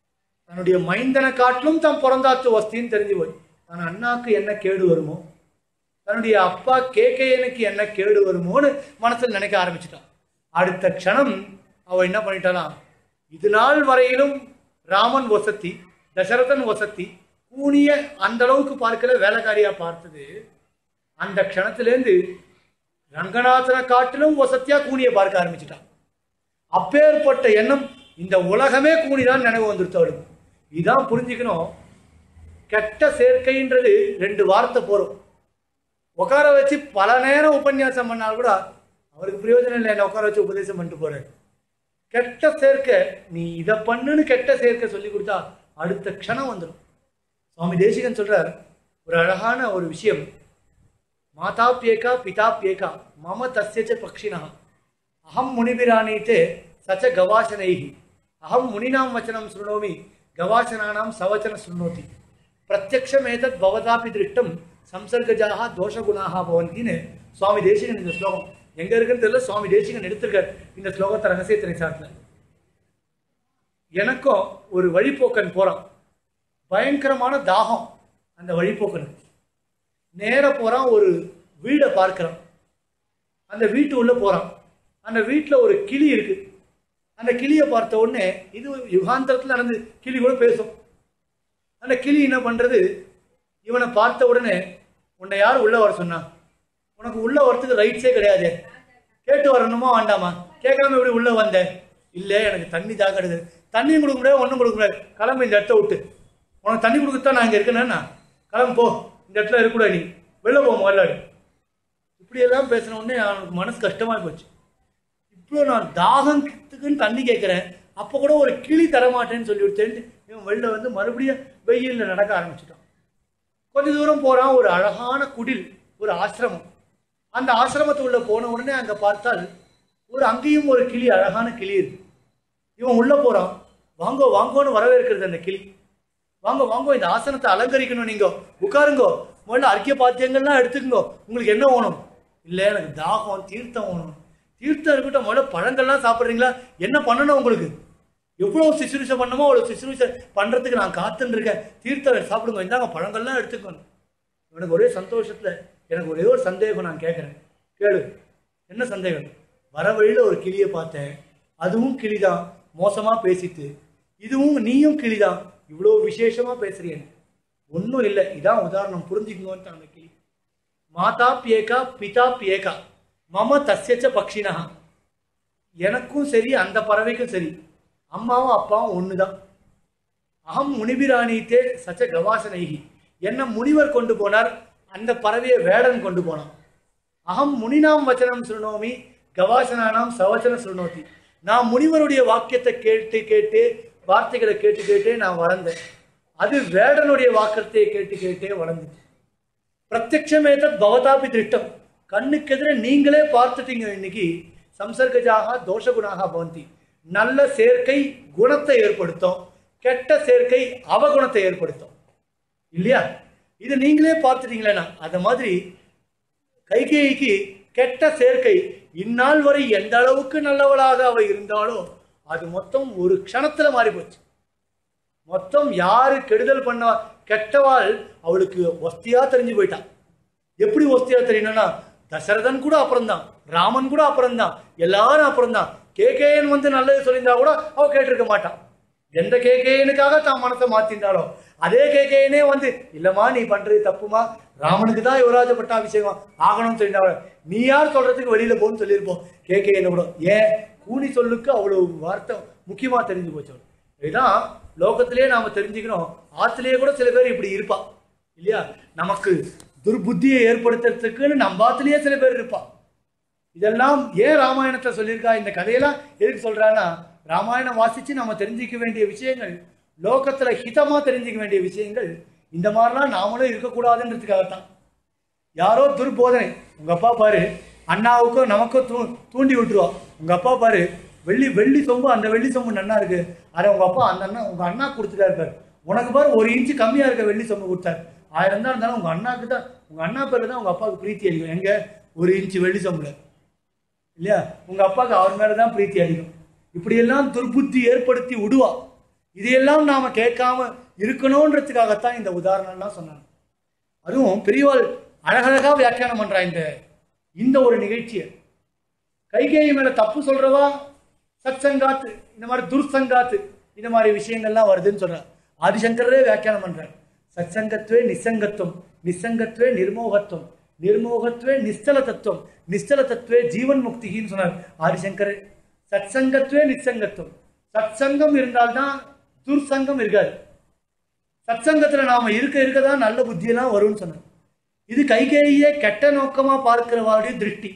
தன்னுடைய மைந்தனை காட்டிலும் தான் பிறந்தாத்து வஸ்தின்னு தெரிஞ்சு போய் தன் அண்ணாக்கு என்ன கேடு வருமோ தன்னுடைய அப்பா கேக்கையனுக்கு என்ன கேடு வருமோன்னு மனசில் நினைக்க ஆரம்பிச்சிட்டான் அடுத்த க்ஷணம் அவ என்ன பண்ணிட்டாலாம் இது நாள் வரையிலும் ராமன் வசத்தி தசரதன் வசத்தி கூனிய அந்த அளவுக்கு பார்க்கல வேலைக்காரியா பார்த்தது அந்த க்ஷணத்திலேருந்து ரங்கநாதனை காட்டிலும் வசத்தியா கூனியை பார்க்க ஆரம்பிச்சிட்டான் அப்பேற்பட்ட எண்ணம் இந்த உலகமே கூனிதான் நினைவு வந்துருச்சு அவளுக்கு இதான் புரிஞ்சுக்கணும் கெட்ட சேர்க்கைன்றது ரெண்டு வார்த்தை போறோம் உட்கார வச்சு பல நேரம் உபன்யாசம் பண்ணால் கூட அவருக்கு பிரயோஜனம் இல்லை என்ன உட்கார வச்சு உபதேசம் பண்ணிட்டு போறாரு கெட்ட சேர்க்கை நீ இதை பண்ணுன்னு கெட்ட சேர்க்கை சொல்லி கொடுத்தா அடுத்த க்ஷணம் வந்துடும் சுவாமி தேசிகன் சொல்றார் ஒரு அழகான ஒரு விஷயம் மாதாப்யேகா பிதாப்யேகா மம தஸ்யச்ச பக்ஷினா அகம் முனிபிராணீத்தே சச்ச கவாசனைஹி அகம் முனினாம் வச்சனம் சுருணோமி கவாசனானாம் சவச்சன சுருணோதி பிரத்யக்ஷமேதத் பவதாபி திருஷ்டம் சம்சர்கஜாக தோஷகுணாக பவந்தின்னு சுவாமி தேசிகன் இந்த ஸ்லோகம் எங்க இருக்குன்னு தெரியல சுவாமி தேசிகன் எடுத்திருக்கார் இந்த ஸ்லோகத்தை ரகசியத்தினை சாட்டில் எனக்கும் ஒரு வழிப்போக்கன் போறான் பயங்கரமான தாகம் அந்த வழிப்போக்கனுக்கு நேர போறான் ஒரு வீடை பார்க்கிறான் அந்த வீட்டு உள்ள போறான் அந்த வீட்டில் ஒரு கிளி இருக்கு அந்த கிளியை பார்த்த உடனே இது யுகாந்தரத்தில் நடந்து கிளி கூட பேசும் அந்த கிளி என்ன பண்றது இவனை பார்த்த உடனே உன்னை யார் உள்ள வர சொன்னா உனக்கு உள்ள வரத்துக்கு ரைட்ஸே கிடையாது கேட்டு வரணுமா வேண்டாமா கேட்காம எப்படி உள்ள வந்த இல்ல எனக்கு தண்ணி தாக்கடுது தண்ணியும் கொடுக்க முடியாது ஒன்றும் கொடுக்க முடியாது கிளம்பு இந்த இடத்த விட்டு உனக்கு தண்ணி கொடுக்கத்தான் நான் இங்க இருக்கேன்னா கிளம்பு போ இந்த இடத்துல இருக்கக்கூடாது நீ வெளில போ முதல்ல இப்படியெல்லாம் பேசின உடனே அவனுக்கு மனசு கஷ்டமா போச்சு இவ்வளோ நான் தாகத்துக்குன்னு தண்ணி கேட்குறேன் அப்போ கூட ஒரு கிளி தரமாட்டேன்னு சொல்லி விட்டேன்ட்டு இவன் வெளில வந்து மறுபடியும் வெயிலில் நடக்க ஆரம்பிச்சிட்டான் கொஞ்ச தூரம் போகிறான் ஒரு அழகான குடில் ஒரு ஆசிரமம் அந்த ஆசிரமத்துக்குள்ள போன உடனே அங்கே பார்த்தால் ஒரு அங்கேயும் ஒரு கிளி அழகான கிளி இருக்கு இவன் உள்ளே போகிறான் வாங்கோ வாங்கோன்னு வரவேற்கிறது அந்த கிளி வாங்க வாங்க இந்த ஆசனத்தை அலங்கரிக்கணும் நீங்க உட்காருங்கோ முதல்ல அர்க்கிய பாத்தியங்கள்லாம் எடுத்துக்கோங்க உங்களுக்கு என்ன வேணும் இல்லை எனக்கு தாகம் தீர்த்தம் வேணும் தீர்த்தம் இருக்கட்டும் முதல்ல பழங்கள்லாம் சாப்பிட்றீங்களா என்ன பண்ணணும் உங்களுக்கு எவ்வளோ சிசுருஷை பண்ணணுமோ அவ்வளோ சிசுருஷை பண்ணுறதுக்கு நான் காத்துன்னு இருக்கேன் தீர்த்தம் சாப்பிடுங்க இந்தாங்க பழங்கள்லாம் எடுத்துக்கணும் எனக்கு ஒரே சந்தோஷத்தில் எனக்கு ஒரே ஒரு சந்தேகம் நான் கேட்குறேன் கேளு என்ன சந்தேகம் வர வழியில் ஒரு கிளியை பார்த்தேன் அதுவும் கிளிதான் மோசமாக பேசிட்டு இதுவும் நீயும் கிளிதான் இவ்வளோ விசேஷமாக பேசுறியேன் ஒன்றும் இல்லை இதான் உதாரணம் புரிஞ்சுக்கோன்ட்டு அந்த கிளி மாதா பியேகா பிதா பியேகா மம தஸ்யச்ச பக்ஷினா எனக்கும் சரி அந்த பறவைக்கும் சரி அம்மாவும் அப்பாவும் ஒன்று தான் அகம் முனிபிராணித்தே சச்ச கவாசனைகி என்ன முனிவர் கொண்டு போனார் அந்த பறவையை வேடன் கொண்டு போனான் அகம் முனினாம் வச்சனம் சுருணோமி கவாசனானாம் சவச்சன சுருணோதி நான் முனிவருடைய வாக்கியத்தை கேட்டு கேட்டு வார்த்தைகளை கேட்டு கேட்டே நான் வளர்ந்தேன் அது வேடனுடைய வாக்கியத்தை கேட்டு கேட்டே வளர்ந்துச்சு பிரத்யக்ஷமேதத் பவதாபி திருஷ்டம் கண்ணுக்கெதிரே நீங்களே பார்த்துட்டீங்க இன்னைக்கு சம்சர்கஜாக தோஷகுணாக பவந்தி நல்ல சேர்க்கை குணத்தை ஏற்படுத்தும் கெட்ட சேர்க்கை அவகுணத்தை ஏற்படுத்தும் இல்லையா இது நீங்களே பார்த்துட்டீங்களேண்ணா அது மாதிரி கைகேயிக்கு கெட்ட சேர்க்கை இந்நாள் வரை எந்த அளவுக்கு நல்லவளாக அவ இருந்தாலோ அது மொத்தம் ஒரு க்ஷணத்துல மாறி போச்சு மொத்தம் யாரு கெடுதல் பண்ண கெட்டவாள் அவளுக்கு ஒஸ்தியா தெரிஞ்சு போயிட்டான் எப்படி ஒஸ்தியா தெரியணும்னா தசரதன் கூட அப்புறம்தான் ராமன் கூட அப்புறம்தான் எல்லாரும் அப்புறம்தான் கேகேயன் வந்து நல்லது சொல்லியிருந்தா கூட அவ கேட்டிருக்க மாட்டான் எந்த கேகேயனுக்காக தான் மனசை மாத்திருந்தாலோ அதே கேகேயனே வந்து இல்லம்மா நீ பண்றது தப்புமா ராமனுக்கு தான் யுவராஜ பட்டாபிஷேகம் ஆகணும்னு சொல்லியிருந்தா நீ யார் சொல்றதுக்கு வெளியில போன்னு சொல்லியிருப்போம் கேகேயனை கூட ஏன் கூனி சொல்லுக்கு அவ்வளவு வார்த்தை முக்கியமா தெரிஞ்சு போச்சு அவளுக்கு. இதுதான் லோகத்திலேயே நாம தெரிஞ்சுக்கணும் ஆத்திலேயே கூட சில பேர் இப்படி இருப்பா இல்லையா நமக்கு துர்புத்தியை ஏற்படுத்துறதுக்குன்னு நம்ம ஆத்திலேயே சில பேர் இருப்பா இதெல்லாம் ஏன் ராமாயணத்தை சொல்லியிருக்கா இந்த கதையெல்லாம் எதுக்கு சொல்றான்னா ராமாயணம் வாசிச்சு நம்ம தெரிஞ்சிக்க வேண்டிய விஷயங்கள் லோகத்துல ஹிதமா தெரிஞ்சிக்க வேண்டிய விஷயங்கள் இந்த மாதிரிலாம் நாமளும் இருக்கக்கூடாதுன்றதுக்காகத்தான் யாரோ துர்போதனை உங்க அப்பா பாரு அண்ணாவுக்கும் நமக்கும் தூ தூண்டி விட்டுருவா உங்க அப்பா பாரு வெள்ளி வெள்ளி சொம்பு அந்த வெள்ளி சொம்பு நன்னா இருக்கு அதை உங்க அப்பா அந்த அண்ணா உங்க அண்ணா கொடுத்துட்டா இருப்பாரு உனக்கு பாரு ஒரு இன்ச்சு கம்மியா இருக்க வெள்ளி சொம்பு கொடுத்தாரு ஆயிரம் தான் இருந்தாலும் உங்க அண்ணாக்கு தான் உங்க அண்ணா பேர்ல தான் உங்க அப்பாவுக்கு பிரீத்தி அடிக்கும் எங்க ஒரு இன்ச்சு வெள்ளி சொம்புல இல்லையா உங்க அப்பாவுக்கு அவர் மேல தான் பிரீத்தி அதிகம் இப்படியெல்லாம் துர்புத்தி ஏற்படுத்தி விடுவா இதையெல்லாம் நாம கேட்காம இருக்கணுன்றதுக்காகத்தான் இந்த உதாரணம்லாம் சொன்னாங்க அதுவும் பெரியவாள் அழகழகா வியாக்கியானம் பண்றா இந்த இந்த ஒரு நிகழ்ச்சியை கைகேயி மேல தப்பு சொல்றவா சத்சங்காத்து இந்த மாதிரி துர்சங்காத்து இந்த மாதிரி விஷயங்கள்லாம் வருதுன்னு சொல்றார் ஆதிசங்கரே வியாக்கியானம் பண்றார் சத்சங்கத்வே நிசங்கத்துவம் நிசங்கத்வே நிர்மோகத்துவம் நிர்மோகத்வே நிஸ்தல தத்துவம் நிஸ்தல தத்துவே ஜீவன் முக்திகின்னு சொன்னார் ஆதிசங்கர் சத்சங்கத்வே நிசங்கத்துவம் சத்சங்கம் இருந்தால்தான் துர்சங்கம் இருக்காது சத்சங்கத்துல நாம இருக்க இருக்க தான் நல்ல புத்தியெல்லாம் வரும்னு சொன்னார் இது கைகேயே கெட்ட நோக்கமா பார்க்கிறவாளுடைய திருஷ்டி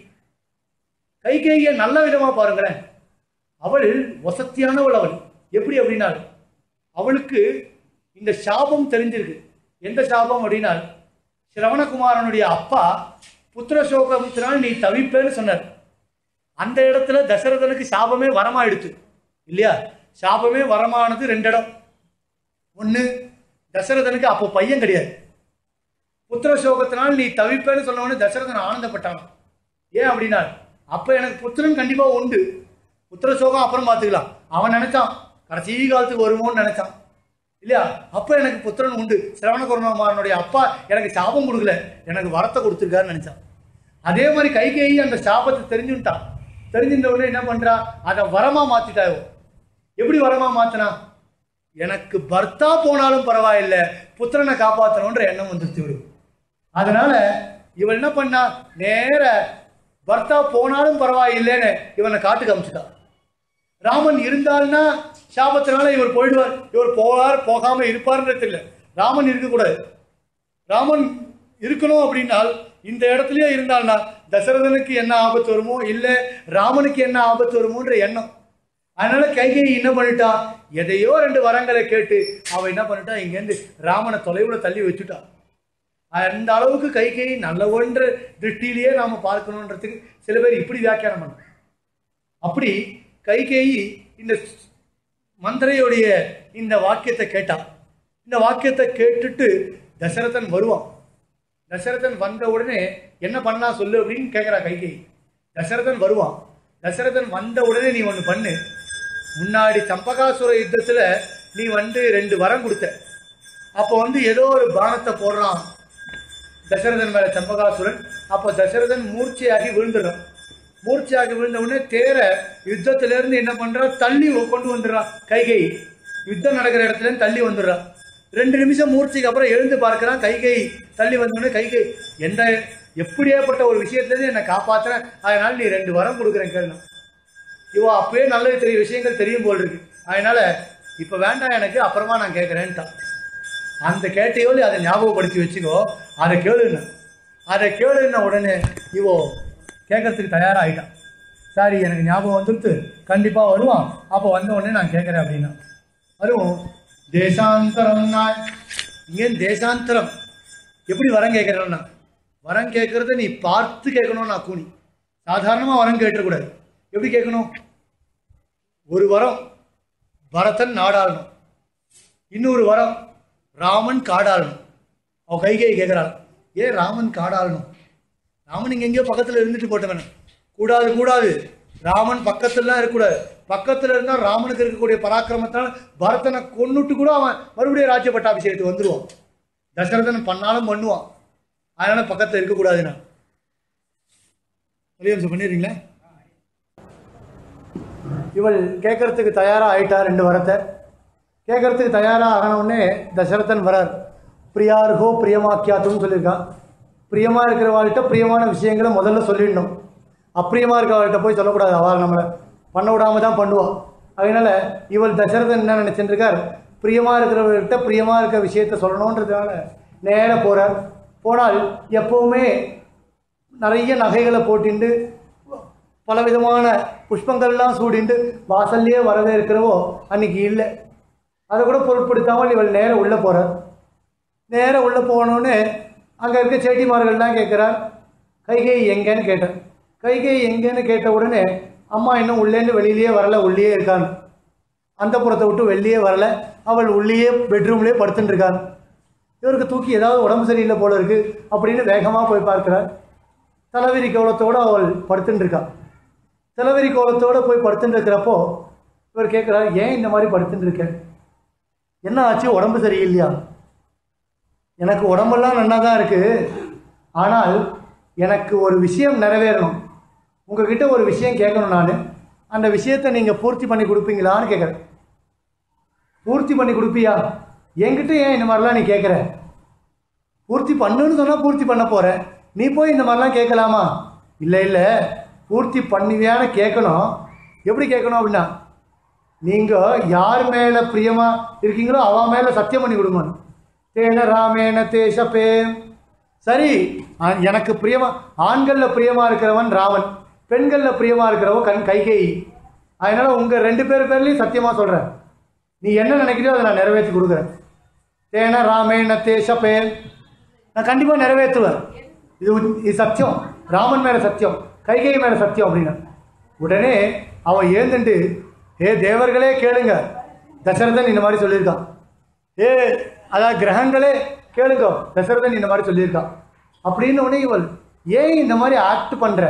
கைகேய நல்ல விதமா பாருங்களேன் அவள் வசத்தியானவள் அவள் எப்படி அப்படின்னா அவளுக்கு இந்த சாபம் தெரிஞ்சிருக்கு எந்த சாபம் அப்படின்னா சிரவணகுமாரனுடைய அப்பா புத்திர சோகத்தினால் நீ தவிப்பேன்னு சொன்னார் அந்த இடத்துல தசரதனுக்கு சாபமே வரமாயிடுச்சு இல்லையா சாபமே வரமானது ரெண்டு இடம் ஒன்று தசரதனுக்கு அப்போ பையன் கிடையாது புத்திர சோகத்தினால் நீ தவிப்பேன்னு சொன்னவொடனே தசரதன் ஆனந்தப்பட்டான் ஏன் அப்படின்னா அப்ப எனக்கு புத்திரன் கண்டிப்பா உண்டு புத்திர சோகம் அப்புறம் பார்த்துக்கலாம் அவன் நினைச்சான் கடைசி காலத்துக்கு வருமோன்னு நினைச்சான் இல்லையா அப்ப எனக்கு புத்திரன் உண்டு சிரவண குருமாரனுடைய அப்பா எனக்கு சாபம் கொடுக்கல எனக்கு வரத்தை கொடுத்துருக்காருன்னு நினைச்சான் அதே மாதிரி கைகேயி அந்த சாபத்தை தெரிஞ்சுட்டான் தெரிஞ்சிருந்த உடனே என்ன பண்றா அதை வரமா மாத்திட்டாயோ எப்படி வரமா மாத்தினா எனக்கு பர்த்தா போனாலும் பரவாயில்லை புத்திரனை காப்பாற்றணுன்ற எண்ணம் வந்துருச்சு இவருக்கு அதனால இவன் என்ன பண்ணா நேர பர்த்தா போனாலும் பரவாயில்லைன்னு இவனை காட்டுக்கு அமிச்சுட்டான் ராமன் இருந்தால்னா சாபத்தினால இவர் போயிடுவார் இவர் போவார் போகாம இருப்பார்ன்றது இல்லை ராமன் இருக்கக்கூடாது ராமன் இருக்கணும் அப்படின்னால் இந்த இடத்துலயே இருந்தால்னா தசரதனுக்கு என்ன ஆபத்து வருமோ இல்ல ராமனுக்கு என்ன ஆபத்து வருமோன்ற எண்ணம் அதனால கைகை என்ன பண்ணிட்டா எதையோ ரெண்டு வரங்களை கேட்டு அவ என்ன பண்ணிட்டா இங்கேருந்து ராமனை தொலைவுல தள்ளி வச்சுட்டா அந்த அளவுக்கு கைகை நல்லவன்ற திருஷ்டியிலேயே நாம பார்க்கணுன்றதுக்கு சில பேர் இப்படி வியாக்கியானம் பண்ண அப்படி கைகேயி இந்த மந்திரையுடைய இந்த வாக்கியத்தை கேட்டா இந்த வாக்கியத்தை கேட்டுட்டு தசரதன் வருவான் தசரதன் வந்த உடனே என்ன பண்ணா சொல்லு அப்படின்னு கேட்கிறா கைகேயி தசரதன் வருவான் தசரதன் வந்த உடனே நீ ஒன்று பண்ணு முன்னாடி சம்பகாசுர யுத்தத்துல நீ வந்து ரெண்டு வரம் கொடுத்த அப்போ வந்து ஏதோ ஒரு பானத்தை போடுறான் தசரதன் மேல சம்பகாசுரன் அப்போ தசரதன் மூர்ச்சையாகி விழுந்துடுறான் மூர்ச்சையாகி விழுந்த உடனே தேர யுத்தத்துல இருந்து என்ன பண்றா தள்ளி கொண்டு வந்துடுறான் கைகை யுத்தம் நடக்கிற இடத்துல இருந்து தள்ளி வந்துடுறான் ரெண்டு நிமிஷம் மூர்ச்சைக்கு அப்புறம் எழுந்து பார்க்கறான் கைகை தள்ளி வந்த உடனே கைகை எந்த எப்படியாப்பட்ட ஒரு விஷயத்துல இருந்து என்னை காப்பாத்துறேன் அதனால நீ ரெண்டு வரம் கொடுக்குறேன் கேள்வி இவ அப்பவே நல்ல தெரிய விஷயங்கள் தெரியும் போல் இருக்கு அதனால இப்ப வேண்டாம் எனக்கு அப்புறமா நான் கேட்கறேன்ட்டான் அந்த கேட்டையோடு அதை ஞாபகப்படுத்தி வச்சுக்கோ அதை கேளுன்னு அதை கேளுன்ன உடனே இவோ கேட்கறதுக்கு தயாராகிட்டான் சரி எனக்கு ஞாபகம் வந்துடுத்து கண்டிப்பாக வருவான் அப்போ வந்த உடனே நான் கேட்குறேன் அப்படின்னா அதுவும் தேசாந்தரம் நான் இங்கே தேசாந்தரம் எப்படி வரம் கேட்குறேன்னா வரம் கேட்கறத நீ பார்த்து கேட்கணும் நான் கூனி சாதாரணமாக வரம் கேட்டுறக்கூடாது எப்படி கேட்கணும் ஒரு வரம் பரதன் நாடாளணும் இன்னொரு வரம் ராமன் காடாளணும் அவ கைகேயி கேட்குறாள் ஏன் ராமன் காடாளணும் ராமன் இங்க எங்கேயோ பக்கத்துல இருந்துட்டு போட்டவன கூடாது கூடாது ராமன் பக்கத்துலலாம் இருக்கக்கூடாது பக்கத்துல இருந்தா ராமனுக்கு இருக்கக்கூடிய பராக்கிரமத்தால் பரதனை கொன்னுட்டு கூட அவன் மறுபடியும் ராஜ்ய பட்டாபிஷேகத்துக்கு வந்துருவான் தசரதன் பண்ணாலும் பண்ணுவான் அதனால பக்கத்துல இருக்கக்கூடாதுண்ணா நிமிஷம் பண்ணிடுறீங்களா இவள் கேட்கறதுக்கு தயாரா ஆயிட்டா ரெண்டு வரத்தை கேட்கறதுக்கு தயாரா ஆன உடனே தசரதன் வரார் பிரியார்கோ பிரியமாக்கியாத்துன்னு சொல்லியிருக்கான் பிரியமா இருக்கிறவாள்கிட்ட பிரியமான விஷயங்களை முதல்ல சொல்லிடணும் அப்பிரியமா இருக்கிறவாள்கிட்ட போய் சொல்லக்கூடாது அவள் நம்மளை பண்ண விடாம தான் பண்ணுவாள் அதனால இவள் தசரதன் என்ன நினைச்சிட்டு இருக்கார் பிரியமா இருக்கிறவர்கிட்ட பிரியமா இருக்கிற விஷயத்த சொல்லணுன்றதுனால நேரா போறார் போனால் எப்பவுமே நிறைய நகைகளை போட்டிண்டு பலவிதமான புஷ்பங்கள்லாம் சூடிண்டு வாசல்லையே வரவேற்கிறவோ அன்னைக்கு இல்லை அதை கூட பொருட்படுத்தாமல் இவள் நேரா உள்ளே போகிறார் நேரா உள்ளே போனோடனே அங்கே இருக்க செட்டிமார்கள்லாம் கேட்குறார் கைகை எங்கேன்னு கேட்டார் கைகை எங்கேன்னு கேட்ட உடனே அம்மா இன்னும் உள்ளேருந்து வெளியிலேயே வரல உள்ளேயே இருக்காங்க அந்த புறத்தை விட்டு வெளியே வரல அவள் உள்ளேயே பெட்ரூம்லேயே படுத்துட்டு இருக்காங்க இவருக்கு தூக்கி ஏதாவது உடம்பு சரியில்லை போல இருக்கு அப்படின்னு வேகமாக போய் பார்க்கிறார் தலைவிரி கோலத்தோடு அவள் படுத்துட்டு இருக்கா தலைவிரி கோலத்தோடு போய் படுத்துட்டு இருக்கிறப்போ இவர் கேட்குறாரு ஏன் இந்த மாதிரி படுத்துட்டு இருக்க என்ன ஆச்சு உடம்பு சரியில்லையா எனக்கு உடம்பெல்லாம் நல்லா தான் இருக்கு ஆனால் எனக்கு ஒரு விஷயம் நிறைவேறணும் உங்ககிட்ட ஒரு விஷயம் கேட்கணும் நான் அந்த விஷயத்தை நீங்கள் பூர்த்தி பண்ணி கொடுப்பீங்களான்னு கேட்குறேன் பூர்த்தி பண்ணி கொடுப்பியா என்கிட்ட ஏன் இந்த மாதிரிலாம் நீ கேட்குற பூர்த்தி பண்ணுன்னு சொன்னால் பூர்த்தி பண்ண போற நீ போய் இந்த மாதிரிலாம் கேட்கலாமா இல்லை இல்லை பூர்த்தி பண்ணுவியான்னு கேட்கணும் எப்படி கேட்கணும் அப்படின்னா நீங்கள் யார் மேலே பிரியமா இருக்கீங்களோ அவன் மேலே சத்தியம் பண்ணி கொடுங்க தேன ராமேன தேசப்பே சரி ஆ- எனக்கு பிரியமா ஆண்களில் பிரியமா இருக்கிறவன் ராமன் பெண்களில் பிரியமா இருக்கிறவன் கண் கைகேயி அதனால உங்க ரெண்டு பேர் பேர்லையும் சத்தியமா சொல்றேன் நீ என்ன நினைக்கிறியோ அதை நான் நிறைவேற்றி கொடுக்குறேன் தேன ராமேன தேசப்பே நான் கண்டிப்பாக நிறைவேற்றுவேன் இது உன்- இது சத்தியம் ராமன் மேல சத்தியம் கைகை மேல சத்தியம் அப்படின்னு உடனே அவன் ஏந்துண்டு ஏ தேவர்களே கேளுங்க தசரதன் இந்த மாதிரி சொல்லியிருக்கான் ஏ அதான் கிரகங்களே கேளுங்க தசரதன் இந்த மாதிரி சொல்லியிருக்கான் அப்படின்னு உடனே இவள் ஏன் இந்த மாதிரி ஆக்ட் பண்ற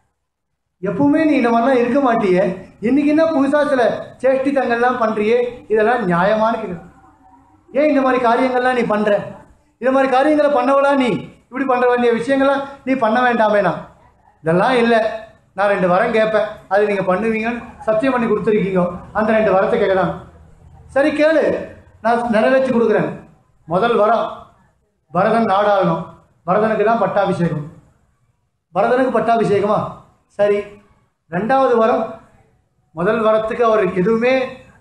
எப்பவுமே நீ இந்த மாதிரிலாம் இருக்க மாட்டியே இன்னைக்கு என்ன புதுசா சில சேஷ்டித்தங்கள்லாம் பண்றியே இதெல்லாம் நியாயமான கேள்வி ஏன் இந்த மாதிரி காரியங்கள்லாம் நீ பண்ற இந்த மாதிரி காரியங்களை பண்ணவளா நீ இப்படி பண்ற வேண்டிய விஷயங்கள்லாம் நீ பண்ண வேண்டாமேனா இதெல்லாம் இல்லை நான் ரெண்டு வரம் கேட்பேன் அது நீங்க பண்ணுவீங்கன்னு சத்தியம் பண்ணி கொடுத்துருக்கீங்க அந்த ரெண்டு வரத்தை கேட்கலாம் சரி கேளு நான் நிறைவேற்றி கொடுக்குறேன் முதல் வரம் பரதன் நாடாளணும் பரதனுக்கு தான் பட்டாபிஷேகம் பரதனுக்கு பட்டாபிஷேகமா சரி ரெண்டாவது வரம் முதல் வரத்துக்கு அவர் எதுவுமே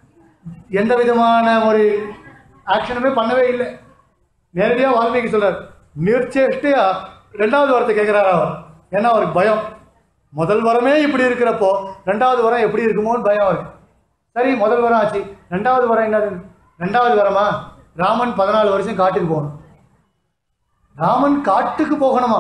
எந்த விதமான ஒரு ஆக்ஷனுமே பண்ணவே இல்லை நேரடியாக வால்மீகி சொல்றார் நிர்ச்சேஷ்டையா ரெண்டாவது வரத்தை கேட்குறாரு அவர் ஏன்னா அவருக்கு பயம் முதல் வரமே இப்படி இருக்கிறப்போ ரெண்டாவது வரம் எப்படி இருக்குமோன்னு பயம் அவருக்கு சரி முதல் வரம் ஆச்சு ரெண்டாவது வரம் என்னது ரெண்டாவது வரமா ராமன் பதினாலு வருஷம் காட்டுக்கு போகணும் ராமன் காட்டுக்கு போகணுமா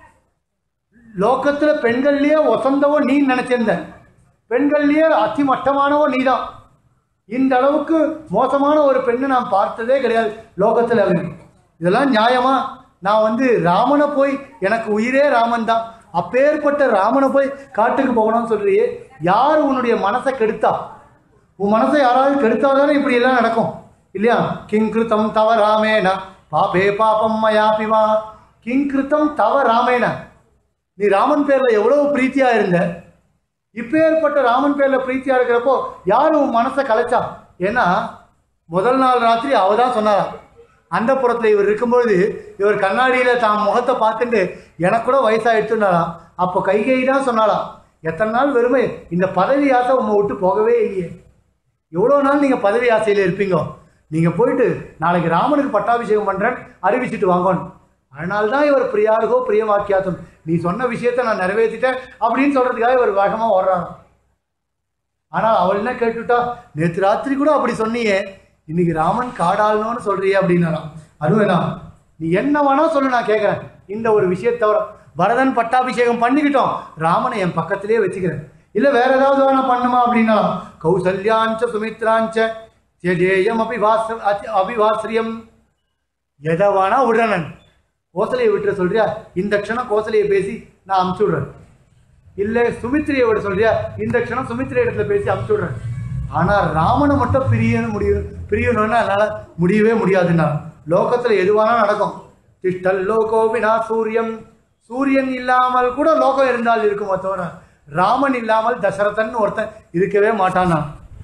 லோகத்துல பெண்கள்லயே வசந்தவோ நீ நினைச்சிருந்த பெண்கள்லயே அதிமட்டமானவோ நீதான் இந்த அளவுக்கு மோசமான ஒரு பெண்ணை நான் பார்த்ததே கிடையாது லோகத்துல இதெல்லாம் நியாயமா நான் வந்து ராமனை போய் எனக்கு உயிரே ராமன் தான் அப்பேற்பட்ட ராமனை போய் காட்டுக்கு போகணும்னு சொல்றியே யார் உன்னுடைய மனசை கெடுத்தா உன் மனசை யாராவது கெடுத்தாதானே இப்படி எல்லாம் நடக்கும் இல்லையா கிங்கிருத்தம் தவ ராமேன பாபே பாபம் மயாபிவா கிங்கிருத்தம் தவ ராமேன நீ ராமன் பேர்ல எவ்வளவு பிரீத்தியா இருந்த இப்பேற்பட்ட ராமன் பேர்ல பிரீத்தியா இருக்கிறப்போ யார் உன் மனசை கலைச்சா ஏன்னா முதல் நாள் ராத்திரி அவ தான் சொன்னாராம் அந்த புறத்துல இவர் இருக்கும்பொழுது இவர் கண்ணாடியில தான் முகத்தை பார்த்துட்டு எனக்கு கூட வயசாயிடுச்சுன்னாராம் அப்போ கைகை தான் சொன்னாலாம் எத்தனை நாள் வெறுமை இந்த பதவி ஆசை உங்களை விட்டு போகவே இல்லையே எவ்வளோ நாள் நீங்கள் பதவி ஆசையில் இருப்பீங்க நீங்கள் போயிட்டு நாளைக்கு ராமனுக்கு பட்டாபிஷேகம் பண்ணுறேன் அறிவிச்சிட்டு வாங்கணும் அதனால தான் இவர் பிரியாருகோ பிரியவாக்கியாத்தம் நீ சொன்ன விஷயத்த நான் நிறைவேற்றிட்டேன் அப்படின்னு சொல்கிறதுக்காக இவர் வேகமாக ஓடுறாங்க ஆனால் அவள் என்ன கேட்டுட்டா நேற்று ராத்திரி கூட அப்படி சொன்னியே இன்னைக்கு ராமன் காடாளணும்னு சொல்றியே அப்படின்னாலாம் அதுவும் என்ன நீ என்ன வேணா சொல்லு நான் கேட்குறேன் இந்த ஒரு விஷயத்தை தவிர பரதன் பட்டாபிஷேகம் பண்ணிக்கிட்டோம் ராமனை என் பக்கத்திலே வச்சுக்கிறேன் இல்லை வேற ஏதாவது வேணா பண்ணுமா அப்படின்னாலாம் கௌசல்யாஞ்ச சுமித்ராஞ்ச தியஜேயம் அபிவாஸ் அபிவாஸ்ரியம் எதை வேணா விடுறேன் கோசலையை விட்டுற சொல்றியா இந்த க்ஷணம் கோசலையை பேசி நான் அமுச்சு விடுறேன் இல்லை சுமித்திரையை விட சொல்றியா இந்த க்ஷணம் சுமித்திரை இடத்துல பேசி அமுச்சு விடுறேன் ஆனா ராமனை மட்டும் பிரியணும் முடியும் பிரியணும்னா என்னால முடியவே முடியாதுன்னா லோகத்துல எதுவானா நடக்கும் திஷ்டல் லோகோ வினா சூரியம் சூரியன் இல்லாமல் கூட லோகம் இருந்தால் இருக்குமோ தவிர ராமன் இல்லாமல் தசரதன் ஒருத்தன் இருக்கவே மாட்டானா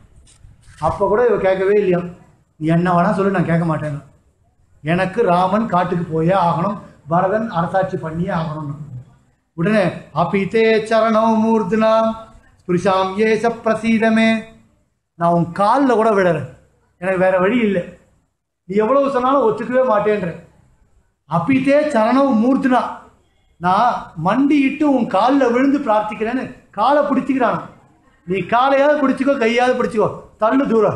அப்ப கூட இவ கேட்கவே இல்லையா நீ என்ன வேணா சொல்லு நான் கேட்க மாட்டேன் எனக்கு ராமன் காட்டுக்கு போயே ஆகணும் பரதன் அரசாட்சி பண்ணியே ஆகணும் உடனே அபிதே சரணோ மூர்த்தினா ஸ்பிருஷாம் ஏச பிரசீதமே நான் உன் காலில் கூட விடுறேன் எனக்கு வேற வழி இல்லை நீ எவ்வளவு சொன்னாலும் ஒத்துக்கவே மாட்டேன்ற அப்பித்தே சரணம் மூர்த்தினா நான் மண்டியிட்டு உன் காலில் விழுந்து பிரார்த்திக்கிறேன்னு காலை பிடிச்சிக்கிறான் நீ காலையாவது பிடிச்சிக்கோ கையாவது பிடிச்சிக்கோ தள்ளு தூரம்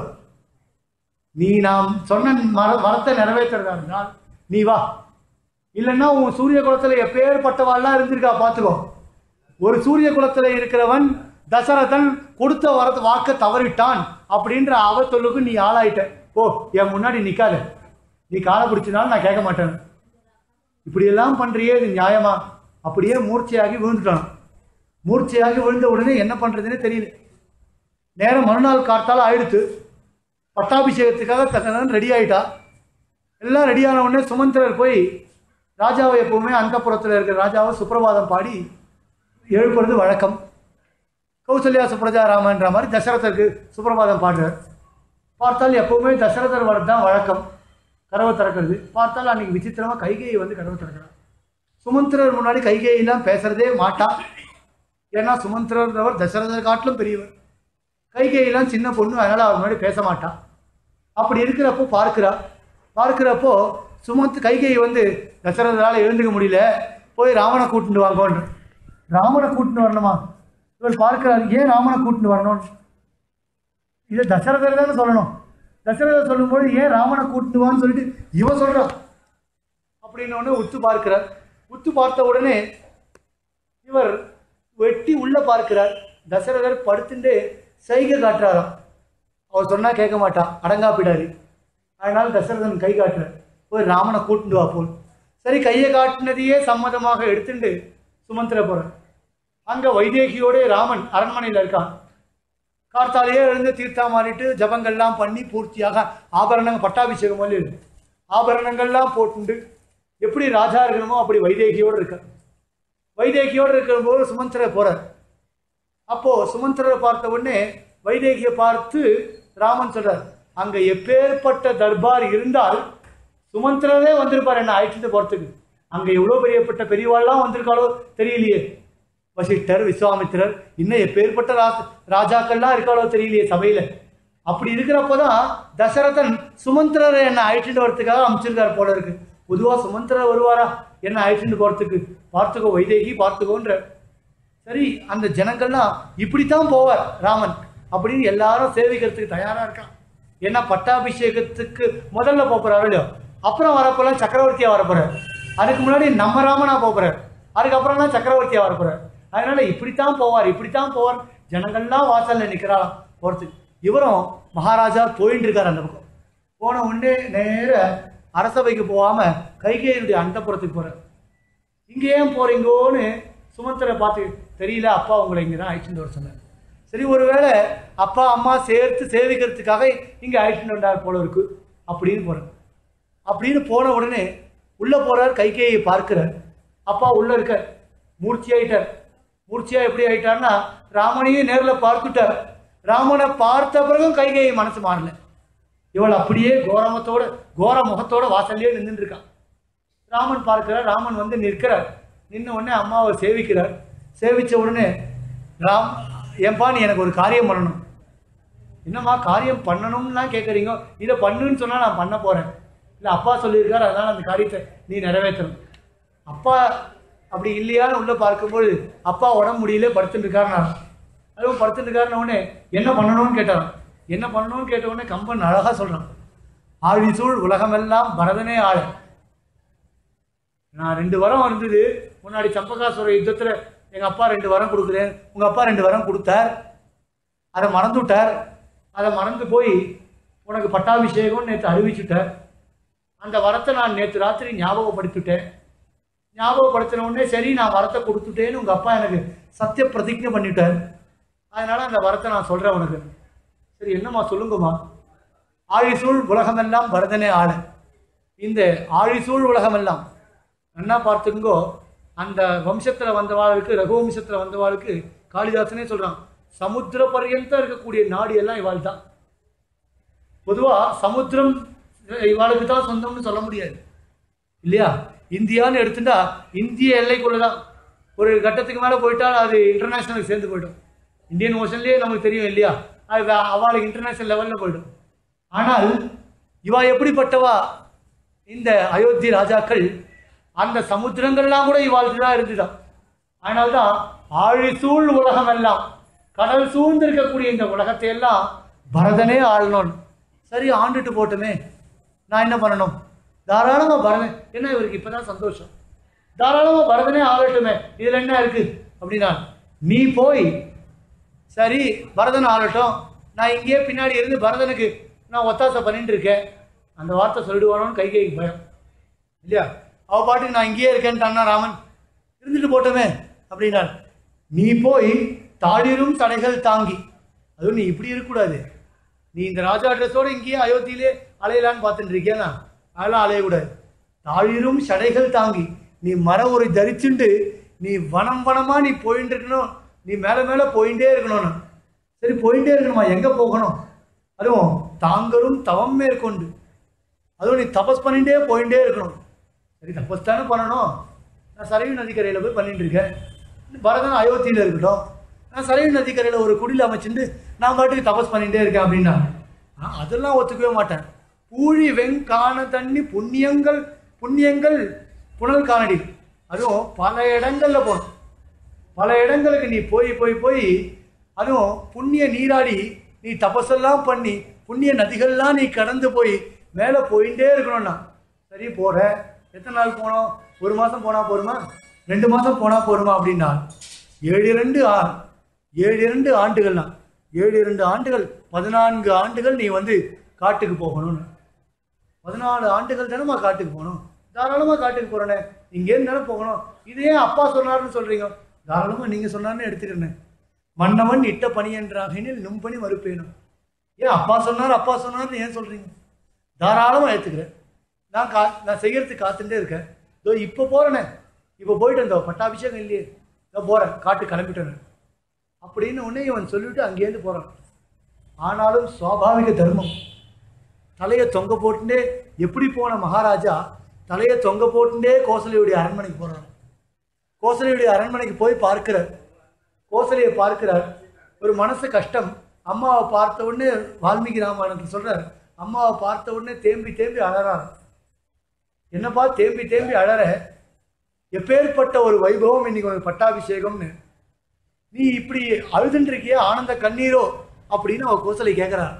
நீ நாம் சொன்ன மர வரத்தை நிறைவேற்றுறதா இருந்தால் நீ வா இல்லைன்னா உன் சூரிய குலத்தில் எப்பேற்பட்டவாள்லாம் இருந்திருக்கா பார்த்துக்கோ ஒரு சூரிய குலத்தில் இருக்கிறவன் தசரதன் கொடுத்த வரத்து வாக்க தவறிட்டான் அப்படின்ற அவத்தொல்லுக்கு நீ ஆளாயிட்ட ஓ என் முன்னாடி நிக்காத நீ காலை பிடிச்சினாலும் நான் கேட்க மாட்டேன் இப்படியெல்லாம் பண்றியே இது நியாயமா அப்படியே மூர்ச்சையாகி விழுந்துட்டான் மூர்ச்சையாகி விழுந்த உடனே என்ன பண்றதுன்னே தெரியல நேரம் மறுநாள் காத்தால ஆயிடுத்து பட்டாபிஷேகத்துக்காக தகனன் ரெடி ஆயிட்டா எல்லாம் ரெடியான உடனே சுமந்திரர் போய் ராஜாவை எப்பவுமே அந்தப்புறத்தில் இருக்கிற ராஜாவை சுப்பிரபாதம் பாடி எழுப்புறது வழக்கம் கௌசல்யா சுப்ரஜா ராமன்ற மாதிரி தசரதருக்கு சுப்பிரபாதம் பாடுறார் பார்த்தால் எப்பவுமே தசரதர் வரது தான் வழக்கம் கதவை திறக்கிறது பார்த்தால் அன்னைக்கு விசித்திரமா கைகேயி வந்து கதவை திறக்கிறார் சுமந்திரர் முன்னாடி கைகேயெல்லாம் பேசுறதே மாட்டா ஏன்னா சுமந்திரன்றவர் தசரதர் காட்டிலும் பெரியவர் கைகேயெல்லாம் சின்ன பொண்ணு அதனால அவர் முன்னாடி பேச மாட்டா அப்படி இருக்கிறப்போ பார்க்கிறா பார்க்கிறப்போ சுமந்த் கைகேயி வந்து தசரதரால் எழுந்துக்க முடியல போய் ராவணை கூட்டிட்டு வாங்கன்ற ராமனை கூட்டிட்டு வரணுமா இவர் பார்க்கிறார் ஏன் ராமனை கூட்டிட்டு வரணும் இதை தசரதர் தானே சொல்லணும் தசரதர் சொல்லும்போது ஏன் ராமனை கூட்டிட்டு வான்னு சொல்லிட்டு இவன் சொல்றான் அப்படின்னு உடனே உத்து பார்க்கிறார் உத்து பார்த்த உடனே இவர் வெட்டி உள்ள பார்க்கிறார் தசரதர் படுத்துட்டு சைகை காட்டுறாராம் அவர் சொன்னா கேட்க மாட்டான் அடங்கா பிடாரி அதனால தசரதன் கை காட்டுறார் போய் ராமனை கூட்டிட்டு வா போல் சரி கையை காட்டினதையே சம்மதமாக எடுத்துட்டு சுமந்திர போறார் அங்க வைதேகியோட ராமன் அரண்மனையில் இருக்கான் கார்த்தாலேயே எழுந்து தீர்த்தா மாறிட்டு ஜபங்கள்லாம் பண்ணி பூர்த்தியாக ஆபரணங்கள் பட்டாபிஷேகம் போல இருக்கு ஆபரணங்கள்லாம் போட்டுண்டு எப்படி ராஜா இருக்கணுமோ அப்படி வைதேகியோடு இருக்க வைதேகியோடு இருக்கும்போது சுமந்திரர் போறார் அப்போ சுமந்திரரை பார்த்த உடனே வைதேகியை பார்த்து ராமன் சொல்றார் அங்க எப்பேற்பட்ட தர்பார் இருந்தால் சுமந்திரரே வந்திருப்பார் என்ன அழைச்சிட்டு போறதுக்கு அங்க எவ்வளவு பெரியப்பட்ட பெரியவாள்லாம் வந்திருக்காளோ தெரியலையே வசிஷ்டர் விஸ்வாமித்திரர் இன்னும் எப்பேற்பட்ட ராஜ ராஜாக்கள்லாம் இருக்காளோ தெரியலையே சபையில அப்படி இருக்கிறப்பதான் தசரதன் சுமந்திரரை என்ன அழைச்சிட்டு வரதுக்காக அமைச்சிருக்கார் போல இருக்கு பொதுவா சுமந்திரர் வருவாரா என்ன அழைச்சிட்டு போறதுக்கு பார்த்துக்கோ வைதேகி பார்த்துக்கோன்ற சரி அந்த ஜனங்கள்லாம் இப்படித்தான் போவார் ராமன் அப்படின்னு எல்லாரும் சேவிக்கிறதுக்கு தயாரா இருக்கான் ஏன்னா பட்டாபிஷேகத்துக்கு முதல்ல போறாரு இல்லையோ அப்புறம் வரப்போலாம் சக்கரவர்த்தியா வரப்போறார் அதுக்கு முன்னாடி நம்ம ராமனா போறார் அதுக்கப்புறம் தான் சக்கரவர்த்தியா வரப்போறார் அதனால இப்படித்தான் போவார் இப்படித்தான் போவார் ஜனங்கள்லாம் வாசல்ல நிக்கிறாளாம் போறதுக்கு இவரும் மகாராஜா போயிட்டு இருக்காரு அந்த பக்கம் போன உடனே நேர அரசவைக்கு போகாம கைகேயனுடைய அந்தப்புறத்துக்கு போறார் இங்க ஏன் போறீங்கோன்னு சுமந்திரை பார்த்து தெரியல அப்பா உங்களை இங்கே தான் அழைச்சிட்டு வர சொன்னார் சரி ஒருவேளை அப்பா அம்மா சேர்த்து சேவிக்கிறதுக்காக இங்கே அழைச்சிட்டு வந்தார் போல இருக்கு அப்படின்னு போறார் அப்படின்னு போன உடனே உள்ள போறார் கைகேயை பார்க்கிறார் அப்பா உள்ள இருக்க மூர்ச்சி ஆயிட்டார் மூர்ச்சியா எப்படி ஆயிட்டார்னா ராமனையும் நேர்ல பார்த்துட்டார் ராமனை பார்த்த பிறகும் கைகேயி மனசு மாறல இவள் அப்படியே கோரமத்தோட கோர முகத்தோட வாசல்லே நின்றுட்டு இருக்கான் ராமன் பார்க்கிறார் ராமன் வந்து நிற்கிறார் நின்ன உடனே அம்மாவை சேவிக்கிறார் சேவிச்ச உடனே ராம் ஏன்பா நீ எனக்கு ஒரு காரியம் பண்ணணும் என்னம்மா காரியம் பண்ணணும்லாம் கேட்குறீங்க இதை பண்ணுன்னு சொன்னால் நான் பண்ண போகிறேன் இல்லை அப்பா சொல்லியிருக்காரு அதனால் அந்த காரியத்தை நீ நிறைவேற்றணும் அப்பா அப்படி இல்லையான்னு உள்ளே பார்க்கும்போது அப்பா உடம்பு முடியல படுத்துட்டு இருக்காரு நான் அதுவும் படுத்துட்டு இருக்காருன்ன உடனே என்ன பண்ணணும்னு கேட்டான் என்ன பண்ணணும்னு கேட்ட உடனே கம்பன் அழகாக சொல்கிறான் ஆழிசூழ் உலகமெல்லாம் பரதனே ஆள நான் ரெண்டு வரம் இருந்தது முன்னாடி சம்பகாசுர யுத்தத்தில் எங்கள் அப்பா ரெண்டு வரம் கொடுக்குறேன் உங்கள் அப்பா ரெண்டு வரம் கொடுத்தார் அதை மறந்து விட்டார் அதை மறந்து போய் உனக்கு பட்டாபிஷேகம் நேற்று அறிவிச்சுட்டார் அந்த வரத்தை நான் நேற்று ராத்திரி ஞாபகப்படுத்திட்டேன் ஞாபகப்படுத்தின உடனே சரி நான் வரத்தை கொடுத்துட்டேன்னு உங்கள் அப்பா எனக்கு சத்திய பிரதிஜை பண்ணிட்டார் அதனால அந்த வரத்தை நான் சொல்கிறேன் உனக்கு சரி என்னம்மா சொல்லுங்கம்மா ஆழிசூழ் உலகமெல்லாம் பரதனே ஆள இந்த ஆழிசூழ் உலகமெல்லாம் என்ன பார்த்துங்கோ அந்த வம்சத்தில் வந்தவாளுக்கு ரகுவம்சத்தில் வந்தவாளுக்கு காளிதாசனே சொல்றான் சமுத்திர பர்யந்தம் இருக்கக்கூடிய நாடு எல்லாம் இவாள் தான் பொதுவா சமுத்திரம் இவாளுக்கு தான் சொந்தம்னு சொல்ல முடியாது இல்லையா இந்தியான்னு எடுத்துட்டா இந்திய எல்லைக்குள்ள தான் ஒரு கட்டத்துக்கு மேலே போயிட்டா அது இன்டர்நேஷனலுக்கு சேர்ந்து போயிடும் இந்தியன் ஓஷன்லேயே நமக்கு தெரியும் இல்லையா அது வே- அவளுக்கு இன்டர்நேஷனல் லெவலில் போயிடும் ஆனால் இவா எப்படிப்பட்டவா இந்த அயோத்தி ராஜாக்கள் அந்த சமுத்திரங்கள்லாம் கூட இவாளுக்கு தான் இருந்துதான் அதனால்தான் ஆழிசூழ் உலகம் எல்லாம் கடல் சூழ்ந்து இருக்கக்கூடிய இந்த உலகத்தை எல்லாம் பரதனே ஆளணும் சரி ஆண்டுட்டு போட்டுமே நான் என்ன பண்ணணும் தாராளமா பரதன் என்ன இவருக்கு இப்பதான் சந்தோஷம் தாராளமா பரதனே ஆளட்டுமே இதுல என்ன இருக்கு அப்படின்னா நீ போய் சரி பரதன் ஆளட்டும் நான் இங்கேயே பின்னாடி இருந்து பரதனுக்கு நான் ஒத்தாசை பண்ணிட்டு இருக்கேன் அந்த வார்த்தை சொல்லிடுவானோன்னு கைகைக்கு பயம் இல்லையா அவ பாட்டுக்கு நான் இங்கேயே இருக்கேன்ட்டான்னா ராமன் இருந்துட்டு போட்டோமே அப்படின்னா நீ போய் தாளிரும் தடைகள் தாங்கி அதுவும் நீ இப்படி இருக்கக்கூடாது நீ இந்த ராஜா ட்ரெஸ்ஸோட இங்கேயே அயோத்தியிலே அலையலான்னு பார்த்துட்டு இருக்கியானா அதெல்லாம் அலையக்கூடாது தாழிரும் சடைகள் தாங்கி நீ மர உரை தரிச்சுண்டு நீ வனம் வனமா நீ போயிட்டு இருக்கணும் நீ மேல மேல போயிட்டே இருக்கணும்னு சரி போயிட்டே இருக்கணுமா எங்க போகணும் அதுவும் தாங்களும் தவம் மேற்கொண்டு அதுவும் நீ தபஸ் பண்ணிட்டே போயிட்டே இருக்கணும் சரி தபஸ் தானே பண்ணணும் நான் சரையு நதிக்கரையில் போய் பண்ணிட்டு இருக்கேன் பரதன் அயோத்தியில் இருக்கட்டும் நான் சரையு நதிக்கரையில் ஒரு குடில் அமைச்சுட்டு நான் பாட்டுக்கு தபஸ் பண்ணிட்டே இருக்கேன் அப்படின்னா நான் அதெல்லாம் ஒத்துக்கவே மாட்டேன் பூழி வெங்கான தண்ணி புண்ணியங்கள் புண்ணியங்கள் புனல் காணடி அதுவும் பல இடங்கள்ல போகணும் பல இடங்களுக்கு நீ போய் போய் போய் அதுவும் புண்ணிய நீராடி நீ தபஸெல்லாம் பண்ணி புண்ணிய நதிகள்லாம் நீ கடந்து போய் மேலே போயிட்டே இருக்கணும்னா சரி போற எத்தனை நாள் போனோம் ஒரு மாதம் போனால் போருமா ரெண்டு மாதம் போனால் போருமா அப்படின்னா ஏழு இரண்டு ஆ ஏழு இரண்டு ஆண்டுகள்லாம் ஏழு இரண்டு ஆண்டுகள் பதினான்கு ஆண்டுகள் நீ வந்து காட்டுக்கு போகணும்னு பதினாலு ஆண்டுகள் தானேம்மா காட்டுக்கு போகணும் தாராளமாக காட்டுக்கு போகிறேனே இங்கேருந்து தானே போகணும் இதே அப்பா சொன்னார்னு சொல்கிறீங்க தாராளமாக நீங்கள் சொன்னார்னு எடுத்துக்கிறேன் மன்னவன் இட்ட பணி என்றாகினில் நும்பணி மறுப்பேனும் ஏன் அப்பா சொன்னார் அப்பா சொன்னார்னு ஏன் சொல்கிறீங்க தாராளமாக எடுத்துக்கிறேன் நான் கா நான் செய்யறதுக்கு காத்துட்டே இருக்கேன் இதோ இப்போ போகிறேனே இப்போ போயிட்டு வந்தோ பட்டாபிஷேகம் இல்லையே இதோ போகிறேன் காட்டு கிளம்பிட்டேன் அப்படின்னு உடனே இவன் சொல்லிவிட்டு அங்கேருந்து போகிறான் ஆனாலும் சுவாபாவிக தர்மம் தலையை தொங்க போட்டுட்டே எப்படி போன மகாராஜா தலையை தொங்க போட்டுட்டே கோசலையுடைய அரண்மனைக்கு போறார் கோசலையுடைய அரண்மனைக்கு போய் பார்க்கிறார் கோசலையை பார்க்கிறார் ஒரு மனசு கஷ்டம் அம்மாவை பார்த்த உடனே வால்மீகி ராமாயணத்தில் சொல்றார் அம்மாவை பார்த்த உடனே தேம்பி தேம்பி அழறார் என்னப்பா தேம்பி தேம்பி அழற எப்பேற்பட்ட ஒரு வைபவம் இன்னைக்கு உனக்கு பட்டாபிஷேகம்னு நீ இப்படி அழுதுன்னு இருக்கியே ஆனந்த கண்ணீரோ அப்படின்னு அவ கோசலை கேட்கிறார்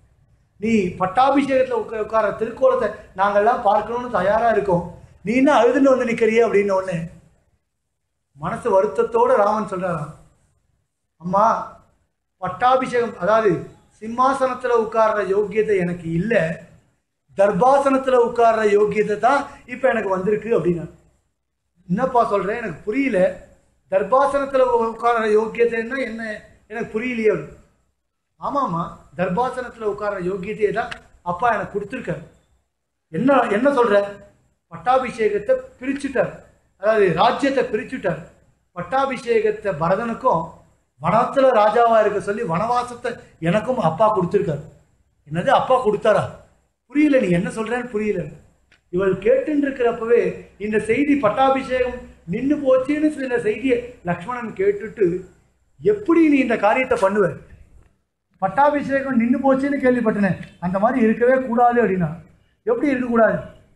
நீ பட்டாபிஷேகத்தில் உட்கா உட்கார திருக்கோலத்தை நாங்கள்லாம் பார்க்கணும்னு தயாரா இருக்கோம் நீ என்ன அழுதுன்னு வந்து நிக்கிறியே அப்படின்னு ஒண்ணு மனசு வருத்தத்தோட ராமன் சொல்றாராம் அம்மா பட்டாபிஷேகம் அதாவது சிம்மாசனத்துல உட்கார்ற யோக்கியத்தை எனக்கு இல்லை தர்பாசனத்துல உட்கார்ற யோக்கியத்தை தான் இப்போ எனக்கு வந்திருக்கு அப்படின்னா என்னப்பா சொல்றேன் எனக்கு புரியல தர்பாசனத்துல உட்கார்ற யோக்கியத்தைன்னா என்ன எனக்கு புரியலையே அப்படின்னு. ஆமாம்மா தர்பாசனத்துல உட்கார்ற யோக்கியத்தையை தான் அப்பா எனக்கு கொடுத்துருக்காரு என்ன என்ன சொல்ற பட்டாபிஷேகத்தை பிரிச்சுட்டார் அதாவது ராஜ்யத்தை பிரிச்சுட்டார் பட்டாபிஷேகத்தை பரதனுக்கும் வனத்துல ராஜாவா இருக்க சொல்லி வனவாசத்தை எனக்கும் அப்பா கொடுத்துருக்காரு என்னது அப்பா கொடுத்தாரா புரியல நீ என்ன சொல்றேன்னு புரியல இவள் கேட்டுன்னு இருக்கிறப்பவே இந்த செய்தி பட்டாபிஷேகம் நின்னு போச்சுன்னு சில செய்தியை லக்ஷ்மணன் கேட்டுட்டு எப்படி நீ இந்த காரியத்தை பண்ணுவ பட்டாபிஷேகம் நின்னு போச்சுன்னு கேள்விப்பட்டனே அந்த மாதிரி இருக்கவே கூடாது அப்படின்னா எப்படி இருக்கக்கூடாது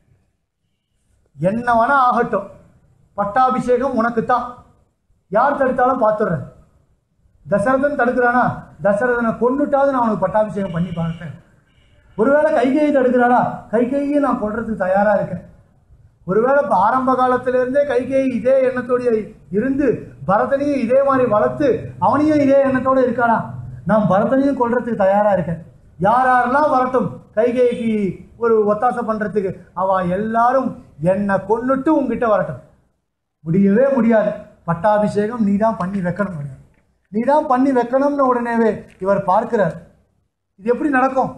என்ன வேணா ஆகட்டும் பட்டாபிஷேகம் உனக்கு தான் யார் தடுத்தாலும் பார்த்துடுறேன் தசரதன் தடுக்கிறானா தசரதனை கொண்டுட்டாவது நான் உனக்கு பட்டாபிஷேகம் பண்ணி பார்த்தேன் ஒருவேளை கைகையை தடுக்கிறாளா கைகையை நான் கொள்றதுக்கு தயாரா இருக்கேன் ஒருவேளை இப்ப ஆரம்ப காலத்துல இருந்தே கைகேயி இதே எண்ணத்தோட இருந்து பரதனையும் இதே மாதிரி வளர்த்து அவனையும் இதே எண்ணத்தோட இருக்கானா நான் பரதனையும் கொல்றதுக்கு தயாரா இருக்கேன் யார் யாரெல்லாம் வரட்டும் கைகேயிக்கு ஒரு ஒத்தாசை பண்றதுக்கு அவ எல்லாரும் என்னை கொன்னுட்டு உங்ககிட்ட வரட்டும் முடியவே முடியாது பட்டாபிஷேகம் நீ தான் பண்ணி வைக்கணும் நீ தான் பண்ணி வைக்கணும்னு உடனேவே இவர் பார்க்கிறார் இது எப்படி நடக்கும்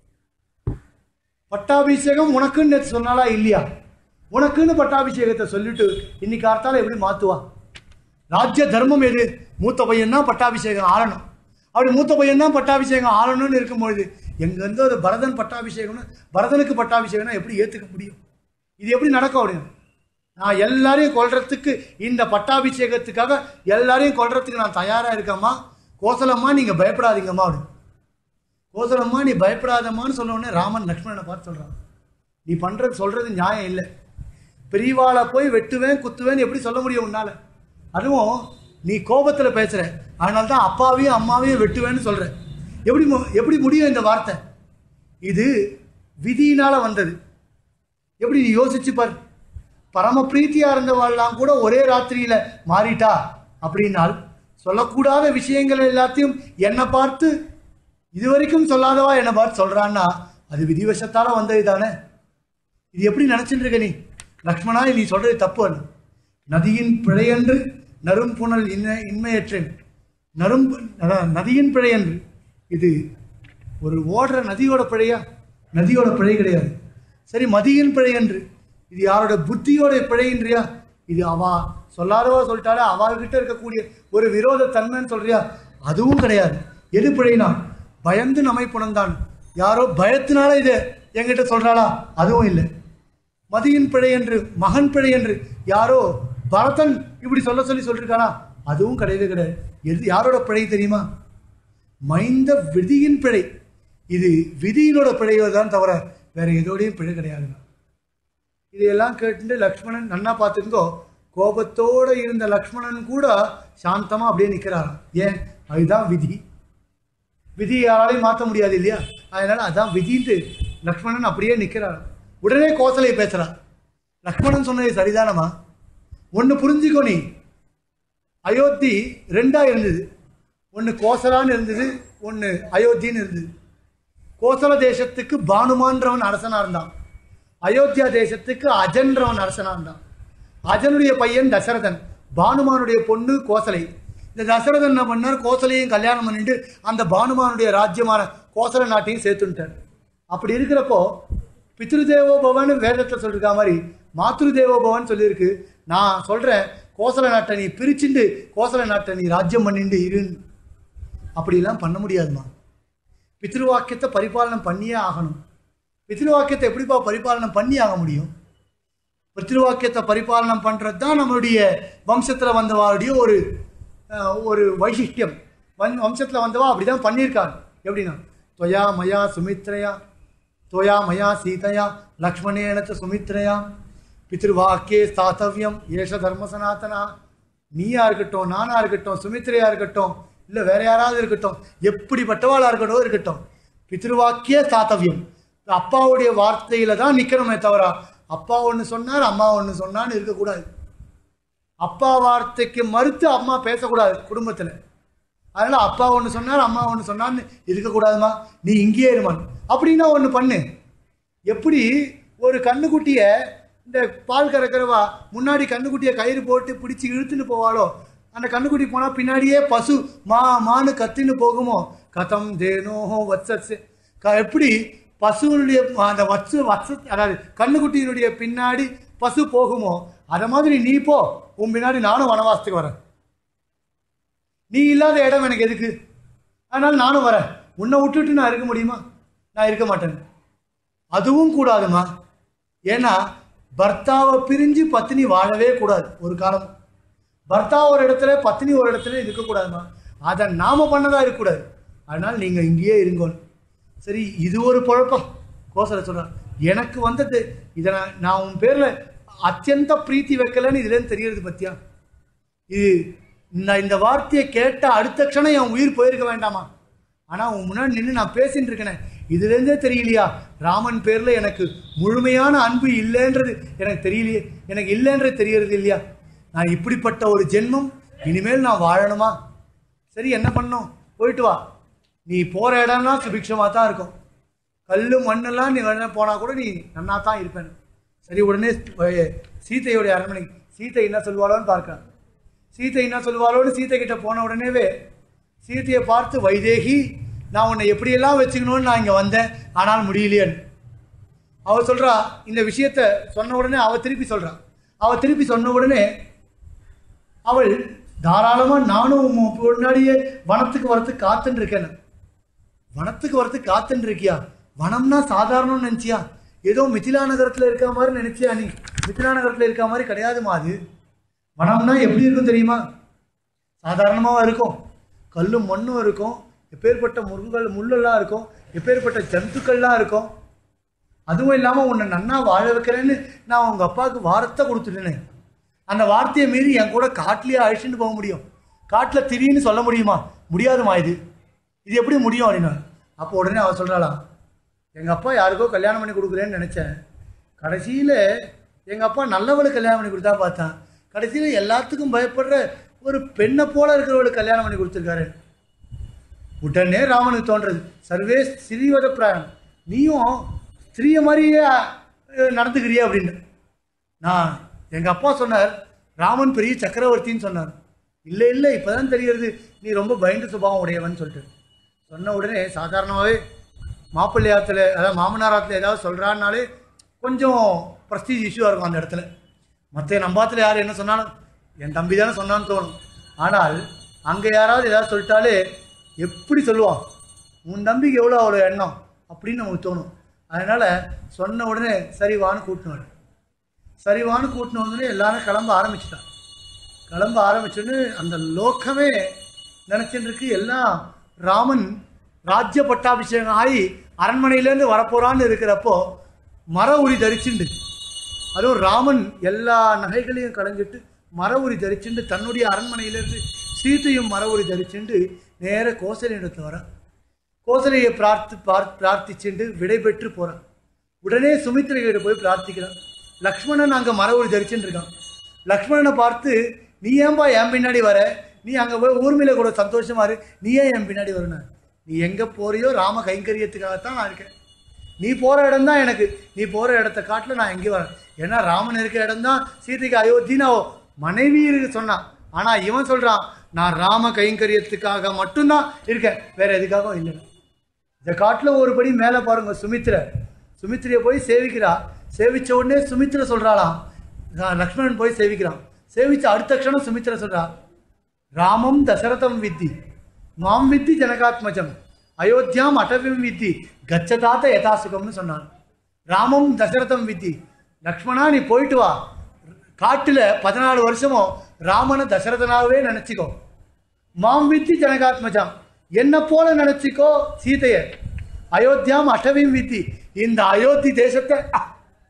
பட்டாபிஷேகம் உனக்குன்னு நேத்து சொன்னாலா இல்லையா உனக்குன்னு பட்டாபிஷேகத்தை சொல்லிட்டு இன்னைக்கு கார்த்தால எப்படி மாத்துவா ராஜ்ய தர்மம் எது மூத்த பையன் தான் பட்டாபிஷேகம் ஆளணும் அப்படி மூத்த பையன் தான் பட்டாபிஷேகம் ஆளணும்னு இருக்கும்பொழுது எங்கேருந்து ஒரு பரதன் பட்டாபிஷேகம்னு பரதனுக்கு பட்டாபிஷேகம்னா எப்படி ஏற்றுக்க முடியும் இது எப்படி நடக்கும் அப்படின்னு நான் எல்லாரையும் கொல்றதுக்கு இந்த பட்டாபிஷேகத்துக்காக எல்லாரையும் கொல்றதுக்கு நான் தயாரா இருக்கேம்மா கோசலம்மா நீங்க பயப்படாதீங்கம்மா அப்படின்னு கோசலம்மா நீ பயப்படாதம்மான்னு சொன்ன உடனே ராமன் லக்ஷ்மணனை பார்த்து சொல்றான் நீ பண்றது சொல்றது நியாயம் இல்லை பெரியவாளை போய் வெட்டுவேன் குத்துவேன்னு எப்படி சொல்ல முடியும் உன்னால அதுவும் நீ கோபத்துல பேசுற அதனால தான் அப்பாவையும் அம்மாவையும் வெட்டுவேன்னு சொல்ற எப்படி மு- எப்படி முடியும் இந்த வார்த்தை இது விதியினால வந்தது எப்படி நீ யோசிச்சு பார் பரம பிரீத்தியா இருந்தவாள்லாம் கூட ஒரே ராத்திரியில மாறிட்டா அப்படின்னால் சொல்லக்கூடாத விஷயங்கள் எல்லாத்தையும் என்னை பார்த்து இதுவரைக்கும் சொல்லாதவா என்னை பார்த்து சொல்றான்னா அது விதிவசத்தால வந்தது தானே இது எப்படி நினைச்சிட்டு இருக்க நீ லக்ஷ்மணா நீ சொல்றது தப்பு அல்ல நதியின் பிழையன்று நரும் புனல் இன்ன இன்மையற்றேன் நரும் அதான், நதியின் பிழையன்று இது ஒரு ஓடுற நதியோட பிழையா நதியோட பிழை கிடையாது சரி மதியின் பிழை என்று இது யாரோட புத்தியோட பிழைன்றியா இது அவா சொல்லாதவா சொல்லிட்டாலே அவள்கிட்ட இருக்கக்கூடிய ஒரு விரோத தன்மைன்னு சொல்றியா அதுவும் கிடையாது எது பிழைனா பயந்து நம்மை புணர்ந்தான் யாரோ பயத்தினால இது என்கிட்ட சொல்றாளா அதுவும் இல்லை மதியின் பிழை என்று மகன் பிழை என்று யாரோ பரதன் இப்படி சொல்ல சொல்லி சொல்லிருக்கானா அதுவும் கிடையவே கிடையாது எது யாரோட பிழை தெரியுமா மைந்த விதியின் பிழை இது விதியினோட பிழையோ தான் தவிர வேற எதோடையும் பிழை கிடையாதுங்க இதையெல்லாம் கேட்டுட்டு லக்ஷ்மணன் நன்னா பார்த்துக்கோ கோபத்தோட இருந்த லக்ஷ்மணன் கூட சாந்தமா அப்படியே நிற்கிறாராம் ஏன் அதுதான் விதி விதி யாராலையும் மாற்ற முடியாது இல்லையா அதனால அதான் விதின்ட்டு லக்ஷ்மணன் அப்படியே நிற்கிறார் உடனே கோசலை பேசுறா லக்ஷ்மணன் சொன்னது சரிதானமா ஒன்று புரிஞ்சுக்கோ நீ அயோத்தி ரெண்டா இருந்தது ஒன்று கோசலான்னு இருந்தது ஒன்று அயோத்தின்னு இருந்தது கோசல தேசத்துக்கு பானுமான்றவன் அரசனா இருந்தான் அயோத்தியா தேசத்துக்கு அஜன்றவன் அரசனா இருந்தான் அஜனுடைய பையன் தசரதன் பானுமானுடைய பொண்ணு கோசலை இந்த தசரதன் என்ன பண்ணார் கோசலையும் கல்யாணம் பண்ணிட்டு அந்த பானுமானுடைய ராஜ்யமான கோசல நாட்டையும் சேர்த்துட்டார் அப்படி இருக்கிறப்போ பித்ருதேவோ பவன் வேதத்தில் சொல்லிருக்க மாதிரி மாத்ரு தேவோ பவன் சொல்லியிருக்கு நான் சொல்றேன் கோசல நாட்டை நீ பிரிச்சுண்டு கோசல நாட்டை நீ ராஜ்யம் பண்ணிட்டு இருன்னு அப்படிலாம் பண்ண முடியாதுமா பித்ருவாக்கியத்தை பரிபாலனம் பண்ணியே ஆகணும் பித்ருவாக்கியத்தை எப்படிப்பா பரிபாலனம் பண்ணி ஆக முடியும் பித்ருவாக்கியத்தை பரிபாலனம் பண்ணுறது தான் நம்மளுடைய வம்சத்தில் வந்தவாளுடைய ஒரு அஹ், ஒரு வைசிஷ்டியம் வன் வம்சத்தில் வந்தவா அப்படி தான் பண்ணியிருக்காங்க எப்படின்னா தொயா மயா சுமித்ரையா தொயா மயா சீதையா லக்ஷ்மணேனச்ச சுமித்ரையா பித்ருவாக்கியே ஸ்தாத்தவியம் ஏஷ தர்ம சனாதனா நீயா இருக்கட்டும் நானா இருக்கட்டும் சுமித்ரையா இருக்கட்டும் இல்லை வேற யாராவது இருக்கட்டும் எப்படிப்பட்டவாளா இருக்கட்டும் இருக்கட்டும் பித்ருவாக்கிய ஸ்தாத்தவியம் அப்பாவுடைய வார்த்தையில தான் நிக்கணுமே தவிர அப்பா ஒன்று சொன்னார் அம்மா ஒன்று சொன்னான்னு இருக்கக்கூடாது அப்பா வார்த்தைக்கு மறுத்து அம்மா பேசக்கூடாது குடும்பத்தில் அதனால அப்பா ஒன்று சொன்னார் அம்மா ஒன்று சொன்னான்னு இருக்கக்கூடாதுமா நீ இங்கேயே இருமான் அப்படின்னா ஒன்று பண்ணு எப்படி ஒரு கண்ணுக்குட்டியை இந்த பால் கறக்கிறவா முன்னாடி கண்ணுக்குட்டியை கயிறு போட்டு பிடிச்சி இழுத்துன்னு போவாளோ அந்த கண்ணுக்குட்டி போனால் பின்னாடியே பசு மா மானு கத்தின்னு போகுமோ கதம் தேனோஹோ வத்சஸ் க எப்படி பசுவனுடைய அந்த வத்சு வத்ச அதாவது கண்ணுக்குட்டியினுடைய பின்னாடி பசு போகுமோ அதை மாதிரி நீ போ உன் பின்னாடி நானும் வனவாசத்துக்கு வரேன் நீ இல்லாத இடம் எனக்கு எதுக்கு அதனால நானும் வரேன் உன்னை விட்டுட்டு நான் இருக்க முடியுமா நான் இருக்க மாட்டேன் அதுவும் கூடாதுமா ஏன்னா பர்த்தாவை பிரிஞ்சு பத்தினி வாழவே கூடாது ஒரு காலம் பர்த்தா ஒரு இடத்துல பத்தினி ஒரு இடத்துல இருக்கக்கூடாதுமா அதை நாம பண்ணதா இருக்கக்கூடாது அதனால் நீங்க இங்கேயே இருங்கோன்னு சரி இது ஒரு குழப்பம் கோசல சொல்றான் எனக்கு வந்தது இதை நான் நான் உன் பேர்ல அத்தியந்த பிரீத்தி வைக்கலன்னு இதுலேருந்து தெரியறது பத்தியா இது நான் இந்த வார்த்தையை கேட்ட அடுத்த க்ஷணம் என் உயிர் போயிருக்க வேண்டாமா ஆனா உன் முன்னாடி நின்று நான் பேசிட்டு இருக்கேனே இதுலேருந்தே தெரியலையா ராமன் பேர்ல எனக்கு முழுமையான அன்பு இல்லைன்றது எனக்கு தெரியலையே எனக்கு இல்லைன்றது தெரியறது இல்லையா நான் இப்படிப்பட்ட ஒரு ஜென்மம் இனிமேல் நான் வாழணுமா சரி என்ன பண்ணும் போயிட்டு வா நீ போற இடம்லாம் சுபிக்ஷமா தான் இருக்கும் கல்லு மண்ணெல்லாம் நீ வேணா போனா கூட நீ நன்னா தான் இருப்பேன் சரி உடனே அஹ், சீதையுடைய அரண்மனை சீதை என்ன சொல்வாளோன்னு பார்க்க சீதை என்ன சொல்வாளோன்னு சீதை கிட்ட போன உடனேவே சீதையை பார்த்து வைதேகி நான் உன்னை எப்படியெல்லாம் வச்சுக்கணும்னு நான் இங்கே வந்தேன் ஆனால் முடியலையேன்னு அவ சொல்றா இந்த விஷயத்த சொன்ன உடனே அவ திருப்பி சொல்றா அவ திருப்பி சொன்ன உடனே அவள் தாராளமா நானும் உன் முன்னாடியே வனத்துக்கு வரத்துக்கு காத்துன்னு இருக்கேன் வனத்துக்கு வரத்துக்கு காத்துன்னு இருக்கியா வனம்னா சாதாரணம்னு நினைச்சியா ஏதோ மிथिला நகரத்துல இருக்க மாதிரி நினைச்சியா நீ மிथिला நகரத்துல இருக்க மாதிரி கிடையாதுமா அது வனம்னா எப்படி இருக்கும் தெரியுமா சாதாரணமாக இருக்கும் கல்லும் மண்ணும் இருக்கும் எப்பேற்பட்ட முருங்கல் முள்ளெல்லாம் இருக்கும் எப்பேற்பட்ட ஜந்துக்கள்லாம் இருக்கும் அதுவும் இல்லாமல் உன்னை நன்னா வாழ வைக்கிறேன்னு நான் உங்கள் அப்பாவுக்கு வார்த்தை கொடுத்துட்டேனே அந்த வார்த்தையை மீறி என் கூட காட்டிலேயே அழிச்சுட்டு போக முடியும் காட்டில் திரின்னு சொல்ல முடியுமா முடியாதுமா இது இது எப்படி முடியும் அப்படின்னா அப்போ உடனே அவ சொல்கிறாளாம் எங்கள் அப்பா யாருக்கோ கல்யாணம் பண்ணி கொடுக்குறேன்னு நினச்சேன் கடைசியில் எங்கள் அப்பா நல்லவளுக்கு கல்யாணம் பண்ணி கொடுத்தா பார்த்தான் கடைசியில் எல்லாத்துக்கும் பயப்படுற ஒரு பெண்ணை போல இருக்கிறவளுக்கு கல்யாணம் பண்ணி கொடுத்துருக்காரு உடனே ராமனுக்கு தோன்றது சர்வே ஸ்ரீவத பிராயம் நீயும் ஸ்திரீய மாதிரியே அஹ், நடந்துக்கிறியா அப்படின்னு நான் எங்கள் அப்பா சொன்னார் ராமன் பெரிய சக்கரவர்த்தின்னு சொன்னார் இல்லை இல்லை இப்போதான் தெரிகிறது நீ ரொம்ப பயந்து சுபாவம் உடையவன் சொல்லிட்டு சொன்ன உடனே சாதாரணமாகவே மாப்பிள்ளையாத்துல அதாவது மாமனாராத்துல ஏதாவது சொல்கிறான்னாலே கொஞ்சம் ப்ரஸ்டீஜ் இஷ்யூவாக இருக்கும் அந்த இடத்துல மற்ற நம்பாத்துல யார் என்ன சொன்னாலும் என் தம்பி தானே சொன்னான்னு தோணும் ஆனால் அங்கே யாராவது ஏதாவது சொல்லிட்டாலே எப்படி சொல்லுவான் உன் தம்பிக்கு எவ்வளோ அவ்வளோ எண்ணம் அப்படின்னு நமக்கு தோணும் அதனால் சொன்ன உடனே சரி வான்னு கூட்டினாரு சரிவான்னு கூட்டின உடனே எல்லாரும் கிளம்ப ஆரம்பிச்சிட்டான் கிளம்ப ஆரம்பிச்சோன்னு அந்த லோகமே நினைச்சிட்டு இருக்கு எல்லாம் ராமன் ராஜ்ய பட்டாபிஷேகம் ஆகி அரண்மனையிலேருந்து வரப்போறான்னு இருக்கிறப்போ மர உரி தரிச்சுண்டு அதுவும் ராமன் எல்லா நகைகளையும் களைஞ்சிட்டு மர உரி தரிச்சுண்டு தன்னுடைய அரண்மனையிலேருந்து சீத்தையும் மர உரி தரிச்சுண்டு நேர கோசலிடத்தில் வர கோசலையை பிரார்த்தி பார் பிரார்த்திச்சுண்டு விடை பெற்று போறான் உடனே சுமித்திரைகிட்ட போய் பிரார்த்திக்கிறான் லக்ஷ்மணன் அங்கே மர உரி தரிச்சுட்டு இருக்கான் லக்ஷ்மணனை பார்த்து நீ ஏன்பா என் பின்னாடி வர நீ அங்கே போய் ஊர்மியில கூட சந்தோஷமா இரு நீ ஏன் என் பின்னாடி வரணும் நீ எங்கே போறியோ ராம கைங்கரியத்துக்காகத்தான் நான் இருக்கேன் நீ போகிற இடம் தான் எனக்கு நீ போகிற இடத்த காட்டில் நான் எங்கேயும் வரேன் ஏன்னா ராமன் இருக்கிற இடம் தான் சீதைக்கு அயோத்தின்னு அவ மனைவி இருக்கு சொன்னான் ஆனால் இவன் சொல்கிறான் நான் ராம கைங்கரியத்துக்காக மட்டும்தான் இருக்கேன் வேற எதுக்காகவும் இல்லை இந்த காட்டில் ஒரு படி மேலே பாருங்க சுமித்ர சுமித்ரையை போய் சேவிக்கிறா சேவிச்ச உடனே சுமித்ர சொல்றாளாம் நான் லக்ஷ்மணன் போய் சேவிக்கிறான் சேவிச்ச அடுத்த க்ஷணம் சுமித்ர சொல்றா ராமம் தசரதம் வித்தி மாம் வித்தி ஜனகாத்மஜம் அயோத்தியாம் அடவிம் வித்தி கச்சதாத்த யதாசுகம்னு சொன்னான் ராமம் தசரதம் வித்தி லக்ஷ்மணா நீ போயிட்டு வா காட்டுல பதினாலு வருஷமும் ராமனை தசரதனாகவே நினைச்சுக்கோ மாம் வித்தி ஜனகாத்மஜாம் என்ன போல நினைச்சிக்கோ சீதைய அயோத்தியாம் அட்டவியும் வித்தி இந்த அயோத்தி தேசத்தை அஹ்,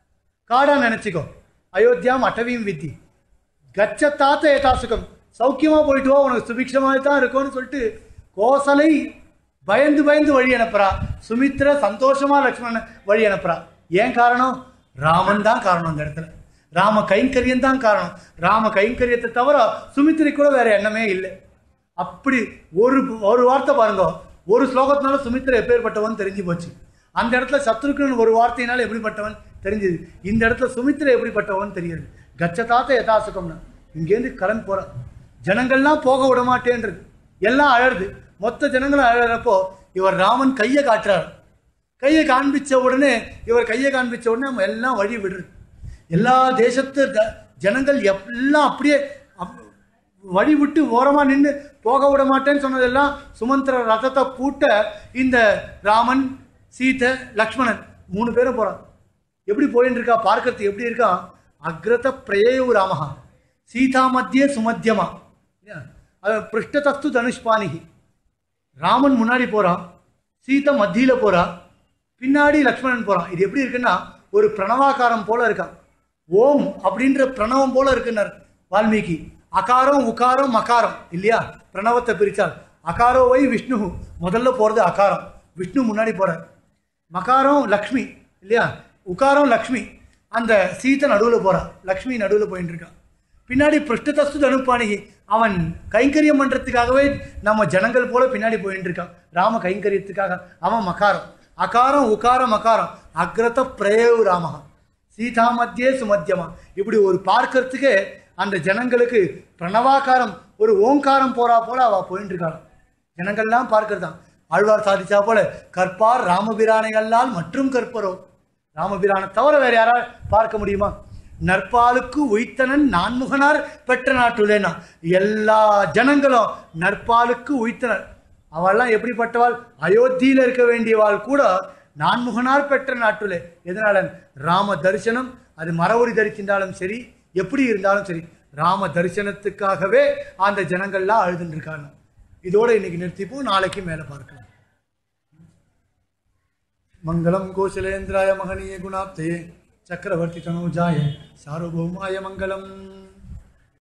காடா நினைச்சுக்கோ அயோத்தியாம் அட்டவியும் வித்தி கச்சத்தாத்த ஏதாசுகம் சௌக்கியமா போயிட்டு வா உனக்கு சுபிக்ஷமாக தான் இருக்கும்னு சொல்லிட்டு கோசலை பயந்து பயந்து வழி அனுப்புறா சுமித்ர சந்தோஷமா லக்ஷ்மணன் வழி அனுப்புறா ஏன் காரணம் ராமன் தான் காரணம் அந்த இடத்துல ராம கைங்கரியம் தான் காரணம் ராம கைங்கரியத்தை தவிர சுமித்திரை கூட வேற எண்ணமே இல்லை அப்படி ஒரு ஒரு வார்த்தை பாருங்க ஒரு ஸ்லோகத்தினால சுமித்திர எப்பேற்பட்டவன் தெரிஞ்சு போச்சு அந்த இடத்துல சத்ருக்கன் ஒரு வார்த்தையினால எப்படிப்பட்டவன் தெரிஞ்சது இந்த இடத்துல சுமித்திர எப்படிப்பட்டவன் தெரியுது கச்சதாத்த யதாசுகம்னா இங்கேருந்து கிளம்பி போறான் ஜனங்கள்லாம் போக விட மாட்டேன்றது எல்லாம் அழறது மொத்த ஜனங்களும் அழறப்போ இவர் ராமன் கையை காட்டுறார் கையை காண்பிச்ச உடனே இவர் கையை காண்பிச்ச உடனே நம்ம எல்லாம் வழி விடுறது எல்லா தேசத்து த- ஜனங்கள் எல்லாம் அப்படியே அப்- வழி விட்டு ஓரமா நின்று போக விட மாட்டேன்னு சொன்னதெல்லாம் சுமந்திர ரதத்தை பூட்ட இந்த ராமன் சீதை லக்ஷ்மணன் மூணு பேரும் போறான் எப்படி போயின்னு இருக்கா பார்க்கறது எப்படி இருக்கான் அக்ரத பிரயேயு ராமஹா சீதா மத்தியே சுமத்தியமா இல்லையா? அது பிருஷ்டதஸ்து தனுஷ்பானிகி ராமன் முன்னாடி போறான் சீதை மத்தியில போறா பின்னாடி லக்ஷ்மணன் போறான் இது எப்படி இருக்குன்னா ஒரு பிரணவாகாரம் போல இருக்கான் ஓம் அப்படின்ற பிரணவம் போல இருக்குன்னார் வால்மீகி அகாரம் உகாரம் மகாரம் இல்லையா பிரணவத்தை பிரிச்சால் அகாரோ வை விஷ்ணு முதல்ல போறது அகாரம் விஷ்ணு முன்னாடி போறார் மகாரம் லக்ஷ்மி இல்லையா உகாரம் லக்ஷ்மி அந்த சீதை நடுவில் போறா லக்ஷ்மி நடுவில் போயிட்டு இருக்கான் பின்னாடி பிருஷ்டதஸ்து தனுப்பானிகி அவன் கைங்கரியம் பண்றதுக்காகவே நம்ம ஜனங்கள் போல பின்னாடி போயிட்டு இருக்கான் ராம கைங்கரியத்துக்காக அவன் மகாரம் அகாரம் உகாரம் மகாரம் அக்ரத பிரேவு ராமஹா சீதா மத்தியே சுமத்தியமா இப்படி ஒரு பார்க்கறதுக்கு அந்த ஜனங்களுக்கு பிரணவாகாரம் ஒரு ஓங்காரம் போறா போல அவ போயிட்டு இருக்காள் ஜனங்கள்லாம் பார்க்கறதான் ஆழ்வார் சாதிச்சா போல கற்பார் ராமபிரானைகளால் மற்றும் கற்பரோ ராமபிரானை தவிர வேற யாரால் பார்க்க முடியுமா நற்பாலுக்கு உய்த்தனன் நான்முகனார் பெற்ற நாட்டுலேனா எல்லா ஜனங்களும் நற்பாலுக்கு உய்த்தனர் அவள்லாம் எப்படிப்பட்டவாள் அயோத்தியில் இருக்க வேண்டியவாள் கூட நான்முகனார் பெற்ற நாட்டுலே எதனால ராம தரிசனம் அது மரவரி தரிச்சிருந்தாலும் சரி எப்படி இருந்தாலும் சரி ராம தரிசனத்துக்காகவே அந்த ஜனங்கள்லாம் அழுதுன்னு இருக்காங்க இதோட இன்னைக்கு நிறுத்திப்போம் நாளைக்கு மேலே பார்க்கலாம் மங்களம் கோசலேந்திராய மகனீய குணாப்தே சக்கரவர்த்தி தனோஜாய சார்வபௌமாய மங்களம்